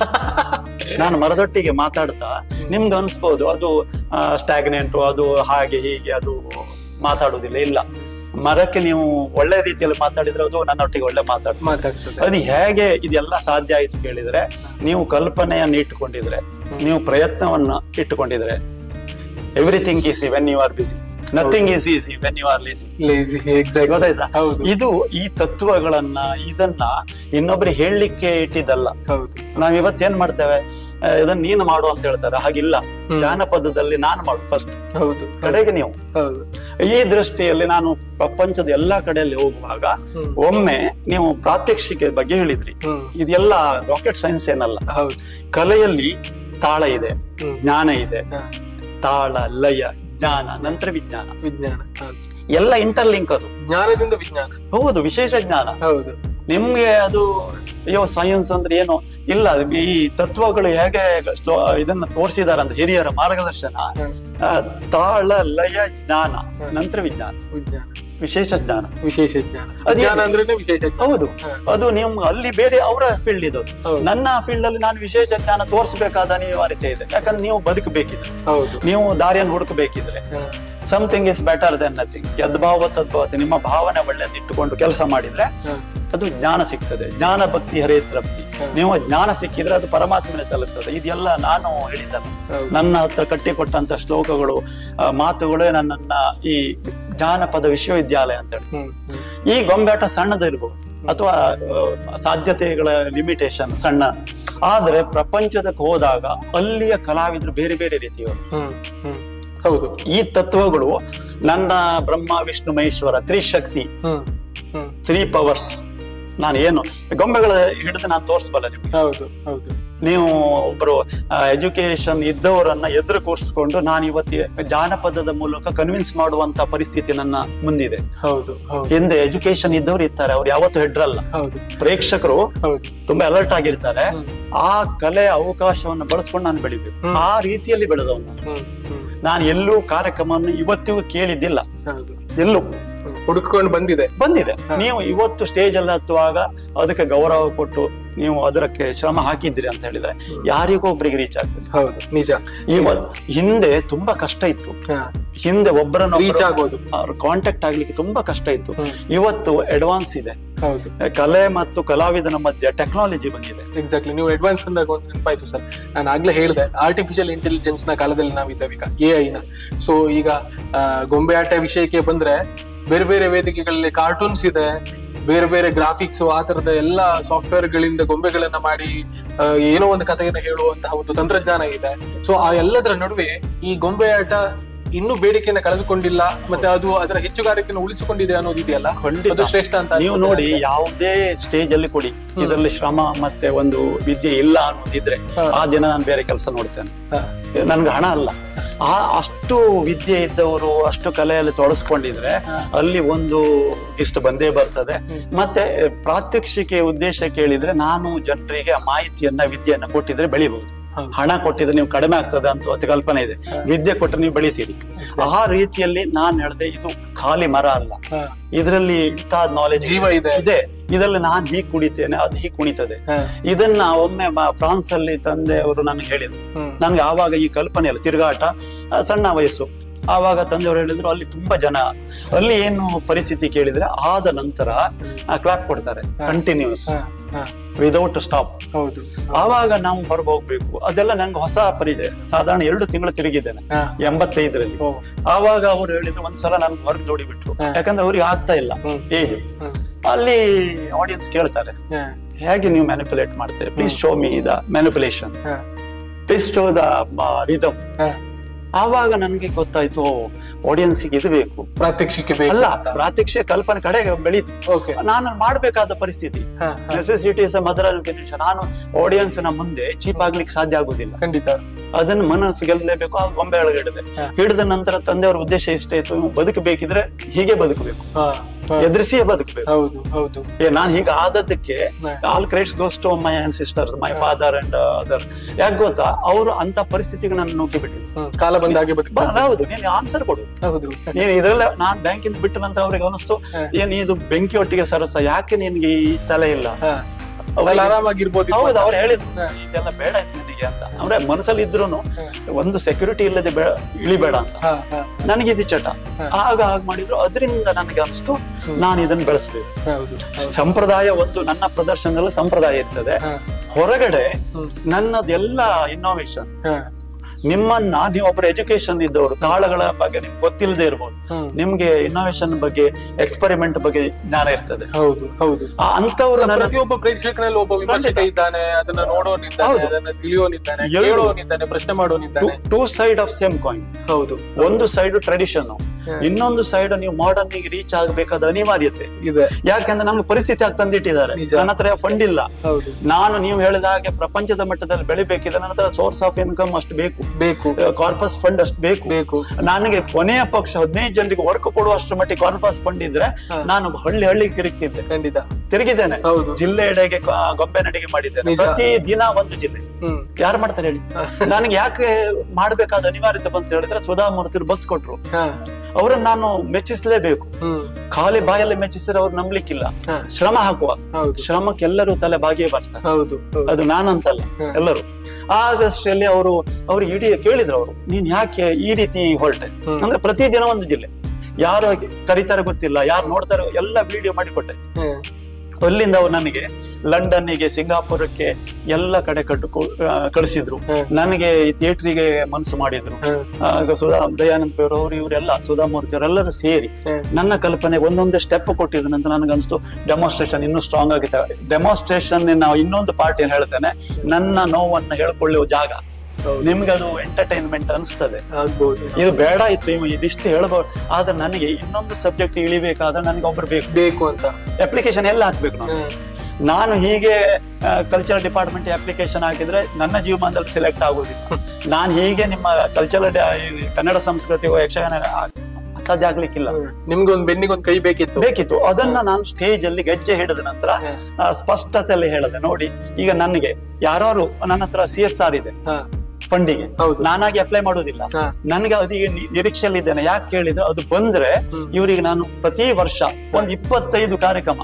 ನಾನು ಮರದೊಟ್ಟಿಗೆ ಮಾತಾಡ್ತಾ ನಿಮ್ಗೆ ಅನ್ಸ್ಬೋದು ಅದು ಸ್ಟ್ಯಾಗ್ನೆಂಟು ಅದು ಹಾಗೆ ಹೀಗೆ ಅದು ಮಾತಾಡುದಿಲ್ಲ ಇಲ್ಲ ಮರಕ್ಕೆ ನೀವು ಒಳ್ಳೆ ರೀತಿಯಲ್ಲಿ ಮಾತಾಡಿದ್ರೆ ಅದು ನನ್ನೊಟ್ಟಿಗೆ ಒಳ್ಳೆ ಮಾತಾಡ್ತದೆ ಮಾತಾಡ್ತದೆ ಅದು ಹೇಗೆ ಇದೆಲ್ಲ ಸಾಧ್ಯ ಆಯ್ತು ಕೇಳಿದ್ರೆ ನೀವು ಕಲ್ಪನೆಯನ್ನ ಇಟ್ಟುಕೊಂಡಿದ್ರೆ ನೀವು ಪ್ರಯತ್ನವನ್ನ ಇಟ್ಟುಕೊಂಡಿದ್ರೆ everything easy when you are busy nothing is easy when you are lacy lazy exact ಗೊತ್ತಾಯ್ತಾ ಹೌದು ಇದು ಈ ತತ್ವಗಳನ್ನ ಇದನ್ನ ಇನ್ನೊಬ್ರಿಗೆ ಹೇಳಲಿಕ್ಕೆ ಇಟ್ಟಿದ್ದಲ್ಲ ಹೌದು ನಾವ್ ಇವತ್ತೇನ್ ಮಾಡ್ತೇವೆ ಆ, ಇದನ್ನ ನೀನು ಮಾಡು ಅಂತ ಹೇಳ್ತಾರೆ ಹಾಗಿಲ್ಲ ಹ್ಮ್. ಜಾನಪದದಲ್ಲಿ ನಾನು ಮಾಡು ಫಸ್ಟ್ ಹೌದು ಕಡೆಗೆ ನೀವು ಹೌದು ಈ ದೃಷ್ಟಿಯಲ್ಲಿ ನಾನು ಪ್ರಪಂಚದ ಎಲ್ಲಾ ಕಡೆಯಲ್ಲಿ ಹೋಗುವಾಗ ಹ್ಮ್. ಒಮ್ಮೆ ನೀವು ಪ್ರಾತ್ಯಕ್ಷಿಕೆ ಬಗ್ಗೆ ಹೇಳಿದ್ರಿ ಹ್ಮ್ ಇದೆಲ್ಲ ರಾಕೆಟ್ ಸೈನ್ಸ್ ಏನಲ್ಲ ಹೌದು ಕಲೆಯಲ್ಲಿ ತಾಳ ಇದೆ ಹ್ಮ್. ಜ್ಞಾನ ಇದೆ ಹಾ. ತಾಳ ಲಯ ಜ್ಞಾನ ನಂತರ ವಿಜ್ಞಾನ ವಿಜ್ಞಾನ ಹೌದು. ಎಲ್ಲ ಇಂಟರ್ಲಿಂಕ್ ಅದು ಜ್ಞಾನದಿಂದ ವಿಜ್ಞಾನ ಹೌದು ವಿಶೇಷ ಜ್ಞಾನ ಹೌದು ನಿಮ್ಗೆ ಅದು ಅಯ್ಯೋ ಸೈನ್ಸ್ ಅಂದ್ರೆ ಏನು ಇಲ್ಲ ಈ ತತ್ವಗಳು ಹೇಗೆ ಸ್ಲೋ- ಇದನ್ನ ತೋರಿಸಿದಾರೆ ಅಂತ ಹಿರಿಯರ ಮಾರ್ಗದರ್ಶನ ಹ್ಮ್. ಆ, ತಾಳ ಲಯ ಜ್ಞಾನ ಹ್ಮ್. ನಂತರ ವಿಜ್ಞಾನ ವಿಜ್ಞಾನ ವಿಶೇಷ ಜ್ಞಾನ ವಿಶೇಷ ಜ್ಞಾನ ಅದೇ- ಜ್ಞಾನ ಅಂದ್ರೇನೆ ವಿಶೇಷ ಜ್ಞಾನ ಹೌದು ಹ್ಮ್. ಅದು ನಿಮ್ ಅಲ್ಲಿ ಬೇರೆ ಅವರ ಫೀಲ್ಡ್ ಇದು ಹೌದು. ನನ್ನ ಫೀಲ್ಡ್ ಅಲ್ಲಿ ನಾನು ವಿಶೇಷ ಜ್ಞಾನ ತೋರಿಸಬೇಕಾದ ಅನಿವಾರ್ಯತೆ ಇದೆ ಯಾಕಂದ್ರೆ ನೀವು ಬದುಕಬೇಕಿದ್ರೆ ಹೌದು ನೀವು ದಾರಿಯನ್ನು ಹುಡುಕಬೇಕಿದ್ರೆ hmm. Something is better then nothing ಯದ್ಭಾವ ತದ್ಭಾವತೆ ನಿಮ್ಮ ಭಾವನೆ ಒಳ್ಳೆದು ಇಟ್ಟುಕೊಂಡು ಕೆಲಸ ಮಾಡಿದ್ರೆ ಹ್ಮ್. ಅದು ಜ್ಞಾನ ಸಿಗ್ತದೆ ಜ್ಞಾನ ಭಕ್ತಿ ಹರೇ ತೃಪ್ತಿ ಹ್ಮ್. ನೀವು ಜ್ಞಾನ ಸಿಕ್ಕಿದ್ರೆ ಅದು ಪರಮಾತ್ಮನೆ ತಲುಪ್ತದೆ ಇದೆಲ್ಲ ನಾನು ಹೇಳಿದ್ದಲ್ಲ ಹೌದು. ನನ್ನ ಹತ್ರ ಕಟ್ಟಿಕೊಟ್ಟಂತ ಶ್ಲೋಕಗಳು ಆ, ಮಾತುಗಳೇ ನನ್ನನ್ನ ಈ ಜಾನಪದ ವಿಶ್ವವಿದ್ಯಾಲಯ ಅಂತ ಹೇಳಿ ಹ್ಮ್. ಹ್ಮ್. ಈ ಗೊಂಬೆಯಾಟ ಸಣ್ಣದಿರ್ಬೋದು ಅಥವಾ ಆ, ಸಾಧ್ಯತೆಗಳ ಲಿಮಿಟೇಷನ್ ಸಣ್ಣ ಆದ್ರೆ ಪ್ರಪಂಚದಕ್ಕೆ ಹೋದಾಗ ಅಲ್ಲಿಯ ಕಲಾವಿದರು ಬೇರೆ ಬೇರೆ ರೀತಿಯವರು ಹ್ಮ್. ಹ್ಮ್. ಹೌದು ಈ ತತ್ವಗಳು ನನ್ನ ಬ್ರಹ್ಮ ವಿಷ್ಣು ಮಹೇಶ್ವರ ತ್ರಿಶಕ್ತಿ ಹ್ಮ್. ಹ್ಮ್. ತ್ರೀ ಪವರ್ಸ್ ನಾನು ಏನು ಗೊಂಬೆಗಳ ಹಿಡಿದು ನಾನು ತೋರಿಸಬಲ್ಲ ನಿಮ್ಗೆ ಹೌದು ಹೌದು ನೀವು ಒಬ್ಬರು ಎಜುಕೇಶನ್ ಇದ್ದವರನ್ನ ಎದುರು ಕೂರಿಸ್ಕೊಂಡು ನಾನು ಇವತ್ತು ಜಾನಪದದ ಮೂಲಕ ಕನ್ವಿನ್ಸ್ ಮಾಡುವಂತ ಪರಿಸ್ಥಿತಿ ನನ್ನ ಮುಂದಿದೆ ಹೌದು ಹೌದು ಹಿಂದೆ ಎಜುಕೇಶನ್ ಇದ್ದವ್ರು ಇರ್ತಾರೆ ಅವ್ರು ಯಾವತ್ತೂ ಹೆಡ್ರಲ್ಲ ಹೌದು ಪ್ರೇಕ್ಷಕರು ಹೌದು ತುಂಬಾ ಅಲರ್ಟ್ ಆಗಿರ್ತಾರೆ ಹ್ಮ್. ಆ ಕಲೆಯ ಅವಕಾಶವನ್ನು ಬಳಸ್ಕೊಂಡು ನಾನು ಬೆಳಿಬೇಕು ಹ್ಮ್. ಆ ರೀತಿಯಲ್ಲಿ ಬೆಳೆದವನು ನಾನು. ಹ್ಮ್. ಹ್ಮ್. ನಾನು ಎಲ್ಲೂ ಕಾರ್ಯಕ್ರಮವನ್ನು ಇವತ್ತಿಗೂ ಕೇಳಿದ್ದಿಲ್ಲ ಹೌದು ಎಲ್ಲೂ ಹ್ಮ್. ಹುಡುಕೊಂಡು ಬಂದಿದೆ ಬಂದಿದೆ ಹಾ. ನೀವು ಇವತ್ತು ಸ್ಟೇಜ್ ಅಲ್ಲಿ ಹತ್ತುವಾಗ ಅದಕ್ಕೆ ಗೌರವ ಕೊಟ್ಟು ನೀವು ಅದಕ್ಕೆ ಶ್ರಮ ಹಾಕಿದ್ರಿ ಅಂತ ಹೇಳಿದ್ರೆ ಯಾರಿಗೋ ಒಬ್ರಿಗೆ ರೀಚ್ ಆಗ್ತದೆ ಹೌದು ನಿಜ ಇವ ಹಿಂದೆ ತುಂಬಾ ಕಷ್ಟ ಇತ್ತು ಹಾ. ಹಿಂದೆ ಒಬ್ಬರನ್ನ ರೀಚ್ ಆಗೋದು ಕಾಂಟ್ಯಾಕ್ಟ್ ಆಗ್ಲಿಕ್ಕೆ ತುಂಬಾ ಕಷ್ಟ ಇತ್ತು ಹ್ಮ್. ಇವತ್ತು ಅಡ್ವಾನ್ಸ್ ಇದೆ ಹೌದು ಕಲೆ ಮತ್ತು ಕಲಾವಿದನ ಮಧ್ಯೆ ಟೆಕ್ನಾಲಜಿ ಬಂದಿದೆ ಎಕ್ಸಾಕ್ಟ್ಲಿ ನೀವು ಅಡ್ವಾನ್ಸ್ ಅಂದಾಗ ಒಂದು ನೆನಪಾಯ್ತು ಸರ್ ನಾನು ಆಗ್ಲೇ ಹೇಳಿದೆ ಆರ್ಟಿಫಿಷಿಯಲ್ ಇಂಟೆಲಿಜೆನ್ಸ್ ನ ಕಾಲದಲ್ಲಿ ನಾವಿದ್ದೇವೆ ಈಗ ಎ ಐ ನ ಸೊ ಈಗ ಆ, ಗೊಂಬೆ ಆಟ ವಿಷಯಕ್ಕೆ ಬಂದ್ರೆ ಬೇರೆ ಬೇರೆ ವೇದಿಕೆಗಳಲ್ಲಿ ಕಾರ್ಟೂನ್ಸ್ ಇದೆ ಬೇರೆ ಬೇರೆ ಗ್ರಾಫಿಕ್ಸ್ ಆ ತರದ ಎಲ್ಲ ಸಾಫ್ಟ್ವೇರ್ ಗಳಿಂದ ಗೊಂಬೆಗಳನ್ನ ಮಾಡಿ ಆ, ಏನೋ ಒಂದು ಕಥೆಯನ್ನ ಹೇಳುವಂತಹ ಒಂದು ತಂತ್ರಜ್ಞಾನ ಇದೆ ಸೊ ಆ ಎಲ್ಲದರ ನಡುವೆ ಈ ಗೊಂಬೆ ಆಟ ಇನ್ನೂ ಬೇಡಿಕೆಯನ್ನ ಕಳೆದುಕೊಂಡಿಲ್ಲ ಮತ್ತೆ ಅದು ಅದರ ಹೆಚ್ಚುಗಾರಿಕೆಯನ್ನು ಉಳಿಸಿಕೊಂಡಿದೆ ಅನ್ನೋದು ಇದೆಯಲ್ಲ ಖಂಡಿತ. ಅದು ಶ್ರೇಷ್ಠ ಅಂತ ನೀವು ಅನ್ಸುತ್ತೆ ನೋಡಿ ನನಗೆ. ಯಾವುದೇ ಸ್ಟೇಜ್ ಅಲ್ಲಿ ಕೊಡಿ ಇದರಲ್ಲಿ ಶ್ರಮ ಮತ್ತೆ ಒಂದು ವಿದ್ಯೆ ಇಲ್ಲ ಅನ್ನೋದಿದ್ರೆ ಹಾ. ಆ ದಿನ ನಾನು ಬೇರೆ ಕೆಲಸ ನೋಡ್ತೇನೆ ಹಾ. ನನ್ಗೆ ಹಣ ಅಲ್ಲ ಆ ಅಷ್ಟು ವಿದ್ಯೆ ಇದ್ದವರು ಅಷ್ಟು ಕಲೆಯಲ್ಲಿ ತೊಡಸ್ಕೊಂಡಿದ್ರೆ ಹಾ. ಅಲ್ಲಿ ಒಂದು ಇಷ್ಟು ಬಂದೇ ಬರ್ತದೆ ಹ್ಮ್. ಮತ್ತೆ ಪ್ರಾತ್ಯಕ್ಷಿಕೆ ಉದ್ದೇಶ ಕೇಳಿದ್ರೆ ನಾನು ಜನರಿಗೆ ಆ ಮಾಹಿತಿಯನ್ನ ವಿದ್ಯೆಯನ್ನ ಕೊಟ್ಟಿದ್ರೆ ಬೆಳಿಬಹುದು ಹೌದು. ಹಣ ಕೊಟ್ಟಿದ್ರೆ ನೀವು ಕಡಿಮೆ ಆಗ್ತದೆ ಅಂತ ಒಂದು ಕಲ್ಪನೆ ಇದೆ ಹಾ. ವಿದ್ಯೆ ಕೊಟ್ಟರೆ ನೀವು ಬೆಳಿತೀರಿ ಆ ರೀತಿಯಲ್ಲಿ ನಾನ್ ಹೇಳ್ದೆ ಇದು ಖಾಲಿ ಮರ ಅಲ್ಲ ಹಾ. ಇದರಲ್ಲಿ ಇಂಥ ನಾಲೆಜ್ ಜೀವ ಇದೆ. ಇದೆ ಇದರಲ್ಲಿ ನಾನ್ ಹೀಗ್ ಕುಣಿತೇನೆ ಅದು ಹೀಗ್ ಕುಣಿತದೆ ಹಾ. ಇದನ್ನ ಒಮ್ಮೆ ಮ- ಫ್ರಾನ್ಸ್ ಅಲ್ಲಿ ತಂದೆ ಅವರು ನನಗೆ ಹೇಳಿದ್ರು ಹ್ಮ್. ನನ್ಗೆ ಆವಾಗ ಈ ಕಲ್ಪನೆ ಇಲ್ಲ ತಿರುಗಾಟ ಆ, ಸಣ್ಣ ವಯಸ್ಸು ಆವಾಗ ತಂದೆಯವರು ಹೇಳಿದ್ರು ಅಲ್ಲಿ ತುಂಬಾ ಜನ ಅಲ್ಲಿ ಏನು ಪರಿಸ್ಥಿತಿ ಕೇಳಿದ್ರೆ ಆದ ನಂತರ ಕ್ಲಾಪ್ ಕೊಡ್ತಾರೆ ಕಂಟಿನ್ಯೂಸ್ ಹಾ. ಹಾ. ವಿದೌಟ್ ಸ್ಟಾಪ್ ಹೌದು ಆವಾಗ ನಾವು ಹೊರಗೆ ಹೋಗ್ಬೇಕು ಅದೆಲ್ಲ ನಂಗೆ ಹೊಸ ಪರಿಚಯ ಸಾಧಾರಣ ಎರಡು ತಿಂಗಳು ತಿರುಗಿದ್ದೇನೆ ಹಾ. ಎಂಬತ್ತೈದರಲ್ಲಿ ಓ. ಆವಾಗ ಅವ್ರು ಹೇಳಿದ್ರು ಒಂದ್ಸಲ ನನ್ಗೆ ಹೊರಗೆ ದೊಡಿಬಿಟ್ರು ಹಾ. ಯಾಕಂದ್ರೆ ಅವ್ರಿಗೆ ಆಗ್ತಾ ಇಲ್ಲ ಹ್ಮ್. ಏಜ್ ಹ್ಮ್. ಅಲ್ಲಿ ಆಡಿಯನ್ಸ್ ಕೇಳ್ತಾರೆ ಹಾ. ಹೇಗೆ ನೀವು ಮ್ಯಾನಿಪುಲೇಟ್ ಮಾಡ್ತೀರಿ please show me the manipulation ಹಾ. ಪ್ಲೀಸ್ ಶೋ ದ ರಿದಮ್ ಹಾ. ಆವಾಗ ನನಗೆ ಗೊತ್ತಾಯ್ತು ಆಡಿಯನ್ಸಿಗೆ ಇದು ಬೇಕು ಪ್ರಾತ್ಯಕ್ಷಿಕೆ ಬೇಕು ಅಲ್ಲ ಅಂತ ಪ್ರಾತ್ಯಕ್ಷಿಕ ಕಲ್ಪನೆ ಕಡೆಗೆ ಬೆಳೀತು ಓಕೆ ನಾನು ಮಾಡಬೇಕಾದ ಪರಿಸ್ಥಿತಿ ಹಾ, ಹಾ. ನೆಸೆಸಿಟಿ ಇಸ್ ಮದರ್ ನಾನು ಆಡಿಯನ್ಸ್ ನ ಮುಂದೆ ಚೀಪ್ ಆಗ್ಲಿಕ್ಕೆ ಸಾಧ್ಯ ಆಗುದಿಲ್ಲ ಖಂಡಿತ ಅದನ್ನ ಮನಸ್ಸು ಗೆಲ್ಲಲೇಬೇಕು ಆ ಗೊಂಬೆ ಒಳಗೆ ಹಿಡಿದೆ ಹಾ. ಹಿಡಿದ ನಂತರ ತಂದೆಯವರ ಉದ್ದೇಶ ಇಷ್ಟೇ ಇತ್ತು ಇವ್ನು ಬದುಕಬೇಕಿದ್ರೆ ಹೀಗೆ ಬದುಕಬೇಕು ಹಾ, ಹಾ. ಎದುರಿಸಿಯೇ ಬದುಕಬೇಕು ಹೌದು ಹೌದು ಏ ನಾನು ಹೀಗೆ ಆದದ್ದಕ್ಕೆ ಹಾ. All credits goes to my sisters my father and other ಯಾಕೆ ಗೊತ್ತಾ ಅವರು ಅಂತ ಪರಿಸ್ಥಿತಿಗೆ ನನ್ನ ನುಗ್ಗಿ ಬಿಟ್ಟಿದ್ರು ಹ್ಮ್, ಕಾಲ ಬಂದಾಗೆ ಬದುಕ ಬ- ಹೌದು ನೀನು ಆನ್ಸರ್ ಕೊಡು ಹೌದು ನೀನು ಇದ್ರಲ್ಲ ನಾನ್ ಬ್ಯಾಂಕಿಂದ ಬಿಟ್ಟ ನಂತರ ಅವ್ರಿಗೆ ಅನಿಸ್ತು ಹಾ. ಏನ್ ಇದು ಬೆಂಕಿ ಒಟ್ಟಿಗೆ ಸರಸ ಯಾಕೆ ನಿನ್ಗೆ ಈ ತಲೆ ಇಲ್ಲ ಹಾ. ಅವ್ರಿಗೆ- ಅಲ್ಲಿ ಆರಾಮಾಗಿರ್ಬೋದು ಹೌದು ಅವ್ರು ಹೇಳಿದ್ರು ಹಾ. ಇದೆಲ್ಲ ಬೇಡ ಇತ್ತು ನಿನಗೆ ಅಂತ ಅಂದ್ರೆ ಮನಸ್ಸಲ್ಲಿ ಇದ್ರೂನು ಒಂದು ಸೆಕ್ಯೂರಿಟಿ ಇಲ್ಲದೆ ಬೇ- ಇಳಿಬೇಡ ಅಂತ ಹಾ, ಹಾ, ನನಗೆ ಇದು ಚಟ ಹಾ. ಆಗ ಹಾಗೆ ಮಾಡಿದ್ರು ಅದರಿಂದ ನನಗೆ ಅನಿಸ್ತು ನಾನು ಇದನ್ನು ಬೆಳೆಸ್ಬೇಕು ಹೌದು ಹೌದು. ಸಂಪ್ರದಾಯ ಒಂದು ನನ್ನ ಪ್ರದರ್ಶನದಲ್ಲಿ ಸಂಪ್ರದಾಯ ಇರ್ತದೆ ಹಾ, ಹೊರಗಡೆ ಹ್ಮ್. ನನ್ನದೆಲ್ಲ ಇನ್ನೋವೇಶನ್ ಹಾ, ನಿಮ್ಮನ್ನ ನೀವು ಒಬ್ಬರು ಎಜುಕೇಶನ್ ಇದ್ದವರು ತಾಳಗಳ ಬಗ್ಗೆ ನಿಮ್ಗೆ ಗೊತ್ತಿಲ್ಲದೆ ಇರ್ಬೋದು ಹ್ಮ್. ನಿಮ್ಗೆ ಇನ್ನೋವೇಶನ್ ಬಗ್ಗೆ ಎಕ್ಸ್ಪೆರಿಮೆಂಟ್ ಬಗ್ಗೆ ಜ್ಞಾನ ಇರ್ತದೆ ಹೌದು ಹೌದು ಆ ಅಂತವ್ರು ನನ್ನ ಪ್ರತಿಯೊಬ್ಬ ಪ್ರೇಕ್ಷಕನಲ್ಲಿ ಒಬ್ಬ ವಿಮರ್ಶಕ ಇದ್ದಾನೆ ಅದನ್ನ ನೋಡೋನಿದ್ದಾನೆ ಹೌದು. ಅದನ್ನ ತಿಳಿಯೋನಿದ್ದಾನೆ ಎಲ್ರು. ಕೇಳೋನಿದ್ದಾನೆ ಪ್ರಶ್ನೆ ಮಾಡೋನಿದ್ದಾನೆ two side of same coin ಹೌದು ಒಂದು ಸೈಡ್ ಟ್ರೆಡಿಷನ್ ಹ್ಮ್. ಇನ್ನೊಂದು ಸೈಡ್ ನೀವು ಮಾಡರ್ನ್ ರೀಚ್ ಆಗಬೇಕಾದ ಅನಿವಾರ್ಯತೆ ಇದೆ ಯಾಕಂದ್ರೆ ನಮ್ಗೆ ಪರಿಸ್ಥಿತಿ ಆಗಿ ತಂದಿಟ್ಟಿದ್ದಾರೆ ನಿಜ. ನನ್ನ ಹತ್ರ ಫಂಡ್ ಇಲ್ಲ ಹೌದು ನಾನು ನೀವು ಹೇಳಿದ ಹಾಗೆ ಪ್ರಪಂಚದ ಮಟ್ಟದಲ್ಲಿ ಬೆಳಿಬೇಕಿದ್ರೆ ನನ್ನ ಹತ್ರ ಸೋರ್ಸ್ ಆಫ್ ಇನ್ಕಮ್ ಅಷ್ಟು ಬೇಕು ಬೇಕು ಕಾರ್ಪಸ್ ಫಂಡ್ ಅಷ್ಟು ಬೇಕು ಬೇಕು ನನಗೆ ಕೊನೆಯ ಪಕ್ಷ ಹದಿನೈದು ಜನರಿಗೆ ವರ್ಕ್ ಕೊಡುವಷ್ಟು ಮಟ್ಟಿಗೆ ಕಾರ್ಪಸ್ ಫಂಡ್ ಇದ್ರೆ ಹಾ. ನಾನು ಹಳ್ಳಿ ಹಳ್ಳಿಗೆ ತಿರುಗ್ತಿದ್ದೆ ಖಂಡಿತ ತಿರುಗಿದ್ದೇನೆ ಹೌದು ಜಿಲ್ಲೆ ಎಡೆಗೆ ಕ- ಗೊಂಬೆ ನಡಿಗೆ ಮಾಡಿದ್ದೇನೆ ನಿಜ. ಪ್ರತಿ ದಿನ ಒಂದು ಜಿಲ್ಲೆ ಹ್ಮ್ ಯಾರು ಮಾಡ್ತಾರೆ ಹೇಳಿ ನನಗೆ ಯಾಕೆ ಮಾಡ್ಬೇಕಾದ ಅನಿವಾರ್ಯತೆ ಬಂತ ಹೇಳಿದ್ರೆ ಸುಧಾಮೂರ್ತಿ ಬಸ್ ಕೊಟ್ರು ಹಾ ಅವರನ್ನ ನಾನು ಮೆಚ್ಚಿಸಲೇಬೇಕು ಹ್ಮ್ ಖಾಲಿ ಬಾಯಲ್ಲಿ ಮೆಚ್ಚಿಸಿದ್ರೆ ಅವ್ರು ನಂಬ್ಲಿಕ್ಕಿಲ್ಲ ಹಾ ಶ್ರಮ ಹಾಕುವ ಹೌದು ಶ್ರಮಕ್ಕೆ ಎಲ್ಲರೂ ತಲೆ ಬಾಗಿಯೇ ಬರ್ತಾರೆ ಹೌದು ಹೌದು ಅದು ನಾನಂತಲ್ಲ ಹ್ಮ್. ಎಲ್ಲರೂ ಆಗಷ್ಟರಲ್ಲಿ ಅವರು ಅವ್ರು ಇಡೀ ಕೇಳಿದ್ರು ಅವರು ನೀನ್ ಯಾಕೆ ಈ ರೀತಿ ಹೊರಟೆ ಹ್ಮ್. ಅಂದ್ರೆ ಪ್ರತಿದಿನ ಒಂದು ಜಿಲ್ಲೆ ಯಾರು ಕರೀತಾರೆ ಗೊತ್ತಿಲ್ಲ ಯಾರು ನೋಡ್ತಾರೆ ಎಲ್ಲ ವಿಡಿಯೋ ಮಾಡಿಕೊಟ್ಟೆ ಹ್ಮ್ ಅಲ್ಲಿಂದ ಅವ್ರು ನನಗೆ ಲಂಡನ್ನಿಗೆ ಸಿಂಗಾಪುರಕ್ಕೆ ಎಲ್ಲ ಕಡೆ ಕಟ್ಟು ಕಳಿಸಿದ್ರು ಹ್ಮ್. ನನಗೆ ಈ ಥಿಯೇಟ್ರಿಗೆ ಮನಸ್ಸು ಮಾಡಿದ್ರು ಹ್ಮ್ ಆಗ ಸುಧಾ ದಯಾನಂದ ಪೇರು ಅವರು ಇವರೆಲ್ಲ ಸುಧಾಮೂರ್ತಿ ಅವರೆಲ್ಲರೂ ಸೇರಿ ಹ್ಮ್. ನನ್ನ ಕಲ್ಪನೆ ಒಂದೊಂದೇ ಸ್ಟೆಪ್ ಕೊಟ್ಟಿದ್ರು ಅಂತ ನನಗನ್ಸ್ತು ಡೆಮಾನ್ಸ್ಟ್ರೇಷನ್ ಇನ್ನೂ ಸ್ಟ್ರಾಂಗ್ ಆಗಿದೆ ಡೆಮಾನ್ಸ್ಟ್ರೇಷನ್ ನಾವು ಇನ್ನೊಂದು ಪಾರ್ಟ್ ಏನ್ ಹೇಳ್ತೇನೆ ನನ್ನ ನೋವನ್ನ ಹೇಳ್ಕೊಳ್ಳುವ ಜಾಗ ಹೌದು. ನಿಮ್ಗೆ ಅದು ಎಂಟರ್ಟೈನ್ಮೆಂಟ್ ಅನಿಸ್ತದೆ ಆಗ್ಬೋದು ಇದು ಬೇಡ ಇತ್ತು ಇವ ಇದಿಷ್ಟು ಹೇಳ್ಬೋದು ಆದ್ರೆ ನನಗೆ ಇನ್ನೊಂದು ಸಬ್ಜೆಕ್ಟ್ ಇಳಿಬೇಕಾದ್ರೆ ನನಗೆ ಒಬ್ರು ಬೇಕು ಬೇಕು ಅಂತ ಅಪ್ಲಿಕೇಶನ್ ಎಲ್ಲ ಹಾಕ್ಬೇಕು ನಾನು ಹ್ಮ್ ನಾನು ಹೀಗೆ ಕಲ್ಚರಲ್ ಡಿಪಾರ್ಟ್ಮೆಂಟ್ ಅಪ್ಲಿಕೇಶನ್ ಹಾಕಿದ್ರೆ ನನ್ನ ಜೀವಮಾನದಲ್ಲಿ ಸೆಲೆಕ್ಟ್ ಆಗೋದಿಲ್ಲ ನಾನು ಹೀಗೆ ನಿಮ್ಮ ಕಲ್ಚರಲ್ ಕನ್ನಡ ಸಂಸ್ಕೃತಿ ಯಕ್ಷಗಾನ ಆ- ಸಾಧ್ಯ ಆಗ್ಲಿಕ್ಕಿಲ್ಲ ಹ್ಮ್. ನಿಮ್ಗೊಂದ್ ಬೆನ್ನಿಗೊಂದ್ ಕೈ ಬೇಕಿತ್ತು ಬೇಕಿತ್ತು ಅದನ್ನ ನಾನು ಸ್ಟೇಜ್ ಅಲ್ಲಿ ಗೆಜ್ಜೆ ಹಿಡಿದ ನಂತರ ಹ್ಮ್. ಆ, ಸ್ಪಷ್ಟತೆಯಲ್ಲಿ ಹೇಳಿದೆ ನೋಡಿ ಈಗ ನನಗೆ ಯಾರು ನನ್ನ ಹತ್ರ ಸಿ ಎಸ್ ಆರ್ ಇದೆ ಹಾ ಫಂಡಿಗೆ ಹೌದು ನಾನಾಗಿ ಅಪ್ಲೈ ಮಾಡುವುದಿಲ್ಲ ಹಾ ನನಗೆ ಅದೀಗ ನಿ- ನಿರೀಕ್ಷೆಯಲ್ಲಿ ಇದ್ದೇನೆ ಯಾಕೆ ಕೇಳಿದ್ರೆ ಅದು ಬಂದ್ರೆ ಹ್ಮ್. ಇವರಿಗೆ ನಾನು ಪ್ರತಿ ವರ್ಷ ಒಂದು ಇಪ್ಪತ್ತೈದು ಕಾರ್ಯಕ್ರಮ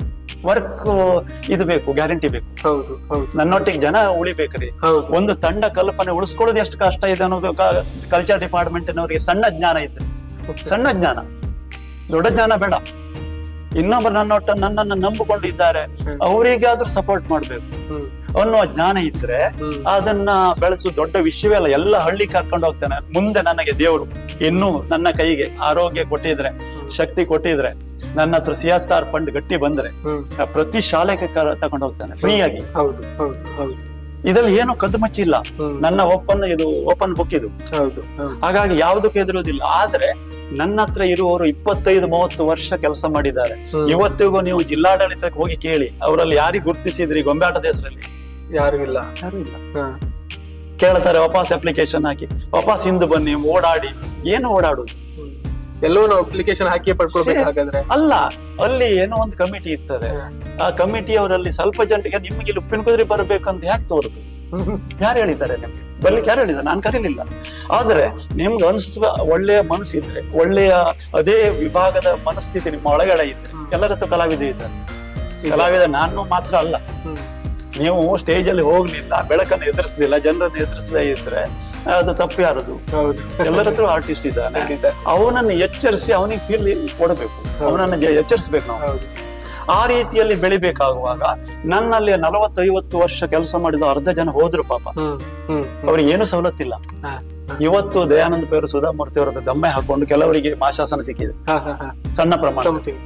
ವರ್ಕ್ ಇದು ಬೇಕು ಗ್ಯಾರಂಟಿ ಬೇಕು ಹೌದು ಹೌದು ನನ್ನೊಟ್ಟಿಗೆ ಜನ ಉಳಿಬೇಕ್ರಿ ಹೌದು ಒಂದು ತಂಡ ಕಲ್ಪನೆ ಉಳಿಸ್ಕೊಳ್ಳೋದು ಎಷ್ಟು ಕಷ್ಟ ಇದೆ ಅನ್ನೋದು ಕಲ್ಚರ್ ಡಿಪಾರ್ಟ್ಮೆಂಟ್ ನವರಿಗೆ ಸಣ್ಣ ಜ್ಞಾನ ಇದ್ರೆ ಸಣ್ಣ ಜ್ಞಾನ ದೊಡ್ಡ ಜ್ಞಾನ ಬೇಡ ಇನ್ನೊಬ್ಬರು ನನ್ನೊಟ್ಟ ನನ್ನನ್ನು ನಂಬಿಕೊಂಡಿದ್ದಾರೆ ಹ್ಮ್. ಅವರಿಗಾದ್ರೂ ಸಪೋರ್ಟ್ ಮಾಡ್ಬೇಕು ಹ್ಮ್ ಅನ್ನುವ ಜ್ಞಾನ ಇದ್ರೆ ಹ್ಮ್ ಅದನ್ನ ಬೆಳೆಸು ದೊಡ್ಡ ವಿಷಯವೇ ಅಲ್ಲ ಎಲ್ಲ ಹಳ್ಳಿ ಕರ್ಕೊಂಡು ಹೋಗ್ತಾನೆ ಮುಂದೆ ನನಗೆ ದೇವರು ಇನ್ನೂ ನನ್ನ ಕೈಗೆ ಆರೋಗ್ಯ ಕೊಟ್ಟಿದ್ರೆ ಶಕ್ತಿ ಕೊಟ್ಟಿದ್ರೆ ನನ್ನ ಹತ್ರ ಸಿ ಎಸ್ ಆರ್ ಫಂಡ್ ಗಟ್ಟಿ ಬಂದ್ರೆ ಹ್ಮ್ ಆ ಪ್ರತಿ ಶಾಲೆಗೆ ಕರ ತಗೊಂಡು ಹೋಗ್ತಾನೆ ಫ್ರೀ ಆಗಿ ಹೌದು ಹೌದು ಹೌದು ಇದ್ರಲ್ಲಿ ಏನು ಕದ್ದು ಮಚ್ಚಿಲ್ಲ ಹ್ಮ್ ನನ್ನ ಒಪ್ಪಂದ ಇದು ಓಪನ್ ಬುಕ್ ಇದು ಹೌದು ಹೌದು ಹಾಗಾಗಿ ಯಾವುದಕ್ಕೂ ಎದುರುವುದಿಲ್ಲ ಆದ್ರೆ ನನ್ನ ಹತ್ರ ಇರುವವರು ಇಪ್ಪತ್ತೈದು ಮೂವತ್ತು ವರ್ಷ ಕೆಲಸ ಮಾಡಿದ್ದಾರೆ ಹ್ಮ್. ಇವತ್ತಿಗೂ ನೀವು ಜಿಲ್ಲಾಡಳಿತಕ್ಕೆ ಹೋಗಿ ಕೇಳಿ ಅವರಲ್ಲಿ ಯಾರಿಗೆ ಗುರುತಿಸಿದ್ರಿ ಗೊಂಬೆಯಾಟದ ಹೆಸರಲ್ಲಿ ಯಾರು ಇಲ್ಲ ಯಾರು ಇಲ್ಲ ಹಾ ಕೇಳ್ತಾರೆ ವಾಪಸ್ ಅಪ್ಲಿಕೇಶನ್ ಹಾಕಿ ವಾಪಸ್ ಹಿಂದೆ ಬನ್ನಿ ಓಡಾಡಿ ಏನು ಓಡಾಡುದು ಹ್ಮ್. ಎಲ್ಲವೂ ನಾವು ಅಪ್ಲಿಕೇಶನ್ ಹಾಕಿ ಪಡ್ಕೊಳ್ಬೇಕು ಹಾಗಾದ್ರೆ ಅಲ್ಲ ಅಲ್ಲಿ ಏನೋ ಒಂದು ಕಮಿಟಿ ಇರ್ತದೆ ಹಾ. ಆ ಕಮಿಟಿ ಅವರಲ್ಲಿ ಸ್ವಲ್ಪ ಜನರಿಗೆ ನಿಮಗೆ ಇಲ್ಲಿ ಉಪ್ಪಿನ ಕುದುರೆ ಬರ್ಬೇಕಂತ ಯಾಕೆ ತೋರುದು ಹ್ಮ್. ಯಾರು ಹೇಳಿದ್ದಾರೆ ನಿಮ್ಗೆ ಬರ್ಲಿಕ್ಕೆ ಯಾರು ಹೇಳಿದ್ದಾರೆ ನಾನು ಕರೀಲಿಲ್ಲ ಆದ್ರೆ ನಿಮ್ಗೆ ಅನಿಸುವ ಒಳ್ಳೆಯ ಮನಸ್ಸಿದ್ರೆ ಒಳ್ಳೆಯ ಅದೇ ವಿಭಾಗದ ಮನಸ್ಥಿತಿ ನಿಮ್ಮ ಒಳಗಡೆ ಇದ್ರೆ ಹ್ಮ್. ಎಲ್ಲರ ಹತ್ರ ಕಲಾವಿದ ಇದ್ದಾರೆ ಕಲಾವಿದ ನಾನು ಮಾತ್ರ ಅಲ್ಲ ಹ್ಮ್. ನೀವು ಸ್ಟೇಜ್ ಅಲ್ಲಿ ಹೋಗ್ಲಿಲ್ಲ ಬೆಳಕನ್ನು ಎದುರಿಸ್ಲಿಲ್ಲ ಜನರನ್ನು ಎದುರಿಸದೇ ಇದ್ರೆ ಅದು ತಪ್ಪು ಯಾರದು ಹೌದು ಎಲ್ಲರ ಹತ್ರ ಆರ್ಟಿಸ್ಟ್ ಇದ್ದಾನೆ ಖಂಡಿತ ಅವನನ್ನು ಎಚ್ಚರಿಸಿ ಅವನಿಗೆ ಫೀಲ್ ಕೊಡಬೇಕು ಅವನನ್ನು ಜ- ಎಚ್ಚರಿಸ್ಬೇಕು ನಾವು ಹೌದು ಆ ರೀತಿಯಲ್ಲಿ ಬೆಳಿಬೇಕಾಗುವಾಗ ನನ್ನಲ್ಲಿ ನಲವತ್ತೈವತ್ತು ವರ್ಷ ಕೆಲಸ ಮಾಡಿದ ಅರ್ಧ ಜನ ಹೋದ್ರು ಪಾಪ ಹ್ಮ್ ಹ್ಮ್ ಹ್ಮ್. ಅವ್ರಿಗೆ ಏನು ಸವಲತ್ತಿಲ್ಲ ಹಾ, ಹಾ. ಇವತ್ತು ದಯಾನಂದ ಪೇರು ಸುಧಾಮೂರ್ತಿ ಅವರ ದಮ್ಮೆ ಹಾಕೊಂಡು ಕೆಲವರಿಗೆ ಮಾಶಾಸನ ಸಿಕ್ಕಿದೆ ಹಾ, ಹಾ, ಹಾ. ಸಣ್ಣ ಪ್ರಮಾಣ Something.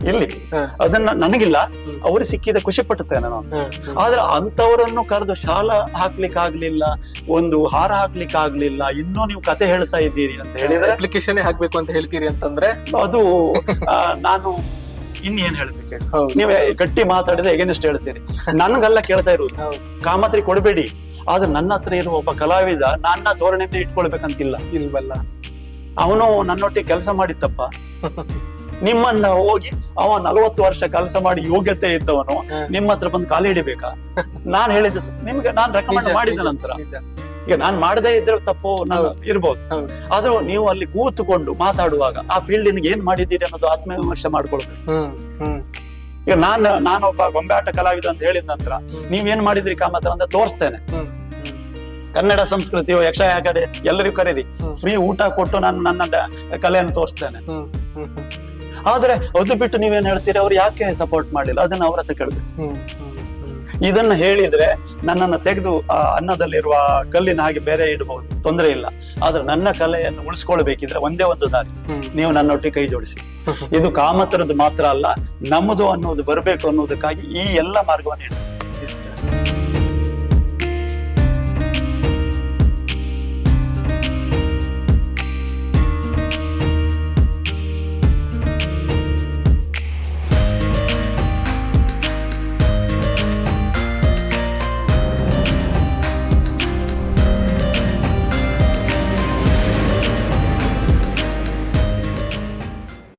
ಇಲ್ಲಿ ಹ. ಅದನ್ನ ನನಗಿಲ್ಲ ಹ್ಮ್. ಅವರು ಸಿಕ್ಕಿದ ಖುಷಿ ಪಟ್ಟುತ್ತೇನೆ ನಾನು ಹ್ಮ್, ಹ್ಮ್. ಆದ್ರೆ ಅಂತವರನ್ನು ಕರೆದು ಶಾಲಾ ಹಾಕ್ಲಿಕ್ಕೆ ಆಗ್ಲಿಲ್ಲ ಒಂದು ಹಾರ ಹಾಕ್ಲಿಕ್ಕೆ ಆಗ್ಲಿಲ್ಲ ಇನ್ನೂ ನೀವು ಕತೆ ಹೇಳ್ತಾ ಇದ್ದೀರಿ ಅಂತ ಹೇಳಿದ್ರೆ ಅಪ್ಲಿಕೇಶನ್ ಹಾಕ್ಬೇಕು ಅಂತ ಹೇಳ್ತೀರಿ ಅಂತಂದ್ರೆ ಅದು ಆ, ನಾನು ಇನ್ನೇನ್ ಹೇಳ್ಬೇಕು ಹೇಳಿ? ಹೌದು ನೀವೇ ಗಟ್ಟಿ ಮಾತಾಡಿದ್ರೆ ಎಗೇನೆಸ್ಟ್ ಹೇಳ್ತೀರಿ ನನ್ಗಲ್ಲ ಕೇಳ್ತಾ ಇರುವುದು ಹೌದು ಕಾಮತ್ರಿ ಕೊಡಬೇಡಿ ಆದ್ರೆ ನನ್ನ ಹತ್ರ ಇರುವ ಒಬ್ಬ ಕಲಾವಿದ ನನ್ನ ಧೋರಣೆಯಿಂದ ಇಟ್ಕೊಳ್ಬೇಕಂತಿಲ್ಲ ಇಲ್ವಲ್ಲ ಅವನು ನನ್ನೊಟ್ಟಿಗೆ ಕೆಲಸ ಮಾಡಿತ್ತಪ್ಪ ನಿಮ್ಮನ್ನ ಹೋಗಿ ಅವ ನಲವತ್ತು ವರ್ಷ ಕೆಲಸ ಮಾಡಿ ಯೋಗ್ಯತೆ ಇದ್ದವನು ಹ. ನಿಮ್ಮ ಹತ್ರ ಬಂದು ಕಾಲು ಹಿಡಿಬೇಕಾ ನಾನ್ ಹೇಳಿದ ನಿಮ್ಗೆ ನಾನ್ ರೆಕಮೆಂಡ್ ನಿಜ, ಮಾಡಿದ ನಿಜ, ನಂತರ ನಿಜ. ಈಗ ನಾನ್ ಮಾಡದೇ ಇದ್ರೆ ತಪ್ಪು ನಾನು ಹೌದು. ಇರ್ಬೋದು ಹೌದು. ಆದ್ರೂ ನೀವು ಅಲ್ಲಿ ಕೂತುಕೊಂಡು ಮಾತಾಡುವಾಗ ಆ ಫೀಲ್ಡ್ ನಿನ್ಗೆ ಏನ್ ಮಾಡಿದ್ದೀರಿ ಅನ್ನೋದು ಆತ್ಮವಿಮರ್ಶೆ ಮಾಡ್ಕೊಳ್ಬೇಕು ಹ್ಮ್ ಹ್ಮ್ ಈಗ ನಾನ್ ನಾನೊಬ್ಬ ಗೊಂಬೆಯಾಟ ಕಲಾವಿದ ಅಂತ ಹೇಳಿದ ನಂತರ ನೀವೇನ್ ಮಾಡಿದ್ರಿ ಕಾಮತ್ರ ಅಂತ ತೋರಿಸ್ತೇನೆ ಹ್ಮ್ ಕನ್ನಡ ಸಂಸ್ಕೃತಿಯು ಯಕ್ಷ ಕಡೆ ಎಲ್ಲರಿಗೂ ಕರೀರಿ ಹ್ಮ್. ಫ್ರೀ ಊಟ ಕೊಟ್ಟು ನಾನು ನನ್ನ ಡ- ಕಲೆಯನ್ನು ತೋರಿಸ್ತೇನೆ ಹ್ಮ್ ಹ್ಮ್ ಹ್ಮ್ ಆದ್ರೆ ಅದು ಬಿಟ್ಟು ನೀವೇನ್ ಹೇಳ್ತೀರಿ ಅವ್ರು ಯಾಕೆ ಸಪೋರ್ಟ್ ಮಾಡಿಲ್ಲ ಅದನ್ನ ಅವ್ರ ಹತ್ರ ಕೇಳ್ಬೇಕು ಹ್ಮ್ ಹ್ಮ್ ಹ್ಮ್ ಇದನ್ನ ಹೇಳಿದ್ರೆ ನನ್ನನ್ನ ತೆಗೆದು ಆ ಅನ್ನದಲ್ಲಿರುವ ಕಲ್ಲಿನ ಹಾಗೆ ಬೇರೆ ಇಡಬಹುದು ತೊಂದರೆ ಇಲ್ಲ ಆದ್ರೆ ನನ್ನ ಕಲೆಯನ್ನು ಉಳಿಸ್ಕೊಳ್ಬೇಕಿದ್ರೆ ಒಂದೇ ಒಂದು ದಾರಿ ಹ್ಮ್. ನೀವು ನನ್ನೊಟ್ಟಿಗೆ ಕೈ ಜೋಡಿಸಿ ಇದು ಕಾಮತ್ರದ್ದು ಮಾತ್ರ ಅಲ್ಲ ನಮ್ಮದು ಅನ್ನೋದು ಬರಬೇಕು ಅನ್ನೋದಕ್ಕಾಗಿ ಈ ಎಲ್ಲ ಮಾರ್ಗವನ್ನು ಇಡಿ Yes, sir.